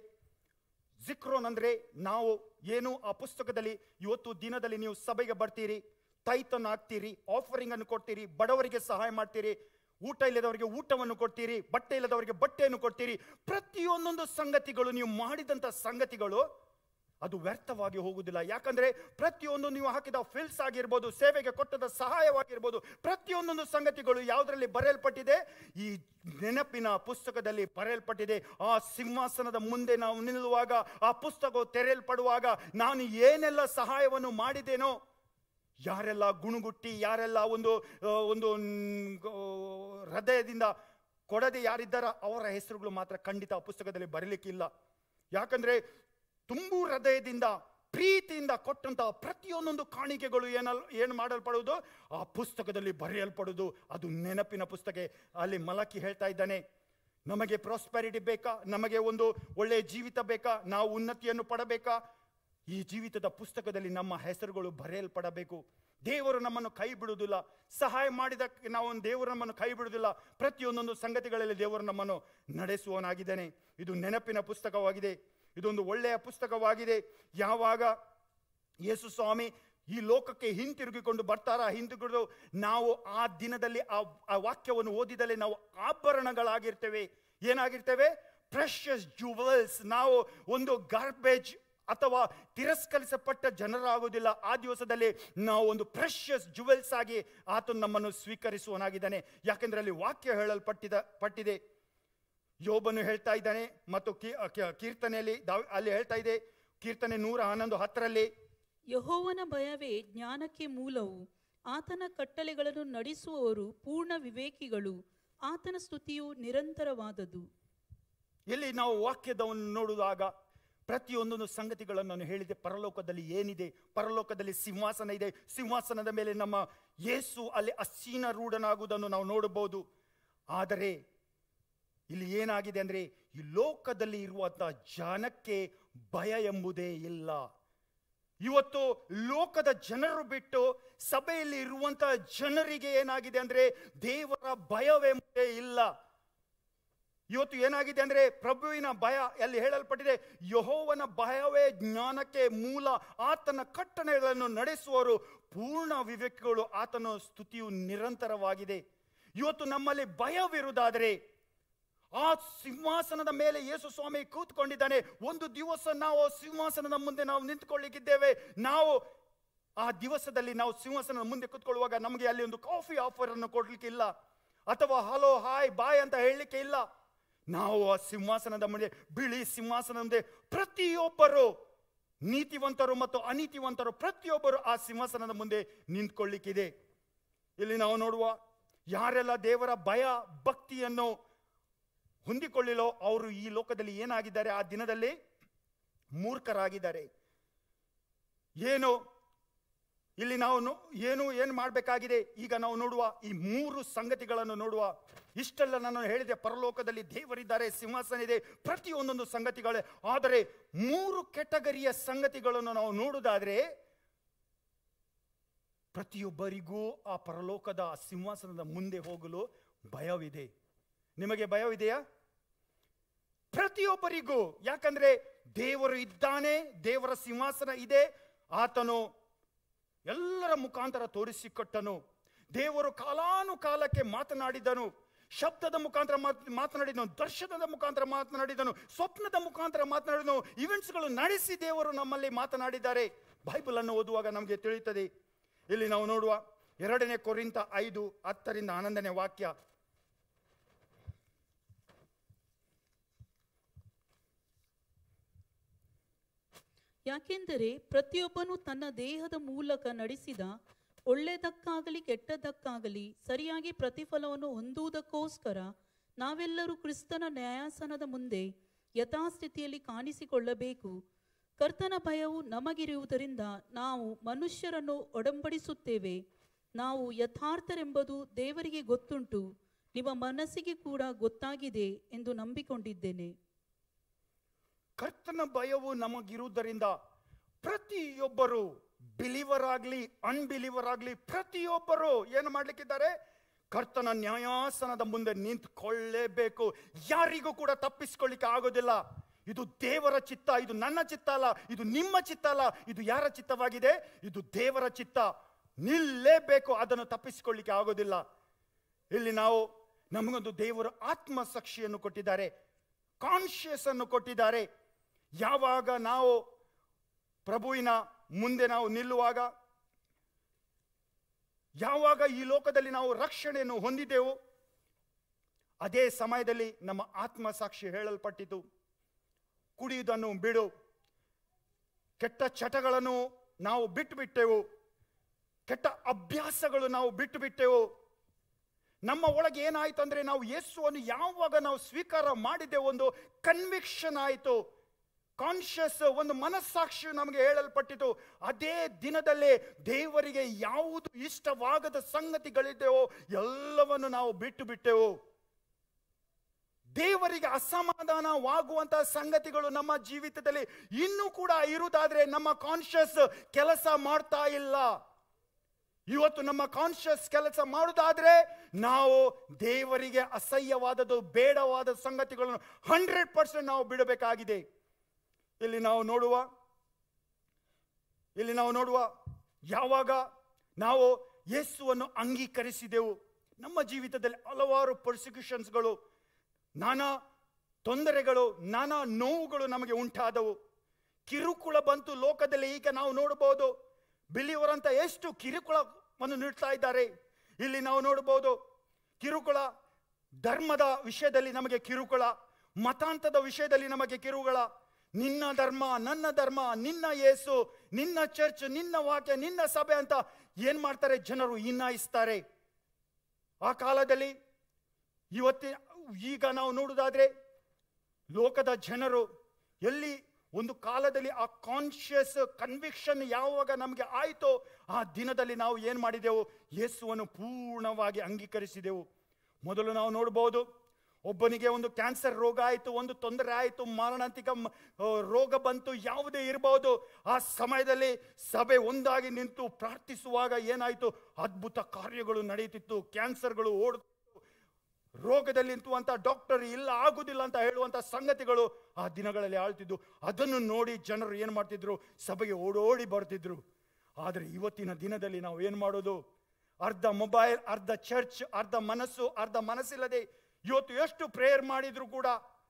ಜಿಕ್ರೋನ್ ಅಂದ್ರೆ ನಾವು ಏನು ಆ ಪುಸ್ತಕದಲ್ಲಿ ಇವತ್ತು ದಿನದಲ್ಲಿ ನೀವು ಸಭೆಗೆ ಬರ್ತೀರಿ ತೈತನ್ನು ಹಾಕ್ತೀರಿ ಆಫರಿಂಗ್ ಅನ್ನು ಕೊಡ್ತೀರಿ ಬಡವರಿಗೆ ಸಹಾಯ ಮಾಡ್ತೀರಿ ಊಟ ಇಲ್ಲದವರಿಗೆ ಊಟವನ್ನು ಕೊಡ್ತೀರಿ ಬಟ್ಟೆ ಇಲ್ಲದವರಿಗೆ ಬಟ್ಟೆಯನ್ನು ಕೊಡ್ತೀರಿ ಪ್ರತಿಯೊಂದೊಂದು ಸಂಗತಿಗಳು ನೀವು ಮಾಡಿದಂಥ ಸಂಗತಿಗಳು ಅದು ವ್ಯರ್ಥವಾಗಿ ಹೋಗುವುದಿಲ್ಲ ಯಾಕಂದ್ರೆ ಪ್ರತಿಯೊಂದು ನೀವು ಹಾಕಿದ ಫಿಲ್ಸ್ ಆಗಿರ್ಬೋದು ಸೇವೆಗೆ ಕೊಟ್ಟದ ಸಹಾಯವಾಗಿರ್ಬೋದು ಪ್ರತಿಯೊಂದೊಂದು ಸಂಗತಿಗಳು ಯಾವುದರಲ್ಲಿ ಬರೆಯಲ್ಪಟ್ಟಿದೆ ಈ ನೆನಪಿನ ಪುಸ್ತಕದಲ್ಲಿ ಬರೆಯಲ್ಪಟ್ಟಿದೆ ಆ ಸಿಂಹಾಸನದ ಮುಂದೆ ನಾವು ನಿಲ್ಲುವಾಗ ಆ ಪುಸ್ತಕವು ತೆರೆಯಲ್ಪಡುವಾಗ ನಾನು ಏನೆಲ್ಲ ಸಹಾಯವನ್ನು ಮಾಡಿದ್ದೇನೋ ಯಾರೆಲ್ಲ ಗುಣಗುಟ್ಟಿ ಯಾರೆಲ್ಲ ಒಂದು ಆ, ಒಂದು ನ್, ಆ, ಹೃದಯದಿಂದ ಕೊಡದೆ ಯಾರಿದ್ದಾರ ಅವರ ಹೆಸರುಗಳು ಮಾತ್ರ ಖಂಡಿತ ಆ ಪುಸ್ತಕದಲ್ಲಿ ಬರಲಿಕ್ಕಿಲ್ಲ ಯಾಕಂದ್ರೆ ತುಂಬು ಹೃದಯದಿಂದ ಪ್ರೀತಿಯಿಂದ ಕೊಟ್ಟಂತಹ ಪ್ರತಿಯೊಂದೊಂದು ಕಾಣಿಕೆಗಳು ಏನಲ್ ಏನು ಮಾಡಲ್ಪಡುವುದು ಆ ಪುಸ್ತಕದಲ್ಲಿ ಬರೆಯಲ್ಪಡುವುದು ಅದು ನೆನಪಿನ ಪುಸ್ತಕ ಅಲ್ಲಿ ಮಲಕಿ ಹೇಳ್ತಾ ಇದ್ದಾನೆ ನಮಗೆ ಪ್ರಾಸ್ಪೆರಿಟಿ ಬೇಕಾ ನಮಗೆ ಒಂದು ಒಳ್ಳೆಯ ಜೀವಿತ ಬೇಕಾ ನಾವು ಉನ್ನತಿಯನ್ನು ಪಡಬೇಕಾ ಈ ಜೀವಿತದ ಪುಸ್ತಕದಲ್ಲಿ ನಮ್ಮ ಹೆಸರುಗಳು ಬರೆಯಲ್ಪಡಬೇಕು ದೇವರು ನಮ್ಮನ್ನು ಕೈ ಬಿಡುವುದಿಲ್ಲ ಸಹಾಯ ಮಾಡಿದ ನಾವು ದೇವರು ನಮ್ಮನ್ನು ಕೈ ಬಿಡುವುದಿಲ್ಲ ಪ್ರತಿಯೊಂದೊಂದು ಸಂಗತಿಗಳಲ್ಲಿ ದೇವರು ನಮ್ಮನ್ನು ನಡೆಸುವವನಾಗಿದ್ದಾನೆ ಇದು ನೆನಪಿನ ಪುಸ್ತಕವಾಗಿದೆ ಇದೊಂದು ಒಳ್ಳೆಯ ಪುಸ್ತಕವಾಗಿದೆ ಯಾವಾಗ ಯೇಸು ಸ್ವಾಮಿ ಈ ಲೋಕಕ್ಕೆ ಹಿಂತಿರುಗಿಕೊಂಡು ಬರ್ತಾರ ಹಿಂತಿರುಗಿದು ನಾವು ಆ ದಿನದಲ್ಲಿ ಆ ಆ ವಾಕ್ಯವನ್ನು ಓದಿದಲ್ಲಿ ನಾವು ಆಭರಣಗಳಾಗಿರ್ತೇವೆ ಏನಾಗಿರ್ತೇವೆ ಪ್ರೆಷಸ್ ಜುವೆಲ್ಸ್ ನಾವು ಒಂದು ಗಾರ್ಬೇಜ್ ಅಥವಾ ತಿರಸ್ಕರಿಸಲ್ಪಟ್ಟ ಜನರಾಗುವುದಿಲ್ಲ ಆ ದಿವಸದಲ್ಲಿ ನಾವು ಒಂದು ಪ್ರೆಷಸ್ ಜುವೆಲ್ಸ್ ಆಗಿ ಆತನು ನಮ್ಮನ್ನು ಸ್ವೀಕರಿಸುವನಾಗಿದ್ದಾನೆ ಯಾಕೆಂದ್ರೆ ಅಲ್ಲಿ ವಾಕ್ಯ ಹೇಳಲ್ಪಟ್ಟಿದ ಪಟ್ಟಿದೆ ಯೋಬನು ಹೇಳ್ತಾ ಇದ್ದಾನೆ ಮತ್ತು ಕೀ- ಕೀ- ಕೀರ್ತನೆಯಲ್ಲಿ ದಾವ್- ಅಲ್ಲಿ ಹೇಳ್ತಾ ಇದೆ ಕೀರ್ತನೆ ನೂರ ಹನ್ನೊಂದು ಹತ್ತರಲ್ಲಿ ಯಹೋವನ ಭಯವೇ ಜ್ಞಾನಕ್ಕೆ ಮೂಲವು ಆತನ ಕಟ್ಟಳೆಗಳನ್ನು ನಡೆಸುವವರು ಪೂರ್ಣ ವಿವೇಕಿಗಳು ಆತನ ಸ್ತುತಿಯು ನಿರಂತರವಾದದು ಇಲ್ಲಿ ನಾವು ವಾಕ್ಯದವನ್ನು ನೋಡುವಾಗ ಪ್ರತಿಯೊಂದೊಂದು ಸಂಗತಿಗಳನ್ನು ನಾನು ಹೇಳಿದೆ ಪರಲೋಕದಲ್ಲಿ ಏನಿದೆ ಪರಲೋಕದಲ್ಲಿ ಸಿಂಹಾಸನ ಇದೆ ಸಿಂಹಾಸನದ ಮೇಲೆ ನಮ್ಮ ಯೇಸು ಅಲ್ಲಿ ಅಸೀನ ರೂಢನಾಗುವುದನ್ನು ನಾವು ನೋಡಬಹುದು ಆದರೆ ಇಲ್ಲಿ ಏನಾಗಿದೆ ಅಂದ್ರೆ ಈ ಲೋಕದಲ್ಲಿ ಇರುವಂತಹ ಜನಕ್ಕೆ ಭಯ ಎಂಬುದೇ ಇಲ್ಲ ಇವತ್ತು ಲೋಕದ ಜನರು ಬಿಟ್ಟು ಸಭೆಯಲ್ಲಿ ಇರುವಂತಹ ಜನರಿಗೆ ಏನಾಗಿದೆ ಅಂದ್ರೆ ದೇವರ ಭಯವೆಂಬುದೇ ಇಲ್ಲ ಇವತ್ತು ಏನಾಗಿದೆ ಅಂದ್ರೆ ಪ್ರಭುವಿನ ಭಯ ಅಲ್ಲಿ ಹೇಳಲ್ಪಟ್ಟಿದೆ ಯಹೋವನ ಭಯವೇ ಜ್ಞಾನಕ್ಕೆ ಮೂಲ ಆತನ ಕಟ್ಟಣೆಗಳನ್ನು ನಡೆಸುವವರು ಪೂರ್ಣ ವಿವೇಕಗಳು ಆತನ ಸ್ತುತಿಯು ನಿರಂತರವಾಗಿದೆ ಇವತ್ತು ನಮ್ಮಲ್ಲಿ ಭಯವಿರುವುದಾದರೆ ಆ ಸಿಂಹಾಸನದ ಮೇಲೆ ಯೇಸು ಸ್ವಾಮಿ ಕೂತ್ಕೊಂಡಿದ್ದಾನೆ ಒಂದು ದಿವಸ ನಾವು ಆ ಸಿಂಹಾಸನದ ಮುಂದೆ ನಾವು ನಿಂತ್ಕೊಳ್ಳಿಕ್ಕಿದ್ದೇವೆ ನಾವು ಆ ದಿವಸದಲ್ಲಿ ನಾವು ಸಿಂಹಾಸನದ ಮುಂದೆ ಕೂತ್ಕೊಳ್ಳುವಾಗ ನಮಗೆ ಅಲ್ಲಿ ಒಂದು ಕಾಫಿ ಆಫರ್ ಅನ್ನು ಕೊಡ್ಲಿಕ್ಕೆ ಇಲ್ಲ ಅಥವಾ ಹಲೋ ಹಾಯ್ ಬಾಯ್ ಅಂತ ಹೇಳಲಿಕ್ಕೆ ಇಲ್ಲ ನಾವು ಆ ಸಿಂಹಾಸನದ ಮುಂದೆ ಬಿಳಿ ಸಿಂಹಾಸನದ ಮುಂದೆ ಪ್ರತಿಯೊಬ್ಬರು ನೀತಿವಂತರು ಮತ್ತು ಅನೀತಿವಂತರು ಪ್ರತಿಯೊಬ್ಬರು ಆ ಸಿಂಹಾಸನದ ಮುಂದೆ ನಿಂತ್ಕೊಳ್ಳಿಕ್ಕಿದೆ ಇಲ್ಲಿ ನಾವು ನೋಡುವ ಯಾರೆಲ್ಲ ದೇವರ ಭಯ ಭಕ್ತಿಯನ್ನು ಹೊಂದಿಕೊಳ್ಳಿಲೋ ಅವರು ಈ ಲೋಕದಲ್ಲಿ ಏನಾಗಿದ್ದಾರೆ ಆ ದಿನದಲ್ಲಿ ಮೂರ್ಖರಾಗಿದ್ದಾರೆ ಏನು ಇಲ್ಲಿ ನಾವು ನೋ- ಏನು ಏನು ಮಾಡಬೇಕಾಗಿದೆ ಈಗ ನಾವು ನೋಡುವ ಈ ಮೂರು ಸಂಗತಿಗಳನ್ನು ನೋಡುವ ಇಷ್ಟೆಲ್ಲ ನಾನು ಹೇಳಿದೆ ಪರಲೋಕದಲ್ಲಿ ದೇವರಿದ್ದಾರೆ ಸಿಂಹಾಸನ ಇದೆ ಪ್ರತಿಯೊಂದೊಂದು ಸಂಗತಿಗಳೇ ಆದರೆ ಮೂರು ಕೆಟಗರಿಯ ಸಂಗತಿಗಳನ್ನು ನಾವು ನೋಡುವುದಾದ್ರೆ ಪ್ರತಿಯೊಬ್ಬರಿಗೂ ಆ ಪರಲೋಕದ ಆ ಸಿಂಹಾಸನದ ಮುಂದೆ ಹೋಗಲು ಭಯವಿದೆ ನಿಮಗೆ ಭಯವಿದೆಯಾ ಪ್ರತಿಯೊಬ್ಬರಿಗೂ ಯಾಕಂದ್ರೆ ದೇವರು ಇದ್ದಾನೆ ದೇವರ ಸಿಂಹಾಸನ ಇದೆ ಆತನು ಎಲ್ಲರ ಮುಖಾಂತರ ತೋರಿಸಿಕೊಟ್ಟನು ದೇವರು ಕಾಲಾನುಕಾಲಕ್ಕೆ ಮಾತನಾಡಿದನು ಶಬ್ದದ ಮುಖಾಂತರ ಮಾತ್- ಮಾತನಾಡಿದನು ದರ್ಶನದ ಮುಖಾಂತರ ಮಾತನಾಡಿದನು ಸ್ವಪ್ನದ ಮುಖಾಂತರ ಮಾತನಾಡಿದನು ಇವೆಂಟ್ಸ್ಗಳು ನಡೆಸಿ ದೇವರು ನಮ್ಮಲ್ಲಿ ಮಾತನಾಡಿದ್ದಾರೆ ಬೈಬಲ್ ಅನ್ನು ಓದುವಾಗ ನಮಗೆ ತಿಳಿಯುತ್ತದೆ ಇಲ್ಲಿ ನಾವು ನೋಡುವ ಎರಡನೇ ಕೊರಿಂತ ಐದು ಹತ್ತರಿಂದ ಹನ್ನೊಂದನೇ ವಾಕ್ಯ ಯಾಕೆಂದರೆ ಪ್ರತಿಯೊಬ್ಬನು ತನ್ನ ದೇಹದ ಮೂಲಕ ನಡೆಸಿದ ಒಳ್ಳೆಯದಕ್ಕಾಗಲಿ ಕೆಟ್ಟದ್ದಕ್ಕಾಗಲಿ ಸರಿಯಾಗಿ ಪ್ರತಿಫಲವನ್ನು ಹೊಂದುವುದಕ್ಕೋಸ್ಕರ ನಾವೆಲ್ಲರೂ ಕ್ರಿಸ್ತನ ನ್ಯಾಯಾಸನದ ಮುಂದೆ ಯಥಾಸ್ಥಿತಿಯಲ್ಲಿ ಕಾಣಿಸಿಕೊಳ್ಳಬೇಕು ಕರ್ತನ ಭಯವು ನಮಗಿರುವುದರಿಂದ ನಾವು ಮನುಷ್ಯರನ್ನು ಒಡಂಬಡಿಸುತ್ತೇವೆ ನಾವು ಯಥಾರ್ಥರೆಂಬುದು ದೇವರಿಗೆ ಗೊತ್ತುಂಟು ನಿಮ್ಮ ಮನಸ್ಸಿಗೆ ಕೂಡ ಗೊತ್ತಾಗಿದೆ ಎಂದು ನಂಬಿಕೊಂಡಿದ್ದೇನೆ ಕರ್ತನ ಭಯವು ನಮಗಿರುವುದರಿಂದ ಪ್ರತಿಯೊಬ್ಬರು ಬಿಲಿವರ್ ಆಗ್ಲಿ ಅನ್ಬಿಲಿವರ್ ಆಗ್ಲಿ ಪ್ರತಿಯೊಬ್ಬರು ಏನು ಮಾಡ್ಲಿಕ್ಕಿದ್ದಾರೆ ಕರ್ತನ ನ್ಯಾಯಾಸನದ ಮುಂದೆ ನಿಂತ್ಕೊಳ್ಳೇಬೇಕು ಯಾರಿಗೂ ಕೂಡ ತಪ್ಪಿಸ್ಕೊಳ್ಳಿಕ್ಕೆ ಆಗೋದಿಲ್ಲ ಇದು ದೇವರ ಚಿತ್ತ ಇದು ನನ್ನ ಚಿತ್ತ ಅಲ್ಲ ಇದು ನಿಮ್ಮ ಚಿತ್ತ ಅಲ್ಲ ಇದು ಯಾರ ಚಿತ್ತವಾಗಿದೆ ಇದು ದೇವರ ಚಿತ್ತ ನಿಲ್ಲೇಬೇಕು ಅದನ್ನು ತಪ್ಪಿಸಿಕೊಳ್ಳಿಕ್ಕೆ ಆಗೋದಿಲ್ಲ ಇಲ್ಲಿ ನಾವು ನಮಗೊಂದು ದೇವರು ಆತ್ಮ ಸಾಕ್ಷಿಯನ್ನು ಕೊಟ್ಟಿದ್ದಾರೆ ಕಾನ್ಶಿಯಸ್ ಅನ್ನು ಕೊಟ್ಟಿದ್ದಾರೆ ಯಾವಾಗ ನಾವು ಪ್ರಭುವಿನ ಮುಂದೆ ನಾವು ನಿಲ್ಲುವಾಗ ಯಾವಾಗ ಈ ಲೋಕದಲ್ಲಿ ನಾವು ರಕ್ಷಣೆಯನ್ನು ಹೊಂದಿದೆವು ಅದೇ ಸಮಯದಲ್ಲಿ ನಮ್ಮ ಆತ್ಮ ಸಾಕ್ಷಿ ಹೇಳಲ್ಪಟ್ಟಿತು ಕುಡಿಯುವುದನ್ನು ಬಿಡು ಕೆಟ್ಟ ಚಟಗಳನ್ನು ನಾವು ಬಿಟ್ಟು ಬಿಟ್ಟೆವು ಕೆಟ್ಟ ಅಭ್ಯಾಸಗಳು ನಾವು ಬಿಟ್ಟು ಬಿಟ್ಟೆವು ನಮ್ಮ ಒಳಗೆ ಏನಾಯ್ತು ಅಂದ್ರೆ ನಾವು ಯೇಸುವನ್ನು ಯಾವಾಗ ನಾವು ಸ್ವೀಕಾರ ಮಾಡಿದೆ ಒಂದು ಕನ್ವಿಕ್ಷನ್ ಆಯಿತು ಕಾನ್ಷಿಯಸ್ ಒಂದು ಮನಸ್ಸಾಕ್ಷಿ ನಮಗೆ ಹೇಳಲ್ಪಟ್ಟಿತು ಅದೇ ದಿನದಲ್ಲೇ ದೇವರಿಗೆ ಯಾವುದು ಇಷ್ಟವಾಗದ ಸಂಗತಿಗಳಿದ್ದೆವೋ ಎಲ್ಲವನ್ನು ನಾವು ಬಿಟ್ಟು ಬಿಟ್ಟೆವು ದೇವರಿಗೆ ಅಸಮಾಧಾನವಾಗುವಂತಹ ಸಂಗತಿಗಳು ನಮ್ಮ ಜೀವಿತದಲ್ಲಿ ಇನ್ನೂ ಕೂಡ ಇರುವುದಾದ್ರೆ ನಮ್ಮ ಕಾನ್ಷಿಯಸ್ ಕೆಲಸ ಮಾಡ್ತಾ ಇಲ್ಲ ಇವತ್ತು ನಮ್ಮ ಕಾನ್ಷಿಯಸ್ ಕೆಲಸ ಮಾಡುವುದಾದ್ರೆ ನಾವು ದೇವರಿಗೆ ಅಸಹ್ಯವಾದದ್ದು ಬೇಡವಾದ ಸಂಗತಿಗಳನ್ನು ಹಂಡ್ರೆಡ್ ಪರ್ಸೆಂಟ್ ನಾವು ಬಿಡಬೇಕಾಗಿದೆ ಇಲ್ಲಿ ನಾವು ನೋಡುವ ಇಲ್ಲಿ ನಾವು ನೋಡುವ ಯಾವಾಗ ನಾವು ಯೇಸುವನ್ನು ಅಂಗೀಕರಿಸಿದೆವು ನಮ್ಮ ಜೀವಿತದಲ್ಲಿ ಹಲವಾರು ಪರ್ಸಿಕ್ಯೂಷನ್ಸ್ಗಳು ನಾನಾ ತೊಂದರೆಗಳು ನಾನಾ ನೋವುಗಳು ನಮಗೆ ಉಂಟಾದವು ಕಿರುಕುಳ ಬಂತು ಲೋಕದಲ್ಲಿ ಈಗ ನಾವು ನೋಡಬಹುದು ಬಿಲಿಯವರಂತ ಎಷ್ಟು ಕಿರುಕುಳವನ್ನು ನೀಡ್ತಾ ಇದ್ದಾರೆ ಇಲ್ಲಿ ನಾವು ನೋಡಬಹುದು ಕಿರುಕುಳ ಧರ್ಮದ ವಿಷಯದಲ್ಲಿ ನಮಗೆ ಕಿರುಕುಳ ಮತಾಂತದ ವಿಷಯದಲ್ಲಿ ನಮಗೆ ಕಿರುಕುಳ ನಿನ್ನ ಧರ್ಮ ನನ್ನ ಧರ್ಮ ನಿನ್ನ ಯೇಸು ನಿನ್ನ ಚರ್ಚ್ ನಿನ್ನ ವಾಕ್ಯ ನಿನ್ನ ಸಭೆ ಅಂತ ಏನ್ ಮಾಡ್ತಾರೆ ಜನರು ಇನ್ನಾಯಿಸ್ತಾರೆ ಆ ಕಾಲದಲ್ಲಿ ಇವತ್ತಿನ ಈಗ ನಾವು ನೋಡುವುದಾದ್ರೆ ಲೋಕದ ಜನರು ಎಲ್ಲಿ ಒಂದು ಕಾಲದಲ್ಲಿ ಆ ಕಾನ್ಷಿಯಸ್ ಕನ್ವಿಕ್ಷನ್ ಯಾವಾಗ ನಮಗೆ ಆಯಿತೋ ಆ ದಿನದಲ್ಲಿ ನಾವು ಏನು ಮಾಡಿದೆವು ಯೇಸುವನ್ನು ಪೂರ್ಣವಾಗಿ ಅಂಗೀಕರಿಸಿದೆವು ಮೊದಲು ನಾವು ನೋಡಬಹುದು ಒಬ್ಬನಿಗೆ ಒಂದು ಕ್ಯಾನ್ಸರ್ ರೋಗ ಆಯಿತು ಒಂದು ತೊಂದರೆ ಆಯಿತು ಮಾರಣಾಂತಿಕ ಮ- ಆ, ರೋಗ ಬಂತು ಯಾವುದೇ ಇರಬಹುದು ಆ ಸಮಯದಲ್ಲಿ ಸಭೆ ಒಂದಾಗಿ ನಿಂತು ಪ್ರಾರ್ಥಿಸುವಾಗ ಏನಾಯಿತು ಅದ್ಭುತ ಕಾರ್ಯಗಳು ನಡೆಯುತ್ತಿತ್ತು ಕ್ಯಾನ್ಸರ್ಗಳು ಓಡ್ ರೋಗದಲ್ಲಿ ನಿಂತುವಂತ ಡಾಕ್ಟರ್ ಇಲ್ಲ ಆಗುದಿಲ್ಲ ಅಂತ ಹೇಳುವಂತ ಸಂಗತಿಗಳು ಆ ದಿನಗಳಲ್ಲಿ ಆಳ್ತಿದ್ದು ಅದನ್ನು ನೋಡಿ ಜನರು ಏನು ಮಾಡ್ತಿದ್ರು ಸಭೆಗೆ ಓಡೋಡಿ ಬರ್ತಿದ್ರು ಆದರೆ ಇವತ್ತಿನ ದಿನದಲ್ಲಿ ನಾವು ಏನು ಮಾಡೋದು ಅರ್ಧ ಮೊಬೈಲ್ ಅರ್ಧ ಚರ್ಚ್ ಅರ್ಧ ಮನಸ್ಸು ಅರ್ಧ ಮನಸ್ಸಿಲ್ಲದೆ ಇವತ್ತು ಎಷ್ಟು ಪ್ರೇಯರ್ ಮಾಡಿದ್ರು ಕೂಡ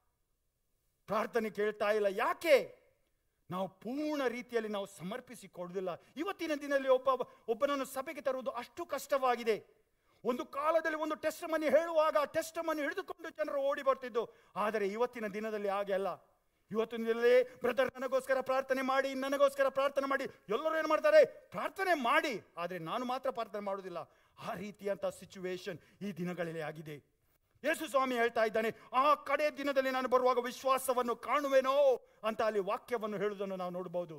ಪ್ರಾರ್ಥನೆ ಕೇಳ್ತಾ ಇಲ್ಲ ಯಾಕೆ ನಾವು ಪೂರ್ಣ ರೀತಿಯಲ್ಲಿ ನಾವು ಸಮರ್ಪಿಸಿ ಕೊಡುವುದಿಲ್ಲ ಇವತ್ತಿನ ದಿನದಲ್ಲಿ ಒಬ್ಬ ಒಬ್ಬನನ್ನು ಸಭೆಗೆ ತರುವುದು ಅಷ್ಟು ಕಷ್ಟವಾಗಿದೆ ಒಂದು ಕಾಲದಲ್ಲಿ ಒಂದು ಟೆಸ್ಟ್ ಮನಿ ಹೇಳುವಾಗ ಟೆಸ್ಟ್ ಮನಿ ಹಿಡಿದುಕೊಂಡು ಜನರು ಓಡಿ ಬರ್ತಿದ್ದು ಆದರೆ ಇವತ್ತಿನ ದಿನದಲ್ಲಿ ಹಾಗೆ ಅಲ್ಲ ಇವತ್ತಿನ ದಿನದಲ್ಲಿ ಬ್ರದರ್ ನನಗೋಸ್ಕರ ಪ್ರಾರ್ಥನೆ ಮಾಡಿ ನನಗೋಸ್ಕರ ಪ್ರಾರ್ಥನೆ ಮಾಡಿ ಎಲ್ಲರೂ ಏನು ಮಾಡ್ತಾರೆ ಪ್ರಾರ್ಥನೆ ಮಾಡಿ ಆದರೆ ನಾನು ಮಾತ್ರ ಪ್ರಾರ್ಥನೆ ಮಾಡುವುದಿಲ್ಲ ಆ ರೀತಿಯಂತ ಸಿಚುವೇಶನ್ ಈ ದಿನಗಳಲ್ಲಿ ಆಗಿದೆ ಯೇಸು ಸ್ವಾಮಿ ಹೇಳ್ತಾ ಇದ್ದಾನೆ ಆ ಕಡೆ ದಿನದಲ್ಲಿ ನಾನು ಬರುವಾಗ ವಿಶ್ವಾಸವನ್ನು ಕಾಣುವೆನೋ ಅಂತ ಅಲ್ಲಿ ವಾಕ್ಯವನ್ನು ಹೇಳುವುದನ್ನು ನಾವು ನೋಡಬಹುದು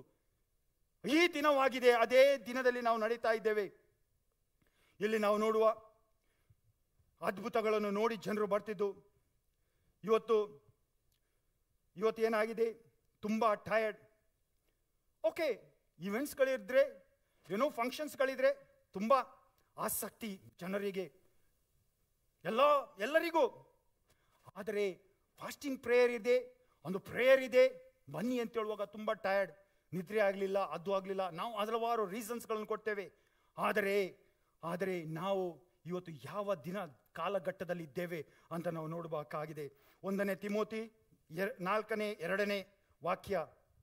ಈ ದಿನವಾಗಿದೆ ಅದೇ ದಿನದಲ್ಲಿ ನಾವು ನಡೀತಾ ಇದ್ದೇವೆ ಇಲ್ಲಿ ನಾವು ನೋಡುವ ಅದ್ಭುತಗಳನ್ನು ನೋಡಿ ಜನರು ಬರ್ತಿದ್ದು ಇವತ್ತು ಇವತ್ತು ಏನಾಗಿದೆ ತುಂಬ ಟಯರ್ಡ್ ಓಕೆ ಇವೆಂಟ್ಸ್ಗಳಿದ್ರೆ ಏನೋ ಫಂಕ್ಷನ್ಸ್ಗಳಿದ್ರೆ ತುಂಬ ಆಸಕ್ತಿ ಜನರಿಗೆ ಎಲ್ಲ ಎಲ್ಲರಿಗೂ ಆದರೆ ಫಾಸ್ಟಿಂಗ್ ಪ್ರೇಯರ್ ಇದೆ ಒಂದು ಪ್ರೇಯರ್ ಇದೆ ಬನ್ನಿ ಅಂತ ಹೇಳುವಾಗ ತುಂಬ ಟಯರ್ಡ್ ನಿದ್ರೆ ಆಗಲಿಲ್ಲ ಅದು ಆಗಲಿಲ್ಲ ನಾವು ಹಲವಾರು ರೀಸನ್ಸ್ಗಳನ್ನು ಕೊಡ್ತೇವೆ ಆದರೆ ಆದರೆ ನಾವು ಇವತ್ತು ಯಾವ ದಿನ ಕಾಲಘಟ್ಟದಲ್ಲಿ ಇದ್ದೇವೆ ಅಂತ ನಾವು ನೋಡಬೇಕಾಗಿದೆ ಒಂದನೇ ತಿಮೋತಿ ಎರ್ ನಾಲ್ಕನೇ ಎರಡನೇ ವಾಕ್ಯ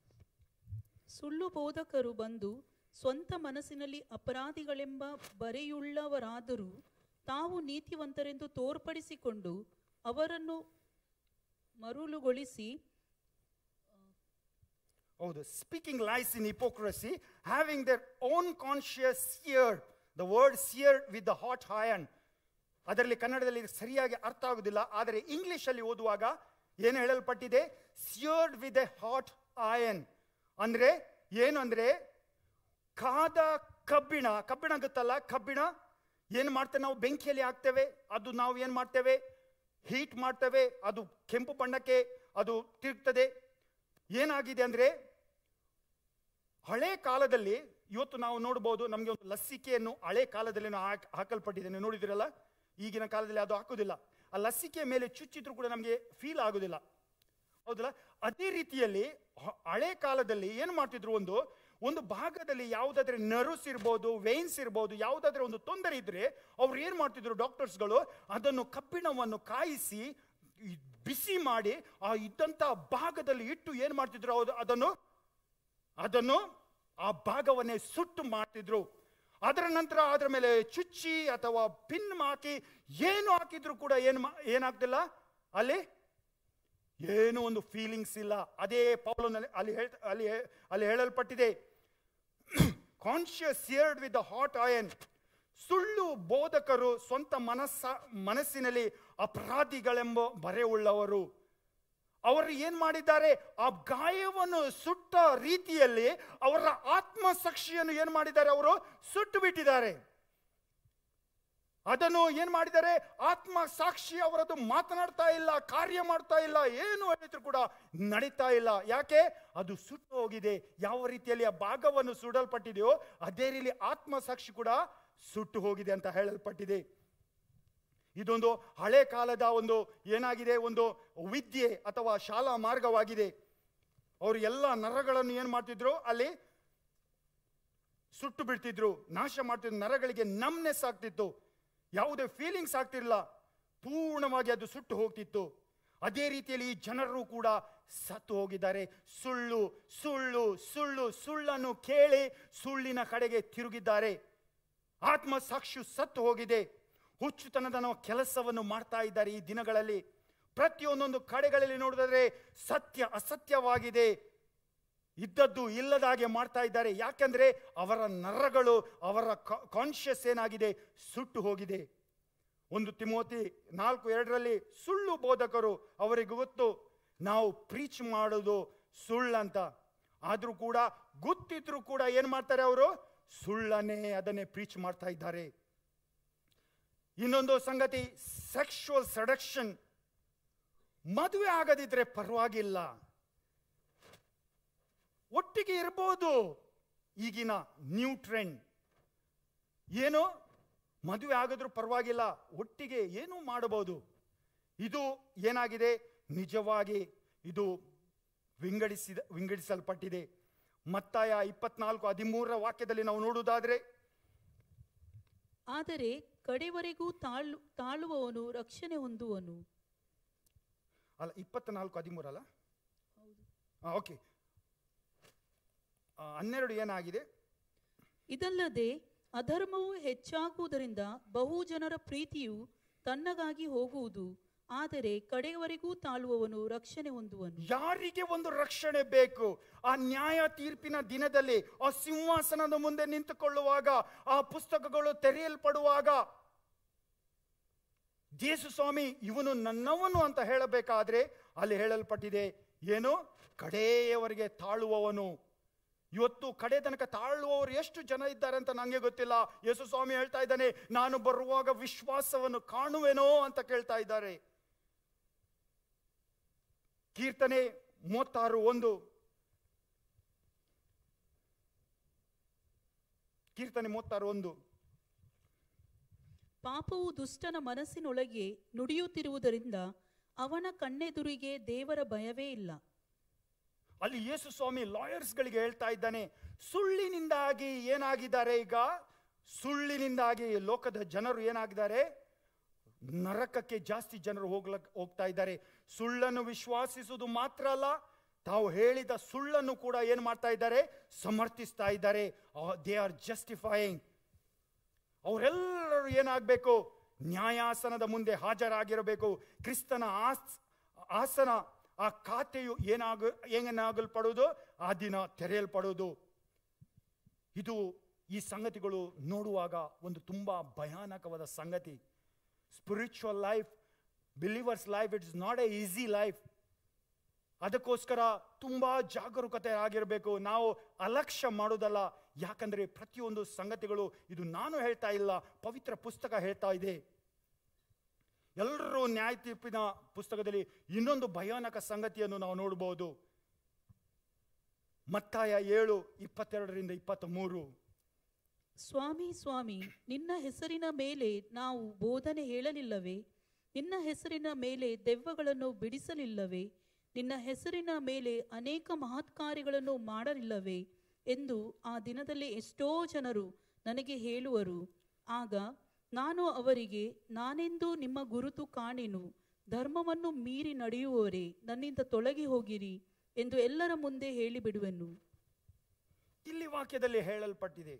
ಸುಳ್ಳು ಬೋಧಕರು ಬಂದು ಸ್ವಂತ ಮನಸ್ಸಿನಲ್ಲಿ ಅಪರಾಧಿಗಳೆಂಬ ಬರೆಯುಳ್ಳವರಾದರೂ ತಾವು ನೀತಿವಂತರೆಂದು ತೋರ್ಪಡಿಸಿಕೊಂಡು ಅವರನ್ನು ಮರುಳುಗೊಳಿಸಿ ಹೌದು speaking lies in hypocrisy having their own conscience seared the word seared with the hot iron ಅದರಲ್ಲಿ ಕನ್ನಡದಲ್ಲಿ ಇದು ಸರಿಯಾಗಿ ಅರ್ಥ ಆಗುದಿಲ್ಲ ಆದರೆ ಇಂಗ್ಲಿಷಲ್ಲಿ ಓದುವಾಗ ಏನು ಹೇಳಲ್ಪಟ್ಟಿದೆ seared with a hot iron ಅಂದ್ರೆ ಏನು ಅಂದ್ರೆ ಕಾದ ಕಬ್ಬಿಣ ಕಬ್ಬಿಣ ಗೊತ್ತಲ್ಲ ಕಬ್ಬಿಣ ಏನು ಮಾಡ್ತೇವೆ ನಾವು ಬೆಂಕಿಯಲ್ಲಿ ಹಾಕ್ತೇವೆ ಅದು ನಾವು ಏನು ಮಾಡ್ತೇವೆ ಹೀಟ್ ಮಾಡ್ತೇವೆ ಅದು ಕೆಂಪು ಬಣ್ಣಕ್ಕೆ ಅದು ತಿರುಗ್ತದೆ ಏನಾಗಿದೆ ಅಂದ್ರೆ ಹಳೆ ಕಾಲದಲ್ಲಿ ಇವತ್ತು ನಾವು ನೋಡ್ಬೋದು ನಮಗೆ ಒಂದು ಲಸಿಕೆಯನ್ನು ಹಳೆ ಕಾಲದಲ್ಲಿ ನಾವು ಹಾಕ್- ಹಾಕಲ್ಪಟ್ಟಿದೆ ನೀವು ನೋಡಿದಿರಲ್ಲ ಈಗಿನ ಕಾಲದಲ್ಲಿ ಅದು ಹಾಕೋದಿಲ್ಲ ಆ ಲಸಿಕೆ ಮೇಲೆ ಚುಚ್ಚಿದ್ರು ಕೂಡ ನಮಗೆ ಫೀಲ್ ಆಗೋದಿಲ್ಲ ಹೌದಲ್ಲ ಅದೇ ರೀತಿಯಲ್ಲಿ ಹ- ಹಳೆ ಕಾಲದಲ್ಲಿ ಏನು ಮಾಡ್ತಿದ್ರು ಒಂದು ಒಂದು ಭಾಗದಲ್ಲಿ ಯಾವುದಾದ್ರೆ ನರ್ವ್ಸ್ ಇರ್ಬೋದು ವೇನ್ಸ್ ಇರ್ಬೋದು ಯಾವುದಾದ್ರೆ ಒಂದು ತೊಂದರೆ ಇದ್ರೆ ಅವ್ರು ಏನು ಮಾಡ್ತಿದ್ರು ಡಾಕ್ಟರ್ಸ್ಗಳು ಅದನ್ನು ಕಬ್ಬಿಣವನ್ನು ಕಾಯಿಸಿ ಈ ಬಿಸಿ ಮಾಡಿ ಆ ಇದ್ದಂಥ ಭಾಗದಲ್ಲಿ ಇಟ್ಟು ಏನು ಮಾಡ್ತಿದ್ರು ಅವ್ರು ಅದನ್ನು ಅದನ್ನು ಆ ಭಾಗವನ್ನೇ ಸುಟ್ಟು ಮಾಡ್ತಿದ್ರು ಅದರ ನಂತರ ಅದರ ಮೇಲೆ ಚುಚ್ಚಿ ಅಥವಾ ಪಿನ್ ಹಾಕಿ ಏನು ಹಾಕಿದ್ರು ಕೂಡ ಏನು ಮಾ- ಏನಾಗ್ತಿಲ್ಲ ಅಲ್ಲಿ ಏನು ಒಂದು ಫೀಲಿಂಗ್ಸ್ ಇಲ್ಲ ಅದೇ ಪೌಲನಲ್ಲಿ ಅಲ್ಲಿ ಹೇಳ್ ಅಲ್ಲಿ ಹೇ- ಅಲ್ಲಿ ಹೇಳಲ್ಪಟ್ಟಿದೆ conscience seared with the hot iron ಸುಳ್ಳು ಬೋಧಕರು ಸ್ವಂತ ಮನಸ್ಸ ಮನಸ್ಸಿನಲ್ಲಿ ಅಪರಾಧಿಗಳೆಂಬ ಬರೆ ಉಳ್ಳವರು ಅವರು ಏನ್ ಮಾಡಿದ್ದಾರೆ ಆ ಗಾಯವನ್ನು ಸುಟ್ಟ ರೀತಿಯಲ್ಲಿ ಅವರ ಆತ್ಮಸಾಕ್ಷಿಯನ್ನು ಏನ್ ಮಾಡಿದ್ದಾರೆ ಅವರು ಸುಟ್ಟು ಬಿಟ್ಟಿದ್ದಾರೆ ಅದನ್ನು ಏನ್ ಮಾಡಿದ್ದಾರೆ ಆತ್ಮ ಸಾಕ್ಷಿ ಅವರದು ಮಾತನಾಡ್ತಾ ಇಲ್ಲ ಕಾರ್ಯ ಮಾಡ್ತಾ ಇಲ್ಲ ಏನು ಹೇಳಿದ್ರು ಕೂಡ ನಡೀತಾ ಇಲ್ಲ ಯಾಕೆ ಅದು ಸುಟ್ಟು ಹೋಗಿದೆ ಯಾವ ರೀತಿಯಲ್ಲಿ ಆ ಭಾಗವನ್ನು ಸುಡಲ್ಪಟ್ಟಿದೆಯೋ ಅದೇ ರೀತಿ ಆತ್ಮ ಸಾಕ್ಷಿ ಕೂಡ ಸುಟ್ಟು ಹೋಗಿದೆ ಅಂತ ಹೇಳಲ್ಪಟ್ಟಿದೆ ಇದೊಂದು ಹಳೆ ಕಾಲದ ಒಂದು ಏನಾಗಿದೆ ಒಂದು ವಿದ್ಯೆ ಅಥವಾ ಶಾಲಾ ಮಾರ್ಗವಾಗಿದೆ ಅವರು ಎಲ್ಲ ನರಗಳನ್ನು ಏನು ಮಾಡ್ತಿದ್ರು ಅಲ್ಲಿ ಸುಟ್ಟು ಬಿಡ್ತಿದ್ರು ನಾಶ ಮಾಡ್ತಿದ್ರು ನರಗಳಿಗೆ ನಮ್ನೆಸ್ ಆಗ್ತಿತ್ತು ಯಾವುದೇ ಫೀಲಿಂಗ್ಸ್ ಆಗ್ತಿರಲಿಲ್ಲ ಪೂರ್ಣವಾಗಿ ಅದು ಸುಟ್ಟು ಹೋಗ್ತಿತ್ತು ಅದೇ ರೀತಿಯಲ್ಲಿ ಈ ಜನರು ಕೂಡ ಸತ್ತು ಹೋಗಿದ್ದಾರೆ ಸುಳ್ಳು ಸುಳ್ಳು ಸುಳ್ಳು ಸುಳ್ಳನ್ನು ಕೇಳಿ ಸುಳ್ಳಿನ ಕಡೆಗೆ ತಿರುಗಿದ್ದಾರೆ ಆತ್ಮ ಸಾಕ್ಷಿ ಸತ್ತು ಹೋಗಿದೆ ಹುಚ್ಚುತನದ ನಾವು ಕೆಲಸವನ್ನು ಮಾಡ್ತಾ ಇದ್ದಾರೆ ಈ ದಿನಗಳಲ್ಲಿ ಪ್ರತಿಯೊಂದೊಂದು ಕಡೆಗಳಲ್ಲಿ ನೋಡಿದ್ರೆ ಸತ್ಯ ಅಸತ್ಯವಾಗಿದೆ ಇದ್ದದ್ದು ಇಲ್ಲದ ಹಾಗೆ ಮಾಡ್ತಾ ಇದ್ದಾರೆ ಯಾಕಂದ್ರೆ ಅವರ ನರಗಳು ಅವರ ಕಾನ್ಶಿಯಸ್ ಏನಾಗಿದೆ ಸುಟ್ಟು ಹೋಗಿದೆ ಒಂದು ತಿಮೋತಿ ನಾಲ್ಕು ಎರಡರಲ್ಲಿ ಸುಳ್ಳು ಬೋಧಕರು ಅವರಿಗೆ ಗೊತ್ತು ನಾವು ಪ್ರೀಚ್ ಮಾಡೋದು ಸುಳ್ಳಂತ ಆದ್ರೂ ಕೂಡ ಗೊತ್ತಿದ್ರು ಕೂಡ ಏನ್ ಮಾಡ್ತಾರೆ ಅವರು ಸುಳ್ಳನ್ನೇ ಅದನ್ನೇ ಪ್ರೀಚ್ ಮಾಡ್ತಾ ಇದ್ದಾರೆ ಇನ್ನೊಂದು ಸಂಗತಿ ಸೆಕ್ಷುವಲ್ ಸಡಕ್ಷನ್ ಮದುವೆ ಆಗದಿದ್ರೆ ಪರವಾಗಿಲ್ಲ ಒಟ್ಟಿಗೆ ಇರ್ಬೋದು ಈಗಿನ ನ್ಯೂ ಟ್ರೆಂಡ್ ಏನು ಮದುವೆ ಆಗಿದ್ರೂ ಪರವಾಗಿಲ್ಲ ಒಟ್ಟಿಗೆ ಏನು ಮಾಡಬಹುದು ಇದು ಏನಾಗಿದೆ ನಿಜವಾಗಿ ಇದು ವಿಂಗಡಿಸಿದ ವಿಂಗಡಿಸಲ್ಪಟ್ಟಿದೆ ಮತ್ತಾಯ ಇಪ್ಪತ್ನಾಲ್ಕು ಹದಿಮೂರರ ವಾಕ್ಯದಲ್ಲಿ ನಾವು ನೋಡುವುದಾದ್ರೆ ಆದರೆ ಕಡೆವರೆಗೂ ತಾಳು ತಾಳುವವನು ರಕ್ಷಣೆ ಹೊಂದುವನು ಅಲ್ಲ ಇಪ್ಪತ್ನಾಲ್ಕು ಹದಿಮೂರಲ್ಲ ಓಕೆ ಹನ್ನೆರಡು ಏನಾಗಿದೆ ಇದಲ್ಲದೆ ಅಧರ್ಮವು ಹೆಚ್ಚಾಗುವುದರಿಂದ ಬಹು ಜನರ ಪ್ರೀತಿಯು ತನ್ನಗಾಗಿ ಹೋಗುವುದು ಆದರೆ ಕಡೆಯವರೆಗೂ ತಾಳುವವನು ರಕ್ಷಣೆ ಹೊಂದುವನು ಯಾರಿಗೆ ಒಂದು ರಕ್ಷಣೆ ಬೇಕು ಆ ನ್ಯಾಯ ತೀರ್ಪಿನ ದಿನದಲ್ಲಿ ಆ ಸಿಂಹಾಸನದ ಮುಂದೆ ನಿಂತುಕೊಳ್ಳುವಾಗ ಆ ಪುಸ್ತಕಗಳು ತೆರೆಯಲ್ಪಡುವಾಗ ಯೇಸು ಸ್ವಾಮಿ ಇವನು ನನ್ನವನು ಅಂತ ಹೇಳಬೇಕಾದ್ರೆ ಅಲ್ಲಿ ಹೇಳಲ್ಪಟ್ಟಿದೆ ಏನು ಕಡೆಯವರೆಗೆ ತಾಳುವವನು ಇವತ್ತು ಕಡೆ ತನಕ ತಾಳುವವರು ಎಷ್ಟು ಜನ ಇದ್ದಾರೆ ಅಂತ ನಂಗೆ ಗೊತ್ತಿಲ್ಲ ಯೇಸು ಸ್ವಾಮಿ ಹೇಳ್ತಾ ಇದ್ದಾನೆ ನಾನು ಬರುವಾಗ ವಿಶ್ವಾಸವನ್ನು ಕಾಣುವೆನೋ ಅಂತ ಕೇಳ್ತಾ ಇದ್ದಾರೆ ಕೀರ್ತನೆ ಮೂವತ್ತಾರು ಒಂದು ಕೀರ್ತನೆ ಮೂವತ್ತಾರು ಒಂದು ಪಾಪವು ದುಷ್ಟನ ಮನಸ್ಸಿನೊಳಗೆ ನುಡಿಯುತ್ತಿರುವುದರಿಂದ ಅವನ ಕಣ್ಣೆದುರಿಗೆ ದೇವರ ಭಯವೇ ಇಲ್ಲ ಅಲ್ಲಿ ಯೇಸು ಸ್ವಾಮಿ ಲಾಯರ್ಸ್ಗಳಿಗೆ ಹೇಳ್ತಾ ಇದ್ದಾನೆ ಸುಳ್ಳಿನಿಂದಾಗಿ ಏನಾಗಿದ್ದಾರೆ ಈಗ ಸುಳ್ಳಿನಿಂದಾಗಿ ಲೋಕದ ಜನರು ಏನಾಗಿದ್ದಾರೆ ನರಕಕ್ಕೆ ಜಾಸ್ತಿ ಜನರು ಹೋಗ್ಲಕ್ ಹೋಗ್ತಾ ಇದ್ದಾರೆ ಸುಳ್ಳನ್ನು ವಿಶ್ವಾಸಿಸುವುದು ಮಾತ್ರ ಅಲ್ಲ ತಾವು ಹೇಳಿದ ಸುಳ್ಳನ್ನು ಕೂಡ ಏನು ಮಾಡ್ತಾ ಇದ್ದಾರೆ ಸಮರ್ಥಿಸ್ತಾ ಇದ್ದಾರೆ ದೇ ಆರ್ ಜಸ್ಟಿಫೈಯಿಂಗ್ ಅವರೆಲ್ಲರೂ ಏನಾಗಬೇಕು ನ್ಯಾಯಾಸನದ ಮುಂದೆ ಹಾಜರಾಗಿರಬೇಕು ಕ್ರಿಸ್ತನ ಆಸ್ ಆಸನ ಆ ಖಾತೆಯು ಏನಾಗ ಏನಾಗಲ್ಪಡುವುದು ಆ ದಿನ ತೆರೆಯಲ್ಪಡೋದು ಇದು ಈ ಸಂಗತಿಗಳು ನೋಡುವಾಗ ಒಂದು ತುಂಬ ಭಯಾನಕವಾದ ಸಂಗತಿ spiritual life believers life it's not a easy life ಅದಕ್ಕೋಸ್ಕರ ತುಂಬ ಜಾಗರೂಕತೆ ಆಗಿರಬೇಕು ನಾವು ಅಲಕ್ಷ್ಯ ಮಾಡೋದಲ್ಲ ಯಾಕಂದ್ರೆ ಪ್ರತಿಯೊಂದು ಸಂಗತಿಗಳು ಇದು ನಾನು ಹೇಳ್ತಾ ಇಲ್ಲ ಪವಿತ್ರ ಪುಸ್ತಕ ಹೇಳ್ತಾ ಇದೆ ಎಲ್ಲರೂ ನ್ಯಾಯ ತೀರ್ಪಿನ ಪುಸ್ತಕದಲ್ಲಿ ಇನ್ನೊಂದು ಭಯಾನಕ ಸಂಗತಿಯನ್ನು ನಾವು ನೋಡಬಹುದು ಮತ್ತಾಯ ಏಳು ಇಪ್ಪತ್ತೆರಡರಿಂದ ಇಪ್ಪತ್ತ್ ಮೂರು ಸ್ವಾಮಿ ಸ್ವಾಮಿ ನಿನ್ನ ಹೆಸರಿನ ಮೇಲೆ ನಾವು ಬೋಧನೆ ಹೇಳಲಿಲ್ಲವೇ ನಿನ್ನ ಹೆಸರಿನ ಮೇಲೆ ದೆವ್ವಗಳನ್ನು ಬಿಡಿಸಲಿಲ್ಲವೇ ನಿನ್ನ ಹೆಸರಿನ ಮೇಲೆ ಅನೇಕ ಮಹತ್ಕಾರ್ಯಗಳನ್ನು ಮಾಡಲಿಲ್ಲವೇ ಎಂದು ಆ ದಿನದಲ್ಲಿ ಎಷ್ಟೋ ಜನರು ನನಗೆ ಹೇಳುವರು ಆಗ ನಾನು ಅವರಿಗೆ ನಾನೆಂದು ನಿಮ್ಮ ಗುರುತು ಕಾಣೆನು ಧರ್ಮವನ್ನು ಮೀರಿ ನಡೆಯುವವರೇ ನನ್ನಿಂದ ತೊಲಗಿ ಹೋಗಿರಿ ಎಂದು ಎಲ್ಲರ ಮುಂದೆ ಹೇಳಿಬಿಡುವೆನು ಇಲ್ಲಿ ವಾಕ್ಯದಲ್ಲಿ ಹೇಳಲ್ಪಟ್ಟಿದೆ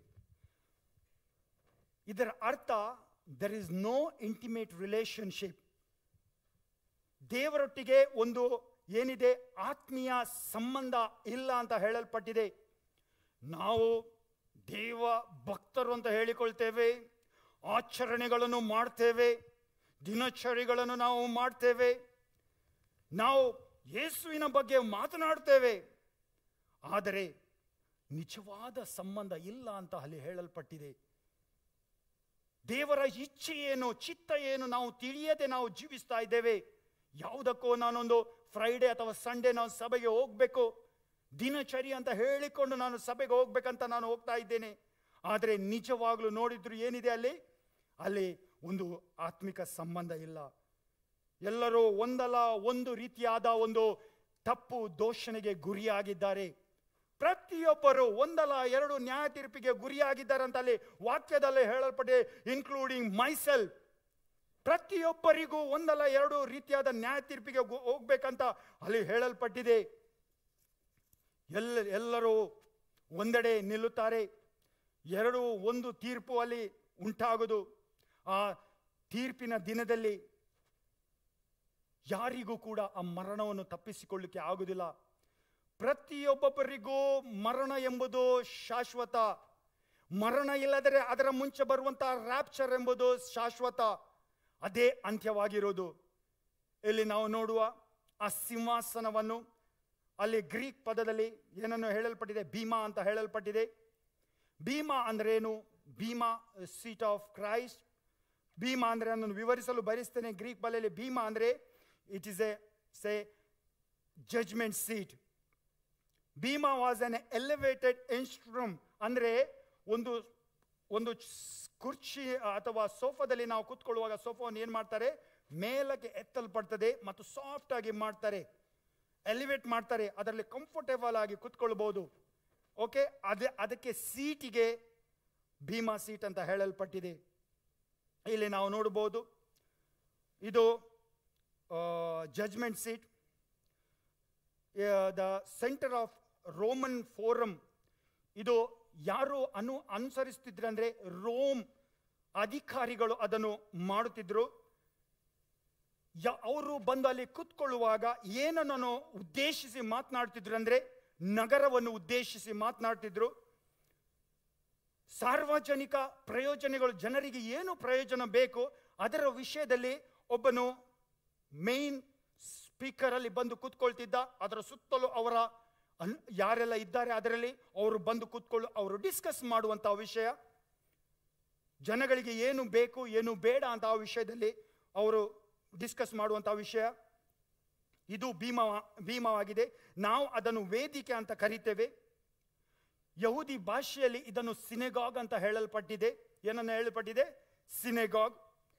ಇದರ ಅರ್ಥ there is no intimate relationship ದೇವರೊಟ್ಟಿಗೆ ಒಂದು ಏನಿದೆ ಆತ್ಮೀಯ ಸಂಬಂಧ ಇಲ್ಲ ಅಂತ ಹೇಳಲ್ಪಟ್ಟಿದೆ ನಾವು ದೇವ ಭಕ್ತರು ಅಂತ ಹೇಳಿಕೊಳ್ತೇವೆ ಆಚರಣೆಗಳನ್ನು ಮಾಡ್ತೇವೆ ದಿನಚರಿಗಳನ್ನು ನಾವು ಮಾಡ್ತೇವೆ ನಾವು ಯೇಸುವಿನ ಬಗ್ಗೆ ಮಾತನಾಡ್ತೇವೆ ಆದರೆ ನಿಜವಾದ ಸಂಬಂಧ ಇಲ್ಲ ಅಂತ ಅಲ್ಲಿ ಹೇಳಲ್ಪಟ್ಟಿದೆ ದೇವರ ಇಚ್ಛೆ ಏನು ಚಿತ್ತ ಏನು ನಾವು ತಿಳಿಯದೆ ನಾವು ಜೀವಿಸ್ತಾ ಇದ್ದೇವೆ ಯಾವುದಕ್ಕೋ ನಾನೊಂದು ಫ್ರೈಡೆ ಅಥವಾ ಸಂಡೇ ನಾನು ಸಭೆಗೆ ಹೋಗ್ಬೇಕು ದಿನಚರಿ ಅಂತ ಹೇಳಿಕೊಂಡು ನಾನು ಸಭೆಗೆ ಹೋಗ್ಬೇಕಂತ ನಾನು ಹೋಗ್ತಾ ಇದ್ದೇನೆ ಆದರೆ ನಿಜವಾಗ್ಲೂ ನೋಡಿದ್ರು ಏನಿದೆ ಅಲ್ಲಿ ಅಲ್ಲಿ ಒಂದು ಆತ್ಮಿಕ ಸಂಬಂಧ ಇಲ್ಲ ಎಲ್ಲರೂ ಒಂದಲ್ಲ ಒಂದು ರೀತಿಯಾದ ಒಂದು ತಪ್ಪು ದೋಷಣೆಗೆ ಗುರಿಯಾಗಿದ್ದಾರೆ ಪ್ರತಿಯೊಬ್ಬರು ಒಂದಲ್ಲ ಎರಡು ನ್ಯಾಯ ತೀರ್ಪಿಗೆ ಗುರಿಯಾಗಿದ್ದಾರೆ ಅಂತ ಅಲ್ಲಿ ವಾಕ್ಯದಲ್ಲಿ ಹೇಳಲ್ಪಟ್ಟಿದೆ ಇನ್ಕ್ಲೂಡಿಂಗ್ ಮೈಸೆಲ್ ಪ್ರತಿಯೊಬ್ಬರಿಗೂ ಒಂದಲ್ಲ ಎರಡು ರೀತಿಯಾದ ನ್ಯಾಯ ತೀರ್ಪಿಗೆ ಗು- ಹೋಗ್ಬೇಕಂತ ಅಲ್ಲಿ ಹೇಳಲ್ಪಟ್ಟಿದೆ ಎಲ್ಲ ಎಲ್ಲರೂ ಒಂದೆಡೆ ನಿಲ್ಲುತ್ತಾರೆ ಎರಡು ಒಂದು ತೀರ್ಪು ಅಲ್ಲಿ ಉಂಟಾಗುವುದು ಆ ತೀರ್ಪಿನ ದಿನದಲ್ಲಿ ಯಾರಿಗೂ ಕೂಡ ಆ ಮರಣವನ್ನು ತಪ್ಪಿಸಿಕೊಳ್ಳಿಕ್ಕೆ ಆಗುವುದಿಲ್ಲ ಪ್ರತಿಯೊಬ್ಬೊಬ್ಬರಿಗೂ ಮರಣ ಎಂಬುದು ಶಾಶ್ವತ ಮರಣ ಇಲ್ಲದರೆ ಅದರ ಮುಂಚೆ ಬರುವಂತಹ ರ್ಯಾಪ್ಚರ್ ಎಂಬುದು ಶಾಶ್ವತ ಅದೇ ಅಂತ್ಯವಾಗಿರೋದು ಇಲ್ಲಿ ನಾವು ನೋಡುವ ಆ ಸಿಂಹಾಸನವನ್ನು ಅಲ್ಲಿ ಗ್ರೀಕ್ ಪದದಲ್ಲಿ ಏನನ್ನು ಹೇಳಲ್ಪಟ್ಟಿದೆ ಭೀಮಾ ಅಂತ ಹೇಳಲ್ಪಟ್ಟಿದೆ ಭೀಮಾ ಅಂದ್ರೇನು bema seat of Christ bema ಅಂದ್ರೆ ನಾನು ವಿವರಿಸಲು ಬಯಸ್ತೇನೆ ಗ್ರೀಕ್ ಬಲೆಯಲ್ಲಿ ಭೀಮಾ ಅಂದ್ರೆ it is a say judgement seat bema was an elevated instrument ಅಂದ್ರೆ ಒಂದು ಒಂದು ಸ್- ಕುರ್ಚಿ ಅಥವಾ ಸೋಫಾದಲ್ಲಿ ನಾವು ಕೂತ್ಕೊಳ್ಳುವಾಗ ಸೋಫಾವನ್ನು ಏನು ಮಾಡ್ತಾರೆ ಮೇಲಕ್ಕೆ ಎತ್ತಲ್ಪಡ್ತದೆ ಮತ್ತು ಸಾಫ್ಟ್ ಆಗಿ ಮಾಡ್ತಾರೆ ಎಲಿವೇಟ್ ಮಾಡ್ತಾರೆ ಅದರಲ್ಲಿ ಕಂಫರ್ಟೇಬಲ್ ಆಗಿ ಕೂತ್ಕೊಳ್ಬಹುದು ಓಕೆ ಅದೇ ಅದಕ್ಕೆ ಸೀಟಿಗೆ ಭೀಮಾ ಸೀಟ್ ಅಂತ ಹೇಳಲ್ಪಟ್ಟಿದೆ ಇಲ್ಲಿ ನಾವು ನೋಡಬಹುದು ಇದು judgement seat the centre of Roman forum ಇದು ಯಾರು ಅನು ಅನುಸರಿಸ್ತಿದ್ರು ಅಂದ್ರೆ ರೋಮ್ ಅಧಿಕಾರಿಗಳು ಅದನ್ನು ಮಾಡುತ್ತಿದ್ರು ಯ- ಅವರು ಬಂದು ಅಲ್ಲಿ ಕೂತ್ಕೊಳ್ಳುವಾಗ ಏನನ್ನು ಉದ್ದೇಶಿಸಿ ಮಾತನಾಡ್ತಿದ್ರು ಅಂದ್ರೆ ನಗರವನ್ನು ಉದ್ದೇಶಿಸಿ ಮಾತನಾಡ್ತಿದ್ರು ಸಾರ್ವಜನಿಕ ಪ್ರಯೋಜನಗಳು ಜನರಿಗೆ ಏನು ಪ್ರಯೋಜನ ಬೇಕು ಅದರ ವಿಷಯದಲ್ಲಿ ಒಬ್ಬನು ಮೇನ್ ಸ್ಪೀಕರ್ ಅಲ್ಲಿ ಬಂದು ಕೂತ್ಕೊಳ್ತಿದ್ದ ಅದರ ಸುತ್ತಲೂ ಅವರ ಅನ್- ಯಾರೆಲ್ಲ ಇದ್ದಾರೆ ಅದರಲ್ಲಿ ಅವರು ಬಂದು ಕೂತ್ಕೊಳ್ಳು ಅವರು ಡಿಸ್ಕಸ್ ಮಾಡುವಂತಹ ವಿಷಯ ಜನಗಳಿಗೆ ಏನು ಬೇಕು ಏನು ಬೇಡ ಅಂತ ಆ ವಿಷಯದಲ್ಲಿ ಅವರು ಡಿಸ್ಕಸ್ ಮಾಡುವಂತಹ ವಿಷಯ ಇದು ಭೀಮ ಭೀಮವಾಗಿದೆ ನಾವು ಅದನ್ನು ವೇದಿಕೆ ಅಂತ ಕರಿತೇವೆ ಯಹೂದಿ ಭಾಷೆಯಲ್ಲಿ ಇದನ್ನು ಸಿನೆಗಾಗ್ ಅಂತ ಹೇಳಲ್ಪಟ್ಟಿದೆ ಏನನ್ನು ಹೇಳಲ್ಪಟ್ಟಿದೆ ಸಿನೆಗಾಗ್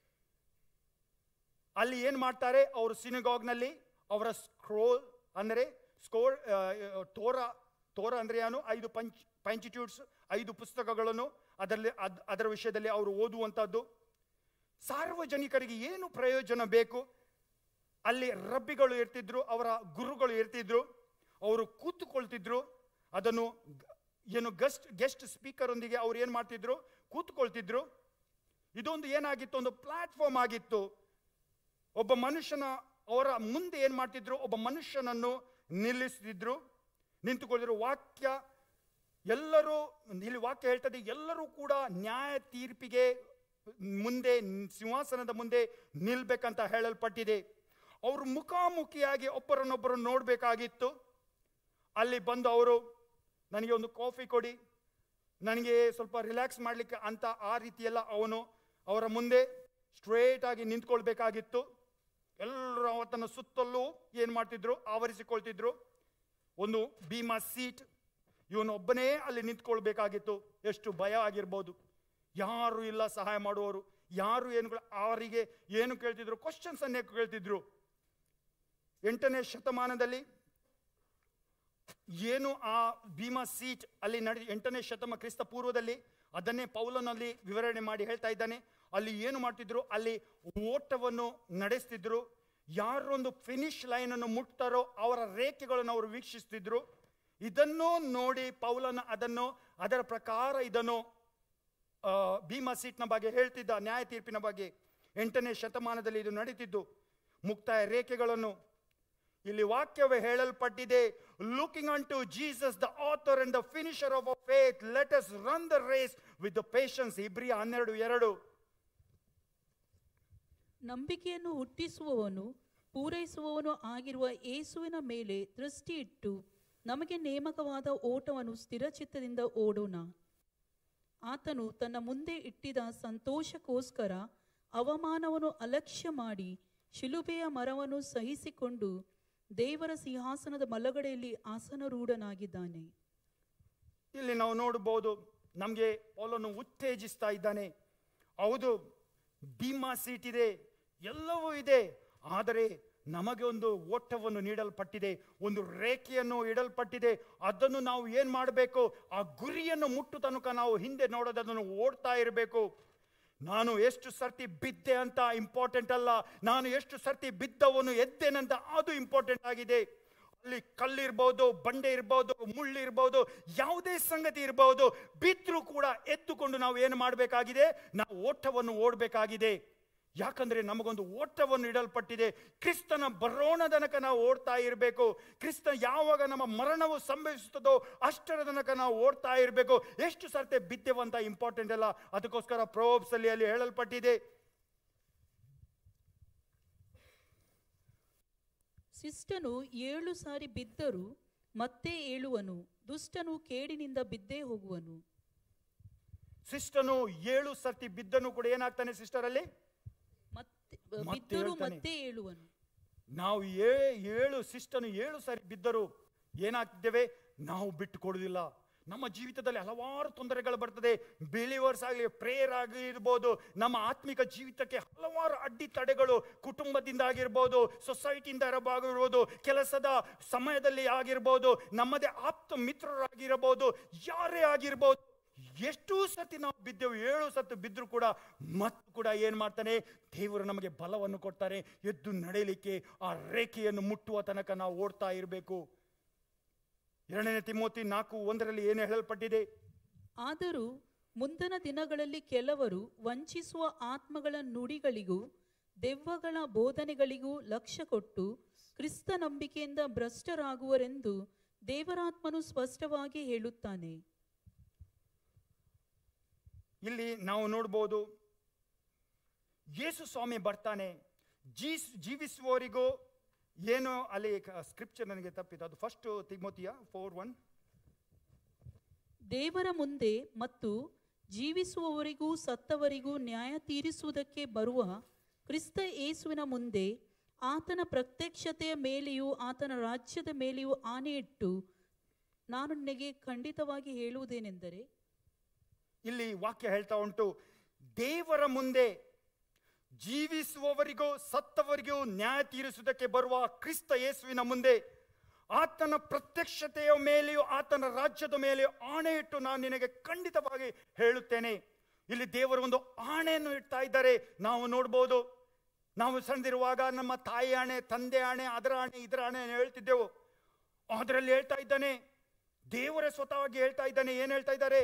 ಅಲ್ಲಿ ಏನು ಮಾಡ್ತಾರೆ ಅವರು ಸಿನೆಗಾಗ್ನಲ್ಲಿ ಅವರ ಸ್ಕ್ರೋಲ್ ಅಂದರೆ ಸ್ಕೋರ್ ತೋರ ತೋರ ಅಂದರೆ ಏನು ಐದು ಪಂಚ್ ಪಂಚಿಟ್ಯೂಡ್ಸ್ ಐದು ಪುಸ್ತಕಗಳನ್ನು ಅದರಲ್ಲಿ ಅದ್ ಅದರ ವಿಷಯದಲ್ಲಿ ಅವರು ಓದುವಂಥದ್ದು ಸಾರ್ವಜನಿಕರಿಗೆ ಏನು ಪ್ರಯೋಜನ ಬೇಕು ಅಲ್ಲಿ ರಬ್ಬಿಗಳು ಇರ್ತಿದ್ರು ಅವರ ಗುರುಗಳು ಇರ್ತಿದ್ರು ಅವರು ಕೂತುಕೊಳ್ತಿದ್ರು ಅದನ್ನು ಗ- ಏನು ಗೆಸ್ಟ್ ಗೆಸ್ಟ್ ಸ್ಪೀಕರ್ ಒಂದಿಗೆ ಅವ್ರು ಏನು ಮಾಡ್ತಿದ್ರು ಕೂತ್ಕೊಳ್ತಿದ್ರು ಇದೊಂದು ಏನಾಗಿತ್ತು ಒಂದು ಪ್ಲಾಟ್ಫಾರ್ಮ್ ಆಗಿತ್ತು ಒಬ್ಬ ಮನುಷ್ಯನ ಅವರ ಮುಂದೆ ಏನು ಮಾಡ್ತಿದ್ರು ಒಬ್ಬ ಮನುಷ್ಯನನ್ನು ನಿಲ್ಲಿಸ್ತಿದ್ರು ನಿಂತುಕೊಳ್ಳಿರೋ ವಾಕ್ಯ ಎಲ್ಲರೂ ಇಲ್ಲಿ ವಾಕ್ಯ ಹೇಳ್ತದೆ ಎಲ್ಲರೂ ಕೂಡ ನ್ಯಾಯ ತೀರ್ಪಿಗೆ ಮುಂದೆ ಸಿಂಹಾಸನದ ಮುಂದೆ ನಿಲ್ಬೇಕಂತ ಹೇಳಲ್ಪಟ್ಟಿದೆ ಅವರು ಮುಖಾಮುಖಿಯಾಗಿ ಒಬ್ಬರನ್ನೊಬ್ಬರು ನೋಡಬೇಕಾಗಿತ್ತು ಅಲ್ಲಿ ಬಂದು ಅವರು ನನಗೆ ಒಂದು ಕಾಫಿ ಕೊಡಿ ನನಗೆ ಸ್ವಲ್ಪ ರಿಲ್ಯಾಕ್ಸ್ ಮಾಡಲಿಕ್ಕೆ ಅಂತ ಆ ರೀತಿಯೆಲ್ಲ ಅವನು ಅವರ ಮುಂದೆ ಸ್ಟ್ರೇಟ್ ಆಗಿ ನಿಂತ್ಕೊಳ್ಬೇಕಾಗಿತ್ತು ಎಲ್ಲರೂ ಅವತನ ಸುತ್ತಲೂ ಏನು ಮಾಡ್ತಿದ್ರು ಆವರಿಸಿಕೊಳ್ತಿದ್ರು ಒಂದು ಭೀಮಾ ಸೀಟ್ ಇವನೊಬ್ಬನೇ ಅಲ್ಲಿ ನಿಂತ್ಕೊಳ್ಬೇಕಾಗಿತ್ತು ಎಷ್ಟು ಭಯ ಆಗಿರ್ಬೋದು ಯಾರು ಇಲ್ಲ ಸಹಾಯ ಮಾಡುವವರು ಯಾರು ಏನು ಅವರಿಗೆ ಏನು ಕೇಳ್ತಿದ್ರು ಕ್ವಶನ್ಸ್ ಅನ್ನೇ ಕೇಳ್ತಿದ್ರು ಎಂಟನೇ ಶತಮಾನದಲ್ಲಿ ಏನು ಆ ಭೀಮಾ ಸೀಟ್ ಅಲ್ಲಿ ನಡೆ ಎಂಟನೇ ಶತಮ ಕ್ರಿಸ್ತ ಪೂರ್ವದಲ್ಲಿ ಅದನ್ನೇ ಪೌಲನಲ್ಲಿ ವಿವರಣೆ ಮಾಡಿ ಹೇಳ್ತಾ ಇದ್ದಾನೆ ಅಲ್ಲಿ ಏನು ಮಾಡ್ತಿದ್ರು ಅಲ್ಲಿ ಓಟವನ್ನು ನಡೆಸ್ತಿದ್ರು ಯಾರೊಂದು ಫಿನಿಶ್ ಲೈನ್ ಅನ್ನು ಮುಟ್ತಾರೋ ಅವರ ರೇಖೆಗಳನ್ನು ಅವರು ವೀಕ್ಷಿಸ್ತಿದ್ರು ಇದನ್ನು ನೋಡಿ ಪೌಲನ ಅದನ್ನು ಅದರ ಪ್ರಕಾರ ಇದನ್ನು ಆ, ಭೀಮಾ ಸೀಟ್ನ ಬಗ್ಗೆ ಹೇಳ್ತಿದ್ದ ನ್ಯಾಯ ತೀರ್ಪಿನ ಬಗ್ಗೆ ಎಂಟನೇ ಶತಮಾನದಲ್ಲಿ ಇದು ನಡೀತಿದ್ದು ಮುಕ್ತಾಯ ರೇಖೆಗಳನ್ನು ಇಲ್ಲಿ ವಾಕ್ಯವೇ ಹೇಳಲ್ಪಟ್ಟಿದೆ looking on to Jesus the author and the finisher of a faith let us run the race with the patience ಇಬ್ರಿಯ ಹನ್ನೆರಡು ಎರಡು ನಂಬಿಕೆಯನ್ನು ಹುಟ್ಟಿಸುವವನು ಪೂರೈಸುವವನು ಆಗಿರುವ ಯೇಸುವಿನ ಮೇಲೆ ದೃಷ್ಟಿ ಇಟ್ಟು ನಮಗೆ ನೇಮಕವಾದ ಓಟವನ್ನು ಸ್ಥಿರಚಿತ್ತದಿಂದ ಓಡೋಣ ಆತನು ತನ್ನ ಮುಂದೆ ಇಟ್ಟಿದ ಸಂತೋಷಕ್ಕೋಸ್ಕರ ಅವಮಾನವನ್ನು ಅಲಕ್ಷ್ಯ ಮಾಡಿ ಶಿಲುಬೆಯ ಮರವನ್ನು ಸಹಿಸಿಕೊಂಡು ದೇವರ ಸಿಂಹಾಸನದ ಮಲಗಡೆಯಲ್ಲಿ ಆಸನರೂಢನಾಗಿದ್ದಾನೆ ಇಲ್ಲಿ ನಾವು ನೋಡಬಹುದು ನಮಗೆ ಪೌಲನ್ನು ಉತ್ತೇಜಿಸ್ತಾ ಇದ್ದಾನೆ ಹೌದು ಭೀಮಾ ಸೀಟ್ ಇದೆ ಎಲ್ಲವೂ ಇದೆ ಆದರೆ ನಮಗೆ ಒಂದು ಓಟವನ್ನು ನೀಡಲ್ಪಟ್ಟಿದೆ ಒಂದು ರೇಖೆಯನ್ನು ಇಡಲ್ಪಟ್ಟಿದೆ ಅದನ್ನು ನಾವು ಏನು ಮಾಡಬೇಕು ಆ ಗುರಿಯನ್ನು ಮುಟ್ಟು ತನಕ ನಾವು ಹಿಂದೆ ನೋಡೋದು ಅದನ್ನು ಓಡ್ತಾ ಇರಬೇಕು ನಾನು ಎಷ್ಟು ಸರ್ತಿ ಬಿದ್ದೆ ಅಂತ ಇಂಪಾರ್ಟೆಂಟ್ ಅಲ್ಲ ನಾನು ಎಷ್ಟು ಸರ್ತಿ ಬಿದ್ದವನು ಎದ್ದೇನಂತ ಅದು ಇಂಪಾರ್ಟೆಂಟ್ ಆಗಿದೆ ಅಲ್ಲಿ ಕಲ್ಲಿರ್ಬೋದು ಬಂಡೆ ಇರ್ಬೋದು ಮುಳ್ಳಿರ್ಬೋದು ಯಾವುದೇ ಸಂಗತಿ ಇರ್ಬೋದು ಬಿದ್ದರೂ ಕೂಡ ಎತ್ತುಕೊಂಡು ನಾವು ಏನು ಮಾಡಬೇಕಾಗಿದೆ ನಾವು ಓಟವನ್ನು ಓಡಬೇಕಾಗಿದೆ ಯಾಕಂದ್ರೆ ನಮಗೊಂದು ಓಟವನ್ನು ಇಡಲ್ಪಟ್ಟಿದೆ ಕ್ರಿಸ್ತನ ಬರೋಣ ತನಕ ನಾವು ಓಡ್ತಾ ಇರಬೇಕು ಕ್ರಿಸ್ತ ಯಾವಾಗ ನಮ್ಮ ಮರಣವು ಸಂಭವಿಸುತ್ತದೋ ಅಷ್ಟರ ತನಕ ನಾವು ಓಡ್ತಾ ಇರಬೇಕು ಎಷ್ಟು ಸರ್ತೆ ಬಿದ್ದೆವಂತ ಇಂಪಾರ್ಟೆಂಟ್ ಅಲ್ಲ ಅದಕ್ಕೋಸ್ಕರ ಪ್ರೋಬ್ಸ್ ಅಲ್ಲಿ ಅಲ್ಲಿ ಹೇಳಲ್ಪಟ್ಟಿದೆ ಶಿಷ್ಟನು ಏಳು ಸಾರಿ ಬಿದ್ದರೂ ಮತ್ತೆ ಏಳುವನು ದುಷ್ಟನು ಕೇಡಿನಿಂದ ಬಿದ್ದೇ ಹೋಗುವನು ಸಿಸ್ಟನು ಏಳು ಸರ್ತಿ ಬಿದ್ದನು ಕೂಡ ಏನಾಗ್ತಾನೆ ಸಿಸ್ಟರ್ ಅಲ್ಲಿ ಮತ್ತೆ ಮತ್ತೆ ಬಿದ್ದರೂ ಹೇಳ್ತಾನೆ. ಮತ್ತೆ ಏಳುವನು ನಾವು ಏ ಏಳು ಸಿಸ್ಟನು ಏಳು ಸಾರಿ ಬಿದ್ದರು ಏನಾಗ್ತಿದ್ದೇವೆ ನಾವು ಬಿಟ್ಟು ಕೊಡುವುದಿಲ್ಲ ನಮ್ಮ ಜೀವಿತದಲ್ಲಿ ಹಲವಾರು ತೊಂದರೆಗಳು ಬರ್ತದೆ ಬಿಲೀವರ್ಸ್ ಆಗಲಿ ಪ್ರೇಯರ್ ಆಗಿರ್ಬೋದು ನಮ್ಮ ಆತ್ಮಿಕ ಜೀವಿತಕ್ಕೆ ಹಲವಾರು ಅಡ್ಡಿ ತಡೆಗಳು ಕುಟುಂಬದಿಂದ ಆಗಿರ್ಬೋದು ಸೊಸೈಟಿಯಿಂದ ಆಗಿರ್ಬೋದು ಕೆಲಸದ ಸಮಯದಲ್ಲಿ ಆಗಿರ್ಬೋದು ನಮ್ಮದೇ ಆಪ್ತ ಮಿತ್ರರಾಗಿರಬಹುದು ಯಾರೇ ಆಗಿರ್ಬೋದು ಎಷ್ಟು ಸತಿ ನಾವು ಬಿದ್ದೆವು ಏಳು ಸತ್ತು ಬಿದ್ದರೂ ಕೂಡ ಮತ್ತು ಕೂಡ ಏನು ಮಾಡ್ತಾನೆ ದೇವರು ನಮಗೆ ಬಲವನ್ನು ಕೊಡ್ತಾರೆ ಎದ್ದು ನಡೆಯಲಿಕ್ಕೆ ಆ ರೇಖೆಯನ್ನು ಮುಟ್ಟುವ ತನಕ ನಾವು ಓಡ್ತಾ ಇರಬೇಕು ಎರಡನೇ ತಿಮೋತಿ ನಾಲ್ಕು ಒಂದರಲ್ಲಿ ಏನು ಹೇಳಲ್ಪಟ್ಟಿದೆ ಆದರೂ ಮುಂದಿನ ದಿನಗಳಲ್ಲಿ ಕೆಲವರು ವಂಚಿಸುವ ಆತ್ಮಗಳ ನುಡಿಗಳಿಗೂ ದೆವ್ವಗಳ ಬೋಧನೆಗಳಿಗೂ ಲಕ್ಷ್ಯ ಕೊಟ್ಟು ಕ್ರಿಸ್ತ ನಂಬಿಕೆಯಿಂದ ಭ್ರಷ್ಟರಾಗುವರೆಂದು ದೇವರಾತ್ಮನು ಸ್ಪಷ್ಟವಾಗಿ ಹೇಳುತ್ತಾನೆ ಇಲ್ಲಿ ನಾವು ನೋಡ್ಬೋದು ಯೇಸು ಸ್ವಾಮಿ ಬರ್ತಾನೆ ಜೀಸ್ ಜೀವಿಸುವವರಿಗೂ ಏನು ಅಲ್ಲಿ ಸ್ಕ್ರಿಪ್ಚರ್ ನನಗೆ ತಪ್ಪಿತು ಅದು ಫಸ್ಟ್ ತಿಮೋತಿಯ ಫೋರ್ ಒನ್ ದೇವರ ಮುಂದೆ ಮತ್ತು ಜೀವಿಸುವವರಿಗೂ ಸತ್ತವರಿಗೂ ನ್ಯಾಯ ತೀರಿಸುವುದಕ್ಕೆ ಬರುವ ಕ್ರಿಸ್ತ ಯೇಸುವಿನ ಮುಂದೆ ಆತನ ಪ್ರತ್ಯಕ್ಷತೆಯ ಮೇಲೆಯೂ ಆತನ ರಾಜ್ಯದ ಮೇಲೆಯೂ ಆಣೆಯಿಟ್ಟು ನಾನು ನಿನಗೆ ಖಂಡಿತವಾಗಿ ಹೇಳುವುದೇನೆಂದರೆ ಇಲ್ಲಿ ವಾಕ್ಯ ಹೇಳ್ತಾ ಉಂಟು ದೇವರ ಮುಂದೆ ಜೀವಿಸುವವರಿಗೂ ಸತ್ತವರಿಗೂ ನ್ಯಾಯ ತೀರಿಸುವುದಕ್ಕೆ ಬರುವ ಕ್ರಿಸ್ತ ಯೇಸುವಿನ ಮುಂದೆ ಆತನ ಪ್ರತ್ಯಕ್ಷತೆಯ ಮೇಲೆಯೂ ಆತನ ರಾಜ್ಯದ ಮೇಲೆಯೂ ಆಣೆ ಇಟ್ಟು ನಾನು ನಿನಗೆ ಖಂಡಿತವಾಗಿ ಹೇಳುತ್ತೇನೆ ಇಲ್ಲಿ ದೇವರು ಒಂದು ಆಣೆಯನ್ನು ಇಡ್ತಾ ಇದ್ದಾರೆ ನಾವು ನೋಡ್ಬೋದು ನಾವು ಸಣ್ಣದಿರುವಾಗ ನಮ್ಮ ತಾಯಿ ಆಣೆ ತಂದೆ ಆಣೆ ಅದರ ಆಣೆ ಇದರ ಆಣೆ ಅಂತ ಹೇಳ್ತಿದ್ದೆವು ಅದರಲ್ಲಿ ಹೇಳ್ತಾ ಇದ್ದಾನೆ ದೇವರೇ ಸ್ವತಃವಾಗಿ ಹೇಳ್ತಾ ಇದ್ದಾನೆ ಏನು ಹೇಳ್ತಾ ಇದ್ದಾರೆ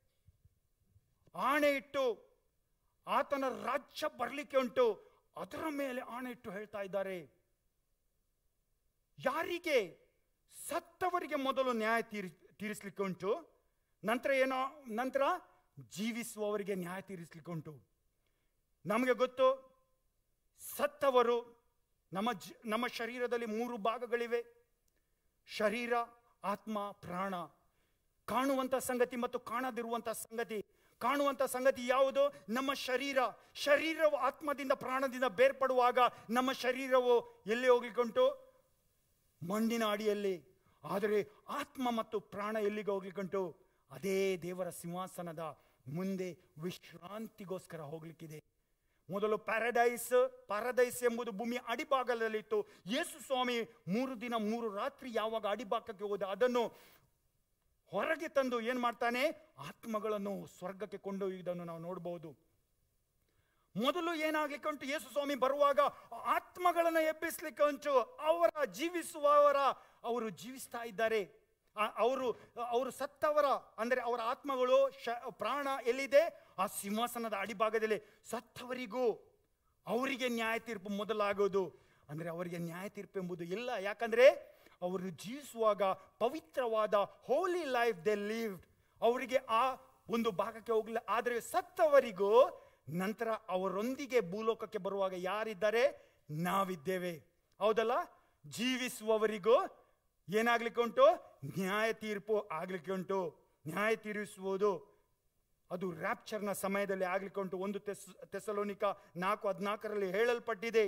ಆಣೆ ಇಟ್ಟು ಆತನ ರಾಜ್ಯ ಬರಲಿಕ್ಕೆ ಉಂಟು ಅದರ ಮೇಲೆ ಆಣೆ ಇಟ್ಟು ಹೇಳ್ತಾ ಇದ್ದಾರೆ ಯಾರಿಗೆ ಸತ್ತವರಿಗೆ ಮೊದಲು ನ್ಯಾಯ ತೀರಿ ತೀರಿಸ್ಲಿಕ್ಕೆ ಉಂಟು ನಂತರ ಏನೋ ನಂತರ ಜೀವಿಸುವವರಿಗೆ ನ್ಯಾಯ ತೀರಿಸ್ಲಿಕ್ಕೆ ಉಂಟು ನಮಗೆ ಗೊತ್ತು ಸತ್ತವರು ನಮ್ಮ ಜ ನಮ್ಮ ಶರೀರದಲ್ಲಿ ಮೂರು ಭಾಗಗಳಿವೆ ಶರೀರ ಆತ್ಮ ಪ್ರಾಣ ಕಾಣುವಂಥ ಸಂಗತಿ ಮತ್ತು ಕಾಣದಿರುವಂಥ ಸಂಗತಿ ಕಾಣುವಂಥ ಸಂಗತಿ ಯಾವುದು ನಮ್ಮ ಶರೀರ ಶರೀರವು ಆತ್ಮದಿಂದ ಪ್ರಾಣದಿಂದ ಬೇರ್ಪಡುವಾಗ ನಮ್ಮ ಶರೀರವು ಎಲ್ಲಿ ಹೋಗ್ಲಿಕ್ಕುಂಟು ಮಣ್ಣಿನ ಅಡಿಯಲ್ಲಿ ಆದರೆ ಆತ್ಮ ಮತ್ತು ಪ್ರಾಣ ಎಲ್ಲಿಗೆ ಹೋಗ್ಲಿಕ್ಕುಂಟು ಅದೇ ದೇವರ ಸಿಂಹಾಸನದ ಮುಂದೆ ವಿಶ್ರಾಂತಿಗೋಸ್ಕರ ಹೋಗ್ಲಿಕ್ಕಿದೆ ಮೊದಲು ಪ್ಯಾರಡೈಸ್ ಪ್ಯಾರಡೈಸ್ ಎಂಬುದು ಭೂಮಿ ಅಡಿಭಾಗದಲ್ಲಿತ್ತು ಯೇಸು ಸ್ವಾಮಿ ಮೂರು ದಿನ ಮೂರು ರಾತ್ರಿ ಯಾವಾಗ ಅಡಿಭಾಗಕ್ಕೆ ಹೋದ ಅದನ್ನು ಹೊರಗೆ ತಂದು ಏನ್ ಮಾಡ್ತಾನೆ ಆತ್ಮಗಳನ್ನು ಸ್ವರ್ಗಕ್ಕೆ ಕೊಂಡೊಯ್ಯುವುದನ್ನು ನಾವು ನೋಡಬಹುದು ಮೊದಲು ಏನಾಗ್ಲಿಕ್ಕೆ ಉಂಟು ಯೇಸು ಸ್ವಾಮಿ ಬರುವಾಗ ಆತ್ಮಗಳನ್ನು ಎಬ್ಬಿಸ್ಲಿಕ್ಕೆ ಉಂಟು ಅವರ ಜೀವಿಸುವವರ ಅವರು ಜೀವಿಸ್ತಾ ಇದ್ದಾರೆ ಆ- ಅವರು ಅವರು ಸತ್ತವರ ಅಂದರೆ ಅವರ ಆತ್ಮಗಳು ಶ ಪ್ರಾಣ ಎಲ್ಲಿದೆ ಆ ಸಿಂಹಾಸನದ ಅಡಿಭಾಗದಲ್ಲಿ ಸತ್ತವರಿಗೂ ಅವರಿಗೆ ನ್ಯಾಯ ತೀರ್ಪು ಮೊದಲಾಗೋದು ಅಂದರೆ ಅವರಿಗೆ ನ್ಯಾಯ ತೀರ್ಪು ಎಂಬುದು ಇಲ್ಲ ಯಾಕಂದ್ರೆ ಅವರು ಜೀವಿಸುವಾಗ ಪವಿತ್ರವಾದ ಹೋಲಿ ಲೈಫ್ ದೆ ಲಿವ್ಡ್ ಅವರಿಗೆ ಆ ಒಂದು ಭಾಗಕ್ಕೆ ಹೋಗಲಿಲ್ಲ ಆದರೆ ಸತ್ತವರಿಗೂ ನಂತರ ಅವರೊಂದಿಗೆ ಭೂಲೋಕಕ್ಕೆ ಬರುವಾಗ ಯಾರಿದ್ದಾರೆ ನಾವಿದ್ದೇವೆ ಹೌದಲ್ಲ ಜೀವಿಸುವವರಿಗೂ ಏನಾಗ್ಲಿಕ್ಕೆ ಉಂಟು ನ್ಯಾಯ ತೀರ್ಪು ಆಗ್ಲಿಕ್ಕೆ ಉಂಟು ನ್ಯಾಯ ತೀರಿಸುವುದು ಅದು ರ್ಯಾಪ್ಚರ್ನ ಸಮಯದಲ್ಲಿ ಆಗ್ಲಿಕ್ಕೆ ಉಂಟು ಒಂದು ತೆಸ್ ತೆಸಲೋನಿಕ ನಾಲ್ಕು ಹದಿನಾಲ್ಕರಲ್ಲಿ ಹೇಳಲ್ಪಟ್ಟಿದೆ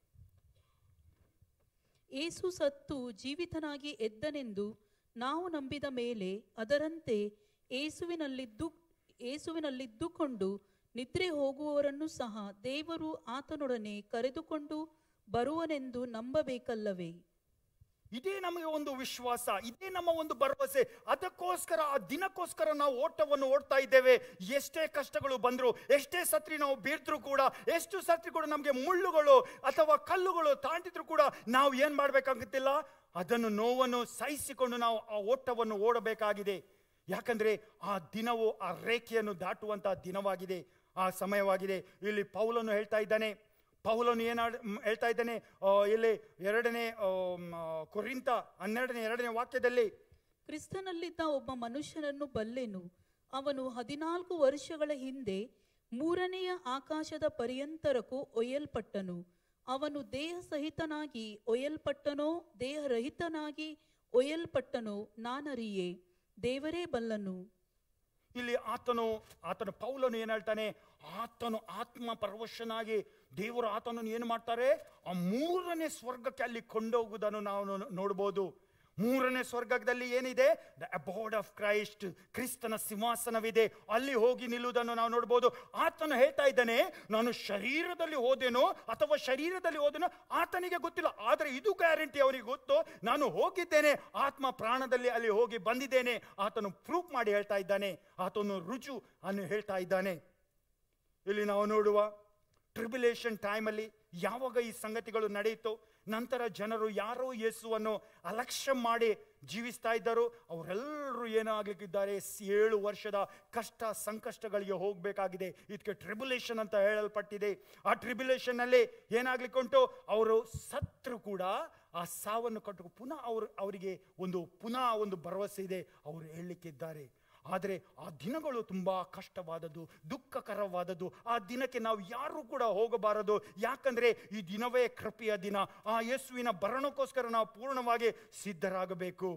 ಏಸು ಸತ್ತು ಜೀವಿತನಾಗಿ ಎದ್ದನೆಂದು ನಾವು ನಂಬಿದ ಮೇಲೆ ಅದರಂತೆ ಏಸುವಿನಲ್ಲಿದ್ದು ಏಸುವಿನಲ್ಲಿದ್ದುಕೊಂಡು ನಿದ್ರೆ ಹೋಗುವವರನ್ನು ಸಹ ದೇವರು ಆತನೊಡನೆ ಕರೆದುಕೊಂಡು ಬರುವನೆಂದು ನಂಬಬೇಕಲ್ಲವೇ ಇದೇ ನಮಗೆ ಒಂದು ವಿಶ್ವಾಸ ಇದೇ ನಮ್ಮ ಒಂದು ಭರವಸೆ ಅದಕ್ಕೋಸ್ಕರ ಆ ದಿನಕ್ಕೋಸ್ಕರ ನಾವು ಓಟವನ್ನು ಓಡ್ತಾ ಇದ್ದೇವೆ ಎಷ್ಟೇ ಕಷ್ಟಗಳು ಬಂದ್ರು ಎಷ್ಟೇ ಸತ್ರಿ ನಾವು ಬೀರ್ದ್ರು ಕೂಡ ಎಷ್ಟು ಸತ್ರಿ ಕೂಡ ನಮಗೆ ಮುಳ್ಳುಗಳು ಅಥವಾ ಕಲ್ಲುಗಳು ತಾಂಡಿದ್ರು ಕೂಡ ನಾವು ಏನ್ ಮಾಡ್ಬೇಕಾಗುತ್ತಿಲ್ಲ ಅದನ್ನು ನೋವನ್ನು ಸಹಿಸಿಕೊಂಡು ನಾವು ಆ ಓಟವನ್ನು ಓಡಬೇಕಾಗಿದೆ ಯಾಕಂದ್ರೆ ಆ ದಿನವು ಆ ರೇಖೆಯನ್ನು ದಾಟುವಂತಹ ದಿನವಾಗಿದೆ ಆ ಸಮಯವಾಗಿದೆ ಇಲ್ಲಿ ಪೌಲನು ಹೇಳ್ತಾ ಇದ್ದಾನೆ ಪೌಲನು ಏನ ಹೇಳ್ತಾ ಇದ್ದಾನೆ ಆ, ಇಲ್ಲಿ ಎರಡನೇ ಆ, ಮ್, ಆ, ಕೊರಿಂತ ಹನ್ನೆರಡನೇ ಎರಡನೇ ವಾಕ್ಯದಲ್ಲಿ ಕ್ರಿಸ್ತನಲ್ಲಿದ್ದ ಒಬ್ಬ ಮನುಷ್ಯನನ್ನು ಬಲ್ಲೆನು ಅವನು ಹದಿನಾಲ್ಕು ವರ್ಷಗಳ ಹಿಂದೆ ಮೂರನೆಯ ಆಕಾಶದ ಪರ್ಯಂತರಕ್ಕೂ ಒಯ್ಯಲ್ಪಟ್ಟನು ಅವನು ದೇಹ ಸಹಿತನಾಗಿ ಒಯ್ಯಲ್ಪಟ್ಟನೋ ದೇಹರಹಿತನಾಗಿ ಒಯ್ಯಲ್ಪಟ್ಟನೋ ನಾನರಿಯೇ ದೇವರೇ ಬಲ್ಲನು ಇಲ್ಲಿ ಆತನು ಆತನು ಪೌಲನು ಏನ್ ಹೇಳ್ತಾನೆ ಆತನು ಆತ್ಮ ಪರವಶನಾಗಿ ದೇವರು ಆತನನ್ನು ಏನು ಮಾಡ್ತಾರೆ ಆ ಮೂರನೇ ಸ್ವರ್ಗಕ್ಕೆ ಅಲ್ಲಿ ಕೊಂಡೋಗುವುದನ್ನು ನಾವು ನೋ- ನೋಡ್ಬೋದು ಮೂರನೇ ಸ್ವರ್ಗದಲ್ಲಿ ಏನಿದೆ ದ ಅಬೌಡ್ ಆಫ್ ಕ್ರೈಸ್ಟ್ ಕ್ರಿಸ್ತನ ಸಿಂಹಾಸನವಿದೆ ಅಲ್ಲಿ ಹೋಗಿ ನಿಲ್ಲುವುದನ್ನು ನಾವು ನೋಡ್ಬೋದು ಆತನು ಹೇಳ್ತಾ ಇದ್ದಾನೆ ನಾನು ಶರೀರದಲ್ಲಿ ಹೋದೆನೋ ಅಥವಾ ಶರೀರದಲ್ಲಿ ಹೋದೆನೋ ಆತನಿಗೆ ಗೊತ್ತಿಲ್ಲ ಆದರೆ ಇದು ಗ್ಯಾರಂಟಿ ಅವನಿಗೆ ಗೊತ್ತು ನಾನು ಹೋಗಿದ್ದೇನೆ ಆತ್ಮ ಪ್ರಾಣದಲ್ಲಿ ಅಲ್ಲಿ ಹೋಗಿ ಬಂದಿದ್ದೇನೆ ಆತನು ಪ್ರೂಫ್ ಮಾಡಿ ಹೇಳ್ತಾ ಇದ್ದಾನೆ ಆತನು ರುಜು ಅನ್ನು ಹೇಳ್ತಾ ಇದ್ದಾನೆ ಇಲ್ಲಿ ನಾವು ನೋಡುವ ಟ್ರಿಬುಲೇಷನ್ ಟೈಮಲ್ಲಿ ಯಾವಾಗ ಈ ಸಂಗತಿಗಳು ನಡೆಯಿತು ನಂತರ ಜನರು ಯಾರೋ ಯೇಸುವನ್ನು ಅಲಕ್ಷ್ಯ ಮಾಡಿ ಜೀವಿಸ್ತಾ ಇದ್ದರು ಅವರೆಲ್ಲರೂ ಏನಾಗಲಿಕ್ಕಿದ್ದಾರೆ ಸ್- ಏಳು ವರ್ಷದ ಕಷ್ಟ ಸಂಕಷ್ಟಗಳಿಗೆ ಹೋಗಬೇಕಾಗಿದೆ ಇದಕ್ಕೆ ಟ್ರಿಬುಲೇಷನ್ ಅಂತ ಹೇಳಲ್ಪಟ್ಟಿದೆ ಆ ಟ್ರಿಬುಲೇಷನ್ ನಲ್ಲಿ ಏನಾಗ್ಲಿಕ್ಕೆ ಉಂಟು ಅವರು ಸತ್ರು ಕೂಡ ಆ ಸಾವನ್ನು ಕಟ್ಟು ಪುನಃ ಅವರು ಅವರಿಗೆ ಒಂದು ಪುನಃ ಒಂದು ಭರವಸೆ ಇದೆ ಅವರು ಹೇಳಲಿಕ್ಕಿದ್ದಾರೆ ಆದರೆ ಆ ದಿನಗಳು ತುಂಬಾ ಕಷ್ಟವಾದದ್ದು ದುಃಖಕರವಾದದ್ದು ಆ ದಿನಕ್ಕೆ ನಾವು ಯಾರೂ ಕೂಡ ಹೋಗಬಾರದು ಯಾಕಂದ್ರೆ ಈ ದಿನವೇ ಕೃಪೆಯ ದಿನ ಆ ಯೇಸುವಿನ ಭರಣಕ್ಕೋಸ್ಕರ ನಾವು ಪೂರ್ಣವಾಗಿ ಸಿದ್ಧರಾಗಬೇಕು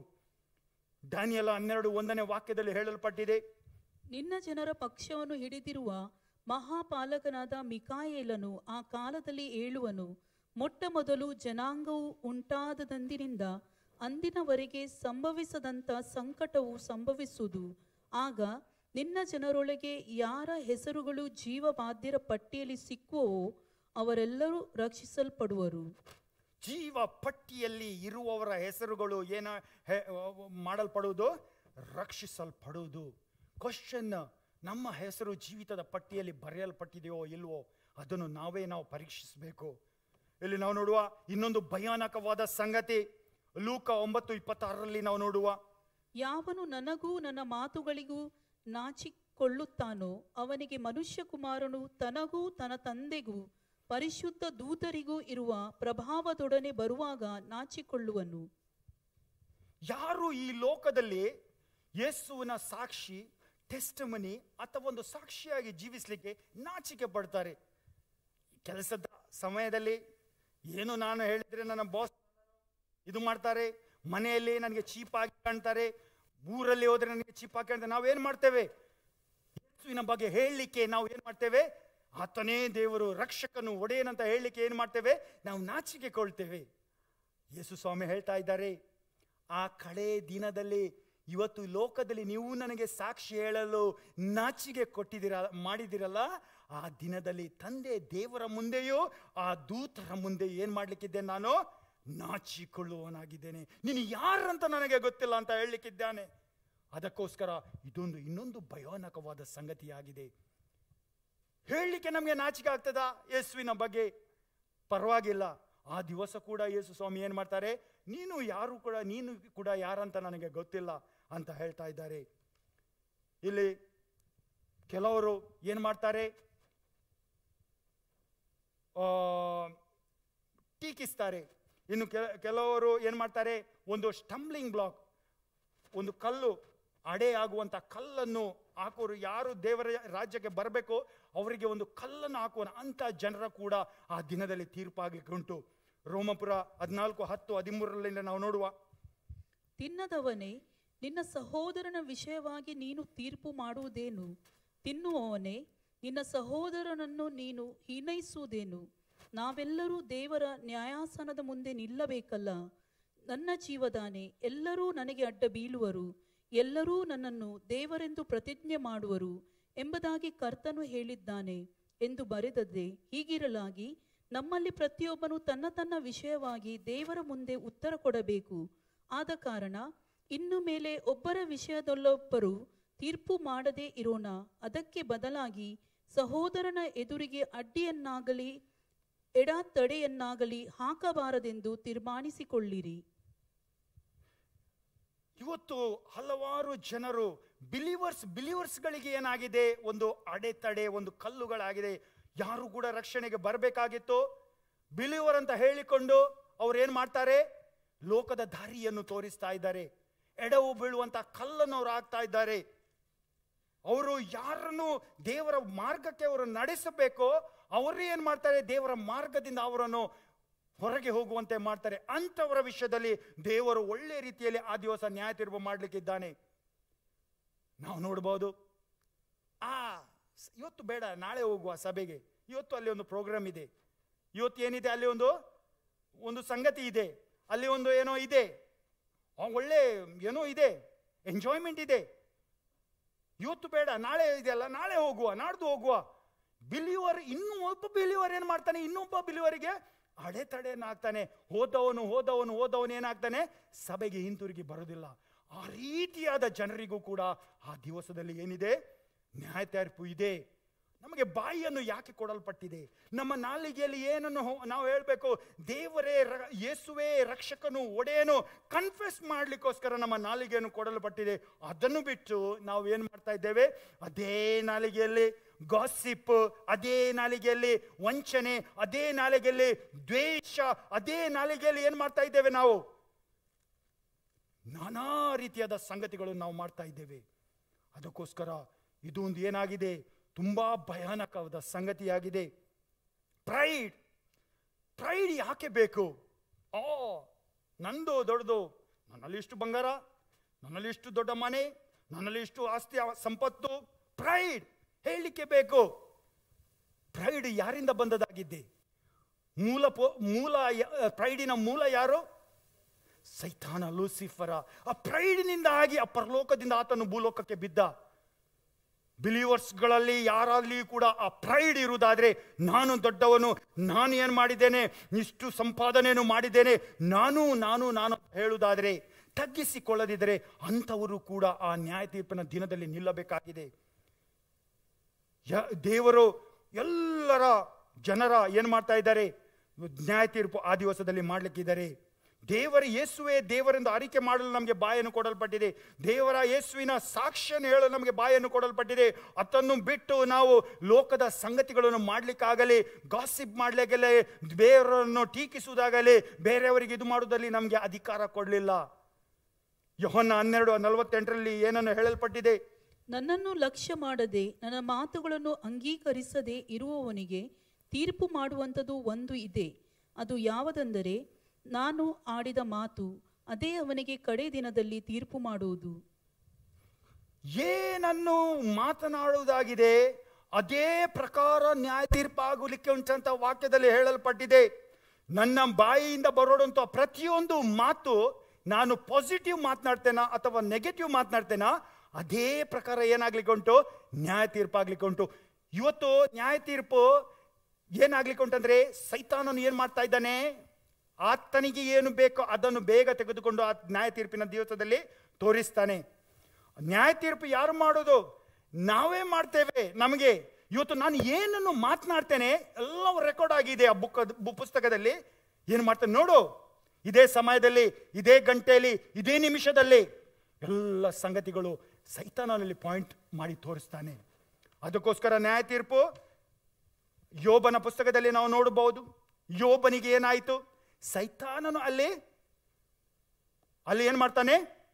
ದಾನಿಯಲ ಹನ್ನೆರಡು ಒಂದನೇ ವಾಕ್ಯದಲ್ಲಿ ಹೇಳಲ್ಪಟ್ಟಿದೆ ನಿನ್ನ ಜನರ ಪಕ್ಷವನ್ನು ಹಿಡಿದಿರುವ ಮಹಾಪಾಲಕನಾದ ಮಿಕಾಯೇಲನು ಆ ಕಾಲದಲ್ಲಿ ಏಳುವನು ಮೊಟ್ಟ ಮೊದಲು ಜನಾಂಗವು ಉಂಟಾದದಂದಿನಿಂದ ಅಂದಿನವರೆಗೆ ಸಂಭವಿಸದಂಥ ಸಂಕಟವು ಸಂಭವಿಸುವುದು ಆಗ ನಿನ್ನ ಜನರೊಳಗೆ ಯಾರ ಹೆಸರುಗಳು ಜೀವಬಾಧ್ಯರ ಪಟ್ಟಿಯಲ್ಲಿ ಸಿಕ್ಕುವವೋ ಅವರೆಲ್ಲರೂ ರಕ್ಷಿಸಲ್ಪಡುವರು ಜೀವ ಪಟ್ಟಿಯಲ್ಲಿ ಇರುವವರ ಹೆಸರುಗಳು ಏನ ಹೆ- ಮಾಡಲ್ಪಡುವುದು ರಕ್ಷಿಸಲ್ಪಡುವುದು ಕ್ವಶನ್ ನಮ್ಮ ಹೆಸರು ಜೀವಿತದ ಪಟ್ಟಿಯಲ್ಲಿ ಬರೆಯಲ್ಪಟ್ಟಿದೆಯೋ ಇಲ್ವೋ ಅದನ್ನು ನಾವೇ ನಾವು ಪರೀಕ್ಷಿಸಬೇಕು ಇಲ್ಲಿ ನಾವು ನೋಡುವ ಇನ್ನೊಂದು ಭಯಾನಕವಾದ ಸಂಗತಿ ಲೂಕ ಒಂಬತ್ತು ಇಪ್ಪತ್ತಾರರಲ್ಲಿ ನಾವು ನೋಡುವ ಯಾವನು ನನಗೂ ನನ್ನ ಮಾತುಗಳಿಗೂ ನಾಚಿಕೊಳ್ಳುತ್ತಾನೋ ಅವನಿಗೆ ಮನುಷ್ಯ ಕುಮಾರನು ತನಗೂ ತನ್ನ ತಂದೆಗೂ ಪರಿಶುದ್ಧ ದೂತರಿಗೂ ಇರುವ ಪ್ರಭಾವದೊಡನೆ ಬರುವಾಗ ನಾಚಿಕೊಳ್ಳುವನು ಯಾರು ಈ ಲೋಕದಲ್ಲಿ ಯೇಸುವಿನ ಸಾಕ್ಷಿ ಟೆಸ್ಟಮನಿ ಅಥವಾ ಒಂದು ಸಾಕ್ಷಿಯಾಗಿ ಜೀವಿಸಲಿಕ್ಕೆ ನಾಚಿಕೆ ಪಡ್ತಾರೆ ಕೆಲಸದ ಸಮಯದಲ್ಲಿ ಏನು ನಾನು ಹೇಳಿದ್ರೆ ನನ್ನ ಬಾಸ್ ಇದು ಮಾಡ್ತಾರೆ ಮನೆಯಲ್ಲಿ ನನಗೆ ಚೀಪಾಗಿ ಕಾಣ್ತಾರೆ ಊರಲ್ಲಿ ಹೋದ್ರೆ ನನಗೆ ಚೀಪಾಗಿ ಕಾಣ್ತಾರೆ ನಾವೇನು ಮಾಡ್ತೇವೆ ಯೇಸುವಿನ ಬಗ್ಗೆ ಹೇಳಲಿಕ್ಕೆ ನಾವು ಏನು ಮಾಡ್ತೇವೆ ಆತನೇ ದೇವರು ರಕ್ಷಕನು ಒಡೆಯನಂತ ಹೇಳಲಿಕ್ಕೆ ಏನು ಮಾಡ್ತೇವೆ ನಾವು ನಾಚಿಕೆ ಕೊಳ್ತೇವೆ ಯೇಸು ಸ್ವಾಮಿ ಹೇಳ್ತಾ ಇದ್ದಾರೆ ಆ ಕಡೆ ದಿನದಲ್ಲಿ ಇವತ್ತು ಲೋಕದಲ್ಲಿ ನೀವು ನನಗೆ ಸಾಕ್ಷಿ ಹೇಳಲು ನಾಚಿಕೆ ಕೊಟ್ಟಿದ್ದೀರ ಮಾಡಿದಿರಲ್ಲ ಆ ದಿನದಲ್ಲಿ ತಂದೆ ದೇವರ ಮುಂದೆಯೂ ಆ ದೂತರ ಮುಂದೆ ಏನು ಮಾಡ್ಲಿಕ್ಕಿದ್ದೆ ನಾನು ನಾಚಿಕೊಳ್ಳುವವನಾಗಿದ್ದೇನೆ ನೀನು ಯಾರಂತ ನನಗೆ ಗೊತ್ತಿಲ್ಲ ಅಂತ ಹೇಳಲಿಕ್ಕಿದ್ದಾನೆ ಅದಕ್ಕೋಸ್ಕರ ಇದೊಂದು ಇನ್ನೊಂದು ಭಯಾನಕವಾದ ಸಂಗತಿಯಾಗಿದೆ ಹೇಳಲಿಕ್ಕೆ ನಮಗೆ ನಾಚಿಕೆ ಆಗ್ತದ ಯೇಸುವಿನ ಬಗ್ಗೆ ಪರವಾಗಿಲ್ಲ ಆ ದಿವಸ ಕೂಡ ಯೇಸು ಸ್ವಾಮಿ ಏನು ಮಾಡ್ತಾರೆ ನೀನು ಯಾರು ಕೂಡ ನೀನು ಕೂಡ ಯಾರಂತ ನನಗೆ ಗೊತ್ತಿಲ್ಲ ಅಂತ ಹೇಳ್ತಾ ಇದ್ದಾರೆ ಇಲ್ಲಿ ಕೆಲವರು ಏನು ಮಾಡ್ತಾರೆ ಆ, ಟೀಕಿಸ್ತಾರೆ ಇನ್ನು ಕೆಲ- ಕೆಲವರು ಏನು ಮಾಡ್ತಾರೆ ಒಂದು ಸ್ಟಂಬ್ಲಿಂಗ್ ಬ್ಲಾಕ್ ಒಂದು ಕಲ್ಲು ಅಡೆ ಆಗುವಂಥ ಕಲ್ಲನ್ನು ಹಾಕೋರು ಯಾರು ದೇವರ ರಾಜ್ಯಕ್ಕೆ ಬರಬೇಕು ಅವರಿಗೆ ಒಂದು ಕಲ್ಲನ್ನು ಹಾಕುವ ಅಂಥ ಜನರ ಕೂಡ ಆ ದಿನದಲ್ಲಿ ತೀರ್ಪಾಗಲಿಕ್ಕೆ ಉಂಟು ರೋಮಪುರ ಹದಿನಾಲ್ಕು ಹತ್ತು ಹದಿಮೂರರಿಂದ ನಾವು ನೋಡುವ ತಿನ್ನದವನೇ ನಿನ್ನ ಸಹೋದರನ ವಿಷಯವಾಗಿ ನೀನು ತೀರ್ಪು ಮಾಡುವುದೇನು ತಿನ್ನುವವನೇ ನಿನ್ನ ಸಹೋದರನನ್ನು ನೀನು ಹೀನೈಸುವುದೇನು ನಾವೆಲ್ಲರೂ ದೇವರ ನ್ಯಾಯಾಸನದ ಮುಂದೆ ನಿಲ್ಲಬೇಕಲ್ಲ ನನ್ನ ಜೀವದಾನೆ ಎಲ್ಲರೂ ನನಗೆ ಅಡ್ಡ ಬೀಳುವರು ಎಲ್ಲರೂ ನನ್ನನ್ನು ದೇವರೆಂದು ಪ್ರತಿಜ್ಞೆ ಮಾಡುವರು ಎಂಬುದಾಗಿ ಕರ್ತನು ಹೇಳಿದ್ದಾನೆ ಎಂದು ಬರೆದದ್ದೇ ಹೀಗಿರಲಾಗಿ ನಮ್ಮಲ್ಲಿ ಪ್ರತಿಯೊಬ್ಬನು ತನ್ನ ತನ್ನ ವಿಷಯವಾಗಿ ದೇವರ ಮುಂದೆ ಉತ್ತರ ಕೊಡಬೇಕು ಆದ ಕಾರಣ ಇನ್ನು ಮೇಲೆ ಒಬ್ಬರ ವಿಷಯದಲ್ಲೊಬ್ಬರು ತೀರ್ಪು ಮಾಡದೇ ಇರೋಣ ಅದಕ್ಕೆ ಬದಲಾಗಿ ಸಹೋದರನ ಎದುರಿಗೆ ಅಡ್ಡಿಯನ್ನಾಗಲಿ ಎಡತಡೆಯನ್ನಾಗಲಿ ಹಾಕಬಾರದೆಂದು ತೀರ್ಮಾನಿಸಿಕೊಳ್ಳಿರಿ ಇವತ್ತು ಹಲವಾರು ಜನರು ಬಿಲಿವರ್ಸ್ ಬಿಲಿವರ್ಸ್ಗಳಿಗೆ ಏನಾಗಿದೆ ಒಂದು ಅಡೆತಡೆ ಒಂದು ಕಲ್ಲುಗಳಾಗಿದೆ ಯಾರು ಕೂಡ ರಕ್ಷಣೆಗೆ ಬರಬೇಕಾಗಿತ್ತು ಬಿಲಿವರ್ ಅಂತ ಹೇಳಿಕೊಂಡು ಅವ್ರು ಏನು ಮಾಡ್ತಾರೆ ಲೋಕದ ದಾರಿಯನ್ನು ತೋರಿಸ್ತಾ ಇದ್ದಾರೆ ಎಡವು ಬೀಳುವಂತ ಕಲ್ಲನ್ನು ಅವ್ರು ಹಾಕ್ತಾ ಇದ್ದಾರೆ ಅವರು ಯಾರನ್ನು ದೇವರ ಮಾರ್ಗಕ್ಕೆ ಅವರು ನಡೆಸಬೇಕೋ ಅವರು ಏನು ಮಾಡ್ತಾರೆ ದೇವರ ಮಾರ್ಗದಿಂದ ಅವರನ್ನು ಹೊರಗೆ ಹೋಗುವಂತೆ ಮಾಡ್ತಾರೆ ಅಂಥವರ ವಿಷಯದಲ್ಲಿ ದೇವರು ಒಳ್ಳೆ ರೀತಿಯಲ್ಲಿ ಆ ದಿವಸ ನ್ಯಾಯ ತೀರ್ಪು ಮಾಡಲಿಕ್ಕಿದ್ದಾನೆ ನಾವು ನೋಡ್ಬೋದು ಆ ಸ್- ಇವತ್ತು ಬೇಡ ನಾಳೆ ಹೋಗುವ ಸಭೆಗೆ ಇವತ್ತು ಅಲ್ಲಿ ಒಂದು ಪ್ರೋಗ್ರಾಮ್ ಇದೆ ಇವತ್ತು ಏನಿದೆ ಅಲ್ಲಿ ಒಂದು ಒಂದು ಸಂಗತಿ ಇದೆ ಅಲ್ಲಿ ಒಂದು ಏನೋ ಇದೆ ಆ, ಒಳ್ಳೆ ಏನೋ ಇದೆ ಎಂಜಾಯ್ಮೆಂಟ್ ಇದೆ ಇವತ್ತು ಬೇಡ ನಾಳೆ ಇದೆಯಲ್ಲ ನಾಳೆ ಹೋಗುವ ನಾಡ್ದು ಹೋಗುವ ಬಿಲಿವರ್ ಇನ್ನೂ ಒಬ್ಬ ಬಿಲಿವರ್ ಏನು ಮಾಡ್ತಾನೆ ಇನ್ನೊಬ್ಬ ಬಿಲಿವರಿಗೆ ಅಡೆತಡೆಯನ್ನು ಹಾಕ್ತಾನೆ ಹೋದವನು ಹೋದವನು ಹೋದವನು ಏನಾಗ್ತಾನೆ ಸಭೆಗೆ ಹಿಂತಿರುಗಿ ಬರೋದಿಲ್ಲ ಆ ರೀತಿಯಾದ ಜನರಿಗೂ ಕೂಡ ಆ ದಿವಸದಲ್ಲಿ ಏನಿದೆ ನ್ಯಾಯ ತೀರ್ಪು ಇದೆ ನಮಗೆ ಬಾಯಿಯನ್ನು ಯಾಕೆ ಕೊಡಲ್ಪಟ್ಟಿದೆ ನಮ್ಮ ನಾಲಿಗೆಯಲ್ಲಿ ಏನನ್ನು ಹೋ- ನಾವು ಹೇಳಬೇಕು ದೇವರೇ ರ- ಯೇಸುವೇ ರಕ್ಷಕನು ಒಡೆಯನು ಕನ್ಫೆಸ್ ಮಾಡಲಿಕ್ಕೋಸ್ಕರ ನಮ್ಮ ನಾಲಿಗೆಯನ್ನು ಕೊಡಲ್ಪಟ್ಟಿದೆ ಅದನ್ನು ಬಿಟ್ಟು ನಾವು ಏನು ಮಾಡ್ತಾ ಇದ್ದೇವೆ ಅದೇ ನಾಲಿಗೆಯಲ್ಲಿ ಗಾಸಿಪ್ ಅದೇ ನಾಲಿಗೆಯಲ್ಲಿ ವಂಚನೆ ಅದೇ ನಾಲಿಗೆಯಲ್ಲಿ ದ್ವೇಷ ಅದೇ ನಾಲಿಗೆಯಲ್ಲಿ ಏನು ಮಾಡ್ತಾ ಇದ್ದೇವೆ ನಾವು ನಾನಾ ರೀತಿಯಾದ ಸಂಗತಿಗಳನ್ನು ನಾವು ಮಾಡ್ತಾ ಇದ್ದೇವೆ ಅದಕ್ಕೋಸ್ಕರ ಇದು ಒಂದು ಏನಾಗಿದೆ ತುಂಬಾ ಭಯಾನಕವಾದ ಸಂಗತಿಯಾಗಿದೆ ಪ್ರೈಡ್ ಪ್ರೈಡ್ ಯಾಕೆ ಬೇಕು ಓ ನಂದು ದೊಡ್ಡದು ನನ್ನಲ್ಲಿ ಇಷ್ಟು ಬಂಗಾರ ನನ್ನಲ್ಲಿ ಇಷ್ಟು ದೊಡ್ಡ ಮನೆ ನನ್ನಲ್ಲಿ ಇಷ್ಟು ಆಸ್ತಿ ಆ- ಸಂಪತ್ತು ಪ್ರೈಡ್ ಹೇಳಲಿಕ್ಕೆ ಬೇಕು ಪ್ರೈಡ್ ಯಾರಿಂದ ಬಂದದಾಗಿದ್ದೆ ಮೂಲ ಪೋ- ಮೂಲ ಯ- ಪ್ರೈಡಿನ ಮೂಲ ಯಾರು ಸೈತಾನ ಲೂಸಿಫರ ಆ ಪ್ರೈಡ್ನಿಂದ ಆಗಿ ಆ ಪರಲೋಕದಿಂದ ಆತನು ಭೂಲೋಕಕ್ಕೆ ಬಿದ್ದ ಬಿಲೀವರ್ಸ್ಗಳಲ್ಲಿ ಯಾರಲ್ಲಿ ಕೂಡ ಆ ಪ್ರೈಡ್ ಇರುವುದಾದ್ರೆ ನಾನು ದೊಡ್ಡವನು ನಾನು ಏನು ಮಾಡಿದ್ದೇನೆ ಇಷ್ಟು ಸಂಪಾದನೆಯನ್ನು ಮಾಡಿದ್ದೇನೆ ನಾನು ನಾನು ನಾನು ಹೇಳುವುದಾದರೆ ತಗ್ಗಿಸಿಕೊಳ್ಳದಿದ್ದರೆ ಅಂಥವರು ಕೂಡ ಆ ನ್ಯಾಯ ತೀರ್ಪಿನ ದಿನದಲ್ಲಿ ನಿಲ್ಲಬೇಕಾಗಿದೆ ಯ- ದೇವರು ಎಲ್ಲರ ಜನರ ಏನು ಮಾಡ್ತಾ ಇದ್ದಾರೆ ನ್ಯಾಯ ತೀರ್ಪು ಆ ದಿವಸದಲ್ಲಿ ಮಾಡಲಿಕ್ಕಿದ್ದಾರೆ ದೇವರ ಯೇಸುವೆ ದೇವರೆಂದು ಅರಿಕೆ ಮಾಡಲು ನಮಗೆ ಬಾಯನ್ನು ಕೊಡಲ್ಪಟ್ಟಿದೆ ದೇವರ ಯೇಸುವಿನ ಸಾಕ್ಷ್ಯನ ಹೇಳಲು ನಮಗೆ ಬಾಯನ್ನು ಕೊಡಲ್ಪಟ್ಟಿದೆ ಅದನ್ನು ಬಿಟ್ಟು ನಾವು ಲೋಕದ ಸಂಗತಿಗಳನ್ನು ಮಾಡಲಿಕ್ಕಾಗಲಿ ಗಾಸಿಪ್ ಮಾಡಲಿಕ್ಕಲೇ ಬೇರೆಯವರನ್ನು ಟೀಕಿಸುವುದಾಗಲಿ ಬೇರೆಯವರಿಗೆ ಇದು ಮಾಡುವುದರಲ್ಲಿ ನಮಗೆ ಅಧಿಕಾರ ಕೊಡಲಿಲ್ಲ ಯೋಹನ್ನ ಹನ್ನೆರಡು ನಲವತ್ತೆಂಟರಲ್ಲಿ ಏನನ್ನು ಹೇಳಲ್ಪಟ್ಟಿದೆ ನನ್ನನ್ನು ಲಕ್ಷ್ಯ ಮಾಡದೆ ನನ್ನ ಮಾತುಗಳನ್ನು ಅಂಗೀಕರಿಸದೆ ಇರುವವನಿಗೆ ತೀರ್ಪು ಮಾಡುವಂಥದ್ದು ಒಂದು ಇದೆ ಅದು ಯಾವುದೆಂದರೆ ನಾನು ಆಡಿದ ಮಾತು ಅದೇ ಅವನಿಗೆ ಕಡೆ ದಿನದಲ್ಲಿ ತೀರ್ಪು ಮಾಡುವುದು ಏನನ್ನು ಮಾತನಾಡುವುದಾಗಿದೆ ಅದೇ ಪ್ರಕಾರ ನ್ಯಾಯ ತೀರ್ಪಾಗಲಿಕ್ಕೆ ಉಂಟಂತ ವಾಕ್ಯದಲ್ಲಿ ಹೇಳಲ್ಪಟ್ಟಿದೆ ನನ್ನ ಬಾಯಿಯಿಂದ ಬರೋದಂತ ಪ್ರತಿಯೊಂದು ಮಾತು ನಾನು ಪಾಸಿಟಿವ್ ಮಾತನಾಡ್ತೇನಾ ಅಥವಾ ನೆಗೆಟಿವ್ ಮಾತನಾಡ್ತೇನಾ ಅದೇ ಪ್ರಕಾರ ಏನಾಗ್ಲಿಕ್ಕೆ ಉಂಟು ನ್ಯಾಯ ತೀರ್ಪಾಗ್ಲಿಕ್ಕೆ ಉಂಟು ಇವತ್ತು ನ್ಯಾಯ ತೀರ್ಪು ಏನಾಗ್ಲಿಕ್ಕೆ ಉಂಟಂದ್ರೆ ಸೈತಾನನು ಏನ್ ಮಾಡ್ತಾ ಇದ್ದಾನೆ ಆತನಿಗೆ ಏನು ಬೇಕೋ ಅದನ್ನು ಬೇಗ ತೆಗೆದುಕೊಂಡು ಆ ನ್ಯಾಯ ತೀರ್ಪಿನ ದಿವಸದಲ್ಲಿ ತೋರಿಸ್ತಾನೆ ನ್ಯಾಯ ತೀರ್ಪು ಯಾರು ಮಾಡೋದು ನಾವೇ ಮಾಡ್ತೇವೆ ನಮಗೆ ಇವತ್ತು ನಾನು ಏನನ್ನು ಮಾತನಾಡ್ತೇನೆ ಎಲ್ಲವೂ ರೆಕಾರ್ಡ್ ಆಗಿದೆ ಆ ಬುಕ್ ಪುಸ್ತಕದಲ್ಲಿ ಏನು ಮಾಡ್ತೇನೆ ನೋಡು ಇದೇ ಸಮಯದಲ್ಲಿ ಇದೇ ಗಂಟೆಯಲ್ಲಿ ಇದೇ ನಿಮಿಷದಲ್ಲಿ ಎಲ್ಲ ಸಂಗತಿಗಳು ಸೈತಾನಲ್ಲಿ ಪಾಯಿಂಟ್ ಮಾಡಿ ತೋರಿಸ್ತಾನೆ ಅದಕ್ಕೋಸ್ಕರ ನ್ಯಾಯ ತೀರ್ಪು ಯೋಬನ ಪುಸ್ತಕದಲ್ಲಿ ನಾವು ನೋಡಬಹುದು ಯೋಬನಿಗೆ ಏನಾಯಿತು ಸೈತಾನನು ಅಲ್ಲಿ ಅಲ್ಲಿ ಏನು ಮಾಡ್ತಾನೆ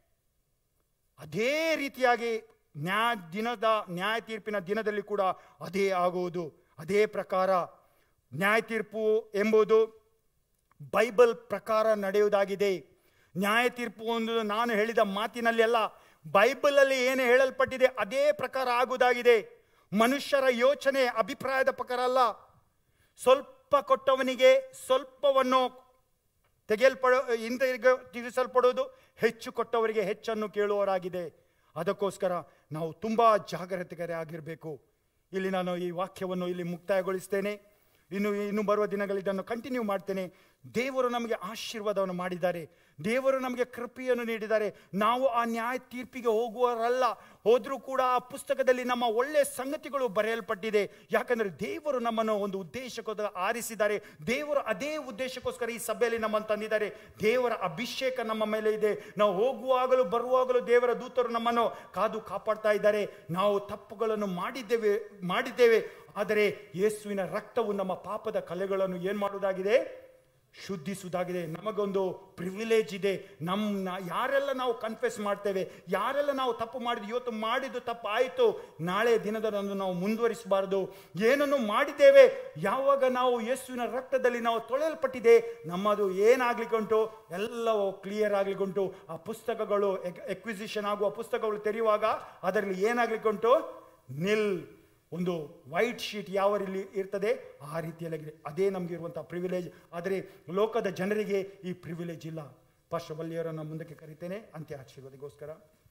ಅದೇ ರೀತಿಯಾಗಿ ನ್ಯಾಯ ದಿನದ ನ್ಯಾಯ ತೀರ್ಪಿನ ದಿನದಲ್ಲಿ ಕೂಡ ಅದೇ ಆಗುವುದು ಅದೇ ಪ್ರಕಾರ ನ್ಯಾಯ ತೀರ್ಪು ಎಂಬುದು ಬೈಬಲ್ ಪ್ರಕಾರ ನಡೆಯುವುದಾಗಿದೆ ನ್ಯಾಯ ತೀರ್ಪು ಒಂದು ನಾನು ಹೇಳಿದ ಮಾತಿನಲ್ಲಿ ಅಲ್ಲ ಬೈಬಲಲ್ಲಿ ಏನು ಹೇಳಲ್ಪಟ್ಟಿದೆ ಅದೇ ಪ್ರಕಾರ ಆಗುವುದಾಗಿದೆ ಮನುಷ್ಯರ ಯೋಚನೆ ಅಭಿಪ್ರಾಯದ ಪ್ರಕಾರ ಅಲ್ಲ ಸ್ವಲ್ಪ ಕೊಟ್ಟವನಿಗೆ ಸ್ವಲ್ಪವನ್ನು ತೆಗೆಯಲ್ಪಡ ಹಿಂದೆ ತಿಳಿಸಲ್ಪಡುವುದು ಹೆಚ್ಚು ಕೊಟ್ಟವರಿಗೆ ಹೆಚ್ಚನ್ನು ಕೇಳುವವರಾಗಿದೆ ಅದಕ್ಕೋಸ್ಕರ ನಾವು ತುಂಬ ಜಾಗ್ರತೆಗರೆ ಆಗಿರಬೇಕು ಇಲ್ಲಿ ನಾನು ಈ ವಾಕ್ಯವನ್ನು ಇಲ್ಲಿ ಮುಕ್ತಾಯಗೊಳಿಸ್ತೇನೆ ಇನ್ನು ಇನ್ನು ಬರುವ ದಿನಗಳಲ್ಲಿ ಇದನ್ನು ಕಂಟಿನ್ಯೂ ಮಾಡ್ತೇನೆ ದೇವರು ನಮಗೆ ಆಶೀರ್ವಾದವನ್ನು ಮಾಡಿದ್ದಾರೆ ದೇವರು ನಮಗೆ ಕೃಪೆಯನ್ನು ನೀಡಿದ್ದಾರೆ ನಾವು ಆ ನ್ಯಾಯ ತೀರ್ಪಿಗೆ ಹೋಗುವವರಲ್ಲ ಹೋದರೂ ಕೂಡ ಆ ಪುಸ್ತಕದಲ್ಲಿ ನಮ್ಮ ಒಳ್ಳೆಯ ಸಂಗತಿಗಳು ಬರೆಯಲ್ಪಟ್ಟಿದೆ ಯಾಕಂದರೆ ದೇವರು ನಮ್ಮನ್ನು ಒಂದು ಉದ್ದೇಶಕ್ಕೋಸ್ಕರ ಆರಿಸಿದ್ದಾರೆ ದೇವರು ಅದೇ ಉದ್ದೇಶಕ್ಕೋಸ್ಕರ ಈ ಸಭೆಯಲ್ಲಿ ನಮ್ಮನ್ನು ತಂದಿದ್ದಾರೆ ದೇವರ ಅಭಿಷೇಕ ನಮ್ಮ ಮೇಲೆ ಇದೆ ನಾವು ಹೋಗುವಾಗಲೂ ಬರುವಾಗಲೂ ದೇವರ ದೂತರು ನಮ್ಮನ್ನು ಕಾದು ಕಾಪಾಡ್ತಾ ಇದ್ದಾರೆ ನಾವು ತಪ್ಪುಗಳನ್ನು ಮಾಡಿದ್ದೇವೆ ಮಾಡಿದ್ದೇವೆ ಆದರೆ ಯೇಸುವಿನ ರಕ್ತವು ನಮ್ಮ ಪಾಪದ ಕಲೆಗಳನ್ನು ಏನು ಮಾಡುವುದಾಗಿದೆ ಶುದ್ಧಿಸುವುದಾಗಿದೆ ನಮಗೊಂದು ಪ್ರಿವಿಲೇಜ್ ಇದೆ ನಮ್ಮ ಯಾರೆಲ್ಲ ನಾವು ಕನ್ಫೆಸ್ ಮಾಡ್ತೇವೆ ಯಾರೆಲ್ಲ ನಾವು ತಪ್ಪು ಮಾಡಿದ್ವಿ ಇವತ್ತು ಮಾಡಿದ್ದು ತಪ್ಪು ಆಯಿತು ನಾಳೆ ದಿನದಂದು ನಾವು ಮುಂದುವರಿಸಬಾರದು ಏನನ್ನು ಮಾಡಿದ್ದೇವೆ ಯಾವಾಗ ನಾವು ಯೇಸುವಿನ ರಕ್ತದಲ್ಲಿ ನಾವು ತೊಳೆಯಲ್ಪಟ್ಟಿದೆ ನಮ್ಮದು ಏನಾಗ್ಲಿಕ್ಕೆ ಉಂಟು ಎಲ್ಲವೂ ಕ್ಲಿಯರ್ ಆಗ್ಲಿಕ್ಕೆ ಉಂಟು ಆ ಪುಸ್ತಕಗಳು ಎಕ್ವಿಸಿಷನ್ ಆಗುವ ಪುಸ್ತಕಗಳು ತೆರೆಯುವಾಗ ಅದರಲ್ಲಿ ಏನಾಗ್ಲಿಕ್ಕೆ ಉಂಟು ನಿಲ್ ಒಂದು ವೈಟ್ ಶೀಟ್ ಯಾವ ರೀತಿ ಇರ್ತದೆ ಆ ರೀತಿಯಲ್ಲಾಗಿದೆ ಅದೇ ನಮಗೆ ಇರುವಂಥ ಪ್ರಿವಿಲೇಜ್ ಆದರೆ ಲೋಕದ ಜನರಿಗೆ ಈ ಪ್ರಿವಿಲೇಜ್ ಇಲ್ಲ ಪಾರ್ಶ್ವವಲ್ಲಿಯವರನ್ನು ಮುಂದಕ್ಕೆ ಕರಿತೇನೆ ಅಂತ್ಯ ಆಶೀರ್ವಾದಗೋಸ್ಕರ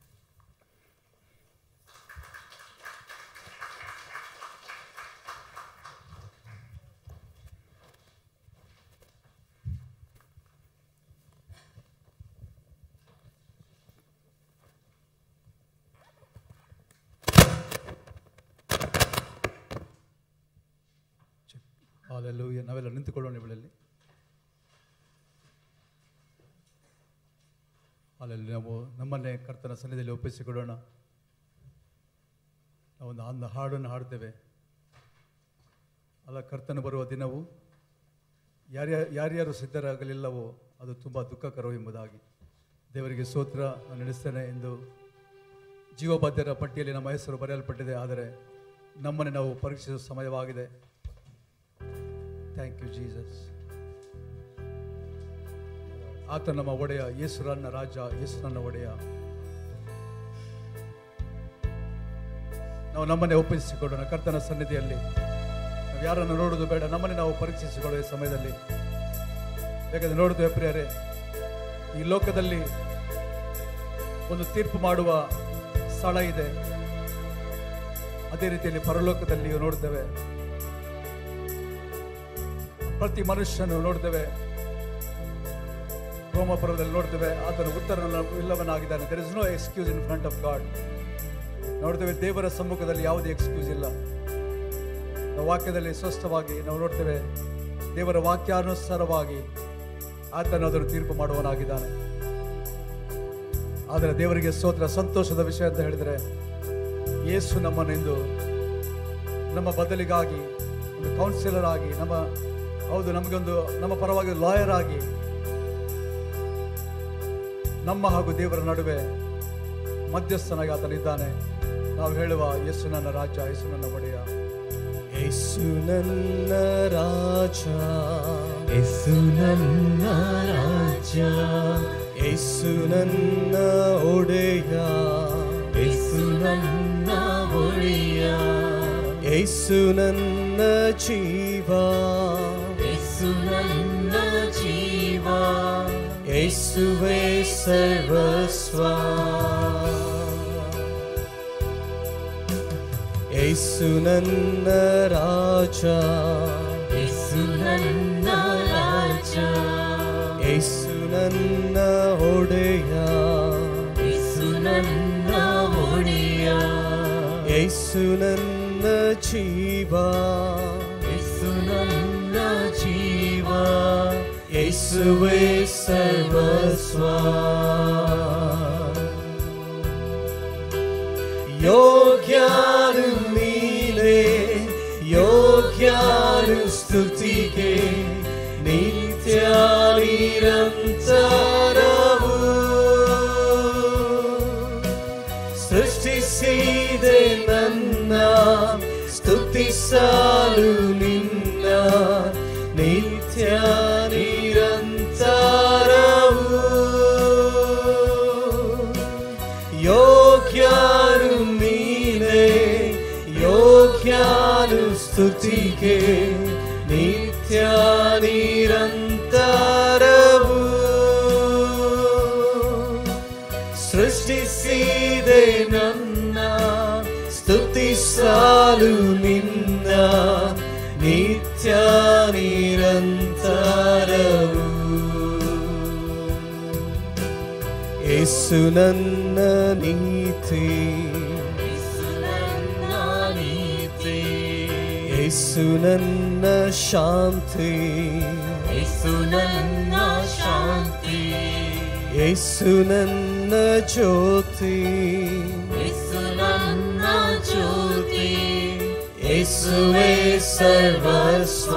ಹಾಲೆಲ್ಲೂಯ್ಯ ನಾವೆಲ್ಲ ನಿಂತುಕೊಳ್ಳೋಣ ಇವಳಲ್ಲಿ ಅಲ್ಲಲ್ಲಿ ನಾವು ನಮ್ಮನ್ನೇ ಕರ್ತನ ಸನ್ನಿಧಿಯಲ್ಲಿ ಒಪ್ಪಿಸಿಕೊಡೋಣ ನಾವೊಂದು ಒಂದು ಹಾಡನ್ನು ಹಾಡ್ತೇವೆ ಅಲ್ಲ ಕರ್ತನ ಬರುವ ದಿನವು ಯಾರ್ಯಾರು ಯಾರ್ಯಾರು ಸಿದ್ಧರಾಗಲಿಲ್ಲವೋ ಅದು ತುಂಬ ದುಃಖಕರ ಎಂಬುದಾಗಿ ದೇವರಿಗೆ ಸ್ತೋತ್ರ ನಾನು ನಡೆಸ್ತೇನೆ ಎಂದು ಜೀವಬದ್ಧರ ಪಟ್ಟಿಯಲ್ಲಿ ನಮ್ಮ ಹೆಸರು ಬರೆಯಲ್ಪಟ್ಟಿದೆ ಆದರೆ ನಮ್ಮನ್ನು ನಾವು ಪರೀಕ್ಷಿಸುವ ಸಮಯವಾಗಿದೆ ಥ್ಯಾಂಕ್ ಯು ಜೀಸಸ್ ಆತ ನಮ್ಮ ಒಡೆಯ ಯೇಸು ನನ್ನ ರಾಜ ಯೇಸು ನನ್ನ ಒಡೆಯ ನಾವು ನಮ್ಮನ್ನೇ ಒಪ್ಪಿಸಿಕೊಡೋಣ ಕರ್ತನ ಸನ್ನಿಧಿಯಲ್ಲಿ ನಾವು ಯಾರನ್ನು ನೋಡೋದು ಬೇಡ ನಮ್ಮನ್ನೇ ನಾವು ಪರೀಕ್ಷಿಸಿಕೊಳ್ಳುವ ಈ ಸಮಯದಲ್ಲಿ ಯಾಕಂದ್ರೆ ನೋಡುತ್ತೇವೆ ಪ್ರಿಯರೇ ಈ ಲೋಕದಲ್ಲಿ ಒಂದು ತೀರ್ಪು ಮಾಡುವ ಸ್ಥಳ ಇದೆ ಅದೇ ರೀತಿಯಲ್ಲಿ ಪರಲೋಕದಲ್ಲಿಯೂ ನೋಡ್ತೇವೆ ಪ್ರತಿ ಮನುಷ್ಯನು ನೋಡ್ತೇವೆ ರೋಮಪುರದಲ್ಲಿ ನೋಡ್ತೇವೆ ಆತನು ಉತ್ತರ ಇಲ್ಲವನಾಗಿದ್ದಾನೆ there is no excuse in front of God ನೋಡ್ತೇವೆ ದೇವರ ಸಮ್ಮುಖದಲ್ಲಿ ಯಾವುದೇ ಎಕ್ಸ್ಕ್ಯೂಸ್ ಇಲ್ಲ ನಾವು ವಾಕ್ಯದಲ್ಲಿ ಸ್ಪಷ್ಟವಾಗಿ ನಾವು ನೋಡ್ತೇವೆ ದೇವರ ವಾಕ್ಯಾನುಸಾರವಾಗಿ ಆತನು ಅದನ್ನು ತೀರ್ಪು ಮಾಡುವನಾಗಿದ್ದಾನೆ ಆದರೆ ದೇವರಿಗೆ ಸ್ತೋತ್ರ ಸಂತೋಷದ ವಿಷಯ ಅಂತ ಹೇಳಿದರೆ ಯೇಸು ನಮ್ಮನ್ನೆಂದು ನಮ್ಮ ಬದಲಿಗಾಗಿ ಒಂದು ಕೌನ್ಸಿಲರ್ ಆಗಿ ನಮ್ಮ ಹೌದು ನಮಗೊಂದು ನಮ್ಮ ಪರವಾಗಿ ಲಾಯರ್ ಆಗಿ ನಮ್ಮ ಹಾಗೂ ದೇವರ ನಡುವೆ ಮಧ್ಯಸ್ಥನಾಗಿ ಆತನಿದ್ದಾನೆ ನಾವು ಹೇಳುವ ಯೇಸು ನನ್ನ ರಾಜ ಯೇಸು ನನ್ನ ಒಡೆಯ ಯೇಸು ನನ್ನ ರಾಜ ಯೇಸು ನನ್ನ ರಾಜ ಯೇಸು ನನ್ನ ಒಡೆಯ ಯೇಸು ನನ್ನ ಒಡೆಯ ಯೇಸು ನನ್ನ ಜೀವ ಯೇಸು ನನ್ನ ಜೀವ ಯೇಸುವೇ ಸರ್ವಸ್ವ ಯೇಸು ನನ್ನ ರಾಜ ಯೇಸು ನನ್ನ ರಾಜ ಯೇಸು ನನ್ನ ಒಡೆಯ ಯೇಸು ನನ್ನ ಒಡೆಯ ಯೇಸು ನನ್ನ ಜೀವ ಯೇಸು ನನ್ನ ಜೀವ ಯೇಸುವೇ ಸರ್ವಸ್ವ ಯೋಗ್ಯಾನು ನೀನೇ ಯೋಗ್ಯಾನು ಸ್ತುತಿಗೆ ನಿತ್ಯ ನಿರಂತರವು ಸೃಷ್ಟಿಸಿದೆ ನನ್ನ ಸ್ತುತಿಸಲು ನಿನ್ನ ನಿತ್ಯ ನಿರಂತರವು ಯೋಗ್ಯನು ನೀನೇ ಯೋಗ್ಯನು ಸ್ತುತಿಗೆ ನಿತ್ಯ ನಿರಂತರವು ಸೃಷ್ಟಿಸಿದೆ ನನ್ನ ಸ್ತುತಿಸಲು ನಿನ್ನ ನಿತ್ಯ ನಿರಂತರವು ಯೇಸು ನನ್ನ ನೀತಿ ಯೇಸು ನನ್ನ ನೀತಿ ಯೇಸು ನನ್ನ ಶಾಂತಿ ಯೇಸು ನನ್ನ ಶಾಂತಿ ಯೇಸು ನನ್ನ ಜ್ಯೋತಿ ಯೇಸು ನನ್ನ ಜ್ಯೋತಿ ಯೇಸುವೇ ಸರ್ವಸ್ವ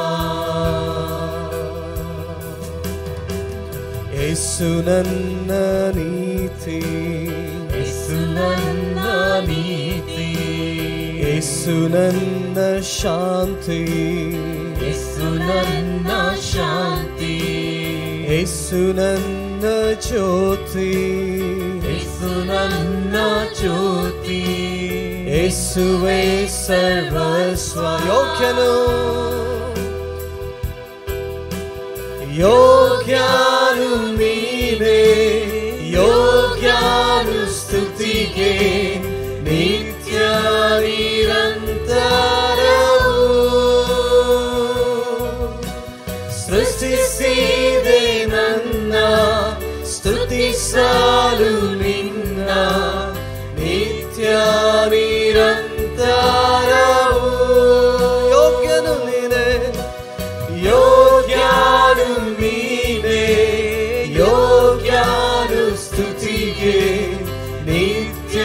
ಯೇಸು ನನ್ನ ನೀತಿ ಯೇಸು ನನ್ನ ನೀತಿ ಯೇಸು ನನ್ನ ಶಾಂತಿ ಯೇಸು ನನ್ನ ಶಾಂತಿ ಯೇಸು ನನ್ನ ಜ್ಯೋತಿ ಯೇಸು ನನ್ನ ಜ್ಯೋತಿ ಯೇಸುವೇ ಸರ್ವಸ್ವ ಯೋಗ್ಯನು ಯೋಗ್ಯನು ನೀನೇ ಯೋಗ್ಯನು ಸ್ತುತಿಗೆ ನಿತ್ಯ ನಿರಂತರವು ಸೃಷ್ಟಿಸಿದೆ ನನ್ನ ಸ್ತುತಿಸಲು ನಿನ್ನ ನಿತ್ಯ ನಿರಂತರವು ಯೋಗ್ಯನು ನೀನೆ ಯೋಗ್ಯನು ನೀನೆ ಯೋಗ್ಯನು ಸ್ತುತಿಗೆ ನಿತ್ಯ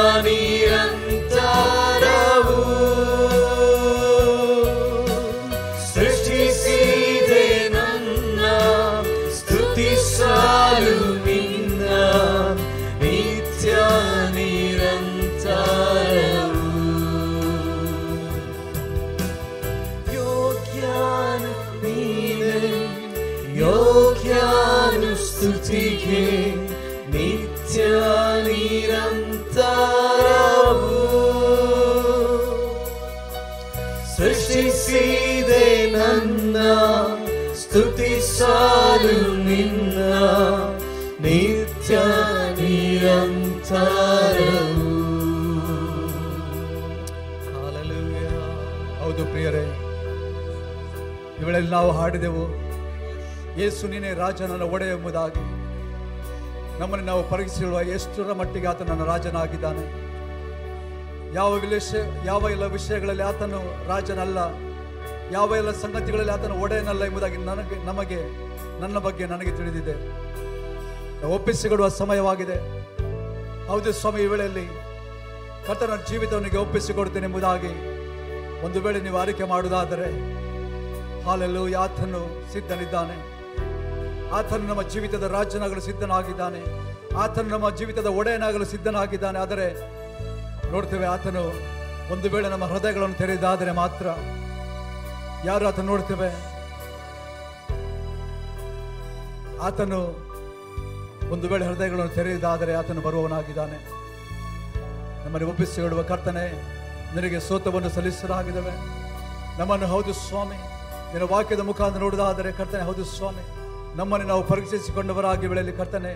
ನಿರಂತರವು ಸೃಷ್ಟಿಸಿದೆ ನನ್ನ ಸ್ತುತಿಸಲು ನಿನ್ನ ನಿತ್ಯ ನಿರಂತರವು ಯೋಗ್ಯನು ನೀನೆ ಯೋಗ್ಯನು ಸ್ತುತಿಗೆ ನಿತ್ಯ ನಿರಂತರವು ಸೃಷ್ಟಿಸಿದೆ ನನ್ನ ಸ್ತುತಿಸಲು ನಿನ್ನ ನಿತ್ಯ ನಿರಂತರವು ಹೌದು ಪ್ರಿಯರೇ ಇವುಗಳಲ್ಲಿ ನಾವು ಹಾಡಿದೆವು ಯೇಸು ನೀನೇ ರಾಜ ನನ್ನ ಒಡೆ ಎಂಬುದಾಗಿ ನಮ್ಮನ್ನು ನಾವು ಪರೀಕ್ಷಿಸುವ ಎಷ್ಟರ ಮಟ್ಟಿಗೆ ಆತ ನನ್ನ ರಾಜನಾಗಿದ್ದಾನೆ ಯಾವ ವಿಷಯ ಯಾವ ಎಲ್ಲ ವಿಷಯಗಳಲ್ಲಿ ಆತನು ರಾಜನಲ್ಲ ಯಾವ ಎಲ್ಲ ಸಂಗತಿಗಳಲ್ಲಿ ಆತನು ಒಡೆಯನಲ್ಲ ಎಂಬುದಾಗಿ ನನಗೆ ನಮಗೆ ನನ್ನ ಬಗ್ಗೆ ನನಗೆ ತಿಳಿದಿದೆ ನಾವು ಒಪ್ಪಿಸಿಕೊಡುವ ಸಮಯವಾಗಿದೆ ಹೌದು ಸ್ವಾಮಿ ಈ ವೇಳೆಯಲ್ಲಿ ಕರ್ತನ ಜೀವಿತವನಿಗೆ ಒಪ್ಪಿಸಿಕೊಡ್ತೇನೆ ಎಂಬುದಾಗಿ ಒಂದು ವೇಳೆ ನೀವು ಆರೈಕೆ ಮಾಡುವುದಾದರೆ ಹಾಲೆಲ್ಲೂ ಆತನು ಸಿದ್ಧನಿದ್ದಾನೆ ಆತನು ನಮ್ಮ ಜೀವಿತದ ರಾಜ್ಯನಾಗಲು ಸಿದ್ಧನಾಗಿದ್ದಾನೆ ಆತನು ನಮ್ಮ ಜೀವಿತದ ಒಡೆಯನಾಗಲು ಸಿದ್ಧನಾಗಿದ್ದಾನೆ ಆದರೆ ನೋಡ್ತೇವೆ ಆತನು ಒಂದು ವೇಳೆ ನಮ್ಮ ಹೃದಯಗಳನ್ನು ತೆರೆದಾದರೆ ಮಾತ್ರ ಯಾರು ಆತನು ನೋಡ್ತೇವೆ ಆತನು ಒಂದು ವೇಳೆ ಹೃದಯಗಳನ್ನು ತೆರೆದಾದರೆ ಆತನು ಬರುವವನಾಗಿದ್ದಾನೆ ನಮ್ಮನ್ನು ಒಪ್ಪಿಸಿ ಹೇಳುವ ಕರ್ತನೆ ನಿನಗೆ ಸೋತವನ್ನು ಸಲ್ಲಿಸಲಾಗಿದ್ದಾವೆ ನಮ್ಮನ್ನು ಹೌದು ಸ್ವಾಮಿ ನಿನ್ನ ವಾಕ್ಯದ ಮುಖಾಂತರ ನೋಡುವುದಾದರೆ ಕರ್ತನೆ ಹೌದು ಸ್ವಾಮಿ ನಮ್ಮನ್ನು ನಾವು ಪರೀಕ್ಷಿಸಿಕೊಂಡವರಾಗಿ ಬೆಳೆಯಲಿ ಕರ್ತನೆ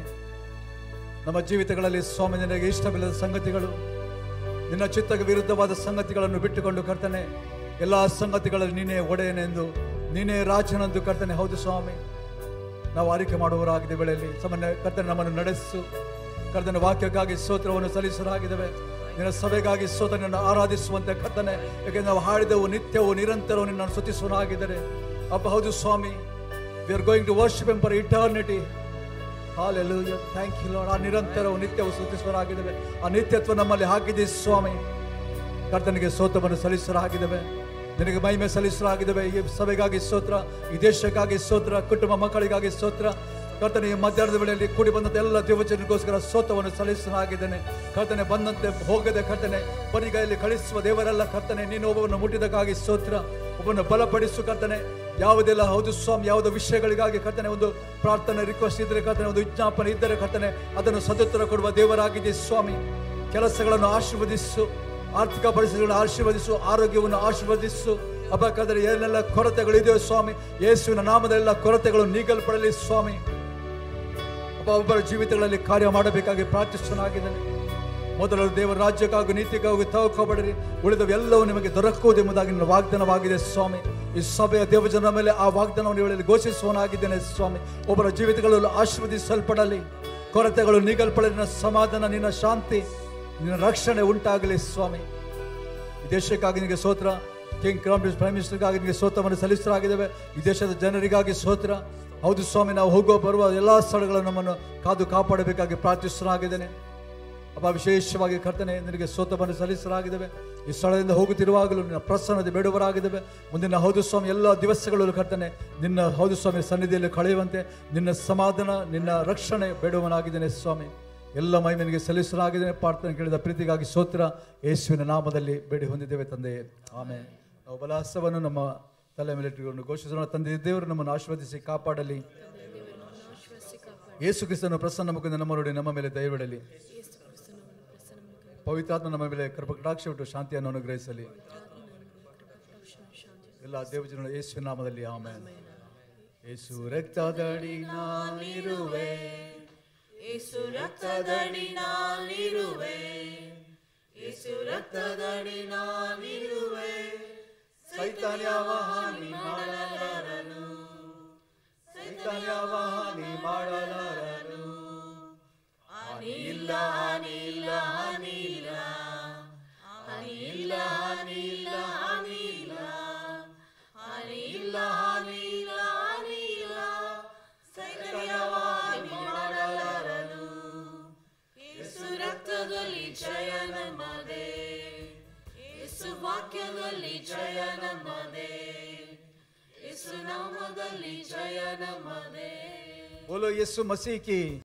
ನಮ್ಮ ಜೀವಿತಗಳಲ್ಲಿ ಸ್ವಾಮಿ ನಿನಗೆ ಇಷ್ಟವಿಲ್ಲದ ಸಂಗತಿಗಳು ನಿನ್ನ ಚಿತ್ತಕ್ಕೆ ವಿರುದ್ಧವಾದ ಸಂಗತಿಗಳನ್ನು ಬಿಟ್ಟುಕೊಂಡು ಕರ್ತನೆ ಎಲ್ಲ ಸಂಗತಿಗಳಲ್ಲಿ ನೀನೇ ಒಡೆಯನೆಂದು ನೀನೇ ರಾಜನೆಂದು ಕರ್ತನೆ ಹೌದು ಸ್ವಾಮಿ ನಾವು ಆರಿಕೆ ಮಾಡುವವರಾಗಿದೆ ಬೆಳೆಯಲ್ಲಿ ಸಾಮಾನ್ಯ ಕರ್ತನೆ ನಮ್ಮನ್ನು ನಡೆಸು ಕರ್ತನ ವಾಕ್ಯಕ್ಕಾಗಿ ಸ್ತೋತ್ರವನ್ನು ಸಲ್ಲಿಸಲಾಗಿದ್ದೇವೆ ನಿನ್ನ ಸಭೆಗಾಗಿ ಸ್ತೋತ್ರನನ್ನು ಆರಾಧಿಸುವಂತೆ ಕರ್ತನೆ ಯಾಕೆಂದ್ರೆ ನಾವು ಹಾಡಿದೆವು ನಿತ್ಯವು ನಿರಂತರವು ನಿನ್ನನ್ನು ಸ್ತುತಿಸುವನಾಗಿದ್ದಾರೆ ಅಪ್ಪ ಹೌದು ಸ್ವಾಮಿ we are going to worship him for eternity hallelujah thank you Lord ಆ ನಿರಂತರವು ನಿತ್ಯವು ಸ್ತುತಿಸುವರಾಗಿದ್ದೇವೆ ಆ ನಿತ್ಯತ್ವ ನಮ್ಮಲ್ಲಿ ಹಾಕಿದೆ ಸ್ವಾಮಿ ಕರ್ತನಿಗೆ ಸ್ತೋತ್ರವನ್ನು ಸಲ್ಲಿಸಲಾಗಿದ್ದೇವೆ ನಿನಗೆ ಮಹಿಮೆ ಸಲ್ಲಿಸಲಾಗಿದ್ದೇವೆ ಈ ಸಭೆಗಾಗಿ ಸ್ತೋತ್ರ ಈ ದೇಶಕ್ಕಾಗಿ ಸ್ತೋತ್ರ ಕುಟುಂಬ ಮಕ್ಕಳಿಗಾಗಿ ಸ್ತೋತ್ರ ಕರ್ತನೆ ಈ ಮಧ್ಯಾಹ್ನದ ವೇಳೆಯಲ್ಲಿ ಕೂಡಿ ಬಂದಂತ ಎಲ್ಲ ದೇವಜನಗೋಸ್ಕರ ಸ್ತೋತ್ರವನ್ನು ಸಲ್ಲಿಸಲಾಗಿದ್ದೇನೆ ಕರ್ತನೆ ಬಂದಂತೆ ಹೋಗದೆ ಕರ್ತನೆ ಬರಿಗೈಯಲ್ಲಿ ಕಳಿಸುವ ದೇವರೆಲ್ಲ ಕರ್ತನೆ ನೀನು ಒಬ್ಬವನ್ನು ಮುಟ್ಟಿದಕ್ಕಾಗಿ ಸ್ತೋತ್ರ ಒಬ್ಬನ್ನು ಬಲಪಡಿಸು ಕರ್ತನೆ ಯಾವುದೆಲ್ಲ ಹೌದು ಸ್ವಾಮಿ ಯಾವುದೋ ವಿಷಯಗಳಿಗಾಗಿ ಕರ್ತನೆ ಒಂದು ಪ್ರಾರ್ಥನೆ ರಿಕ್ವೆಸ್ಟ್ ಇದ್ದರೆ ಕರ್ತನೆ ಒಂದು ವಿಜ್ಞಾಪನೆ ಇದ್ದರೆ ಕರ್ತನೆ ಅದನ್ನು ಸದುತ್ತರ ಕೊಡುವ ದೇವರಾಗಿದೆ ಸ್ವಾಮಿ ಕೆಲಸಗಳನ್ನು ಆಶೀರ್ವದಿಸು ಆರ್ಥಿಕ ಪರಿಸ್ಥಿತಿಗಳನ್ನು ಆಶೀರ್ವದಿಸು ಆರೋಗ್ಯವನ್ನು ಆಶೀರ್ವದಿಸು ಅಬ್ಬಕಾದರೆ ಏನೆಲ್ಲ ಕೊರತೆಗಳಿದೆಯೋ ಸ್ವಾಮಿ ಯೇಸುವಿನ ನಾಮದೆಲ್ಲ ಕೊರತೆಗಳು ನೀಗಲ್ಪಡಲಿ ಸ್ವಾಮಿ ಒಬ್ಬ ಒಬ್ಬರ ಜೀವಿತಗಳಲ್ಲಿ ಕಾರ್ಯ ಮಾಡಬೇಕಾಗಿ ಪ್ರಾರ್ಥಿಸಲಾಗಿದ್ದೇನೆ ಮೊದಲು ದೇವರ ರಾಜ್ಯಕ್ಕಾಗಿ ನೀತಿಗಾಗಿ ತವಕೋಬೇಡಿರಿ ಉಳಿದವೆಲ್ಲವೂ ನಿಮಗೆ ದೊರಕುವುದೆಂಬುದಾಗಿ ನನ್ನ ವಾಗ್ದಾನವಾಗಿದೆ ಸ್ವಾಮಿ ಈ ಸಭೆಯ ದೇವಜನ ಮೇಲೆ ಆ ವಾಗ್ದಾನವನ್ನು ಇವಳಲ್ಲಿ ಘೋಷಿಸುವನಾಗಿದ್ದೇನೆ ಸ್ವಾಮಿ ಒಬ್ಬರ ಜೀವಿತಗಳಲ್ಲೂ ಆಶೀರ್ವದಿಸಲ್ಪಡಲಿ ಕೊರತೆಗಳು ನೀಗಲ್ಪಡಲಿ ನಿನ್ನ ಸಮಾಧಾನ ನಿನ್ನ ಶಾಂತಿ ನಿನ್ನ ರಕ್ಷಣೆ ಉಂಟಾಗಲಿ ಸ್ವಾಮಿ ಈ ದೇಶಕ್ಕಾಗಿ ನಿನಗೆ ಸ್ತೋತ್ರ ಕಿಂಗ್ ಕ್ರಮ್ ಪ್ರೈಮ್ ಮಿನಿಸ್ಟರ್ಗಾಗಿ ನಿನಗೆ ಸ್ತೋತ್ರವನ್ನು ಸಲ್ಲಿಸಲಾಗಿದ್ದೇವೆ ಈ ದೇಶದ ಜನರಿಗಾಗಿ ಸ್ತೋತ್ರ ಹೌದು ಸ್ವಾಮಿ ನಾವು ಹೋಗುವ ಬರುವ ಎಲ್ಲ ಸ್ಥಳಗಳನ್ನು ನಮ್ಮನ್ನು ಕಾದು ಕಾಪಾಡಬೇಕಾಗಿ ಪ್ರಾರ್ಥಿಸಲಾಗಿದ್ದೇನೆ ಅಪ್ಪ ವಿಶೇಷವಾಗಿ ಕರ್ತನೆ ನಿನಗೆ ಸ್ತೋತ್ರವನ್ನು ಸಲ್ಲಿಸಲಾಗಿದ್ದೇವೆ ಈ ಸ್ಥಳದಿಂದ ಹೋಗುತ್ತಿರುವಾಗಲೂ ನಿನ್ನ ಪ್ರಸನ್ನತೆ ಬೇಡುವರಾಗಿದ್ದೇವೆ ಮುಂದಿನ ಹೌದು ಸ್ವಾಮಿ ಎಲ್ಲ ದಿವಸಗಳಲ್ಲೂ ಕರ್ತನೆ ನಿನ್ನ ಹೌದು ಸ್ವಾಮಿ ಸನ್ನಿಧಿಯಲ್ಲಿ ಕಳೆಯುವಂತೆ ನಿನ್ನ ಸಮಾಧಾನ ನಿನ್ನ ರಕ್ಷಣೆ ಬೇಡುವನಾಗಿದ್ದೇನೆ ಸ್ವಾಮಿ ಎಲ್ಲ ಮಹಿಮೆನಿಗೆ ಸಲ್ಲಿಸಲಾಗಿದೆ ಪ್ರಾರ್ಥನೆ ಕೇಳಿದ ಪ್ರೀತಿಗಾಗಿ ಸ್ತೋತ್ರ ಯೇಸುವಿನ ನಾಮದಲ್ಲಿ ಬೇಡಿ ಹೊಂದಿದ್ದೇವೆ ತಂದೆಯೇ ಆಮೇಲೆ ನಾವು ಬಲಹಸ್ತವನ್ನು ನಮ್ಮ ತಲೆ ಮೇಲೆ ಇಟ್ಟುಕೊಂಡು ಘೋಷಿಸೋಣ ತಂದೆ ದೇವರು ನಮ್ಮನ್ನು ಆಶೀರ್ವದಿಸಿ ಕಾಪಾಡಲಿ ಯೇಸು ಕ್ರಿಸ್ತನ ಪ್ರಸನ್ನ ಮುಖದಿಂದ ನಮ್ಮ ನೋಡಿ ನಮ್ಮ ಮೇಲೆ ದಯವಿಡಲಿ ಪವಿತ್ರಾತ್ಮ ನಮ್ಮ ಮೇಲೆ ಕೃಪಕಟಾಕ್ಷ ಬಿಟ್ಟು ಶಾಂತಿಯನ್ನು ಅನುಗ್ರಹಿಸಲಿ ಎಲ್ಲ ದೇವಜನ ಯೇಸುವಿನ ನಾಮದಲ್ಲಿ ಆಮೇಲೆ ಯೇಸು ರಕ್ತದಡಿ ನಾನಿರುವೆ ಯೇಸು ರಕ್ತದಡಿ ನಾನಿರುವೆ ಯೇಸು ರಕ್ತದಡಿ ನಾನಿರುವೆ ಸೈತಾನ್ ಯಾವ ಹಾನಿ ಮಾಡಲಾರನು ಸೈತಾನ್ ಯಾವ ಹಾನಿ ಮಾಡಲಾರನು ಹಾನಿ ಇಲ್ಲ ಹಾನಿ ಇಲ್ಲ ಹಾನಿ ಇಲ್ಲ ಹಾನಿ ಇಲ್ಲ ಹಾನಿ ಇಲ್ಲ ಹಾನಿ ಇಲ್ಲ ಹಾನಿ ಇಲ್ಲ ಹಾನಿ ಇಲ್ಲ ಹಾನಿ ಇಲ್ಲ ಸೈತನ್ಯವ ಹಾನಿ ಮಾಡಲಾರನು ಯೇಸು ರಕ್ತದಲ್ಲಿ ಜಯ ನಮ್ಮದೇ ಯೇಸು ವಾಕ್ಯದಲ್ಲಿ ಜಯ ನಮ್ಮದೇ ಯೇಸು ನಾಮದಲ್ಲಿ ಜಯ ನಮ್ಮದೇ बोलो यीशु मसीह की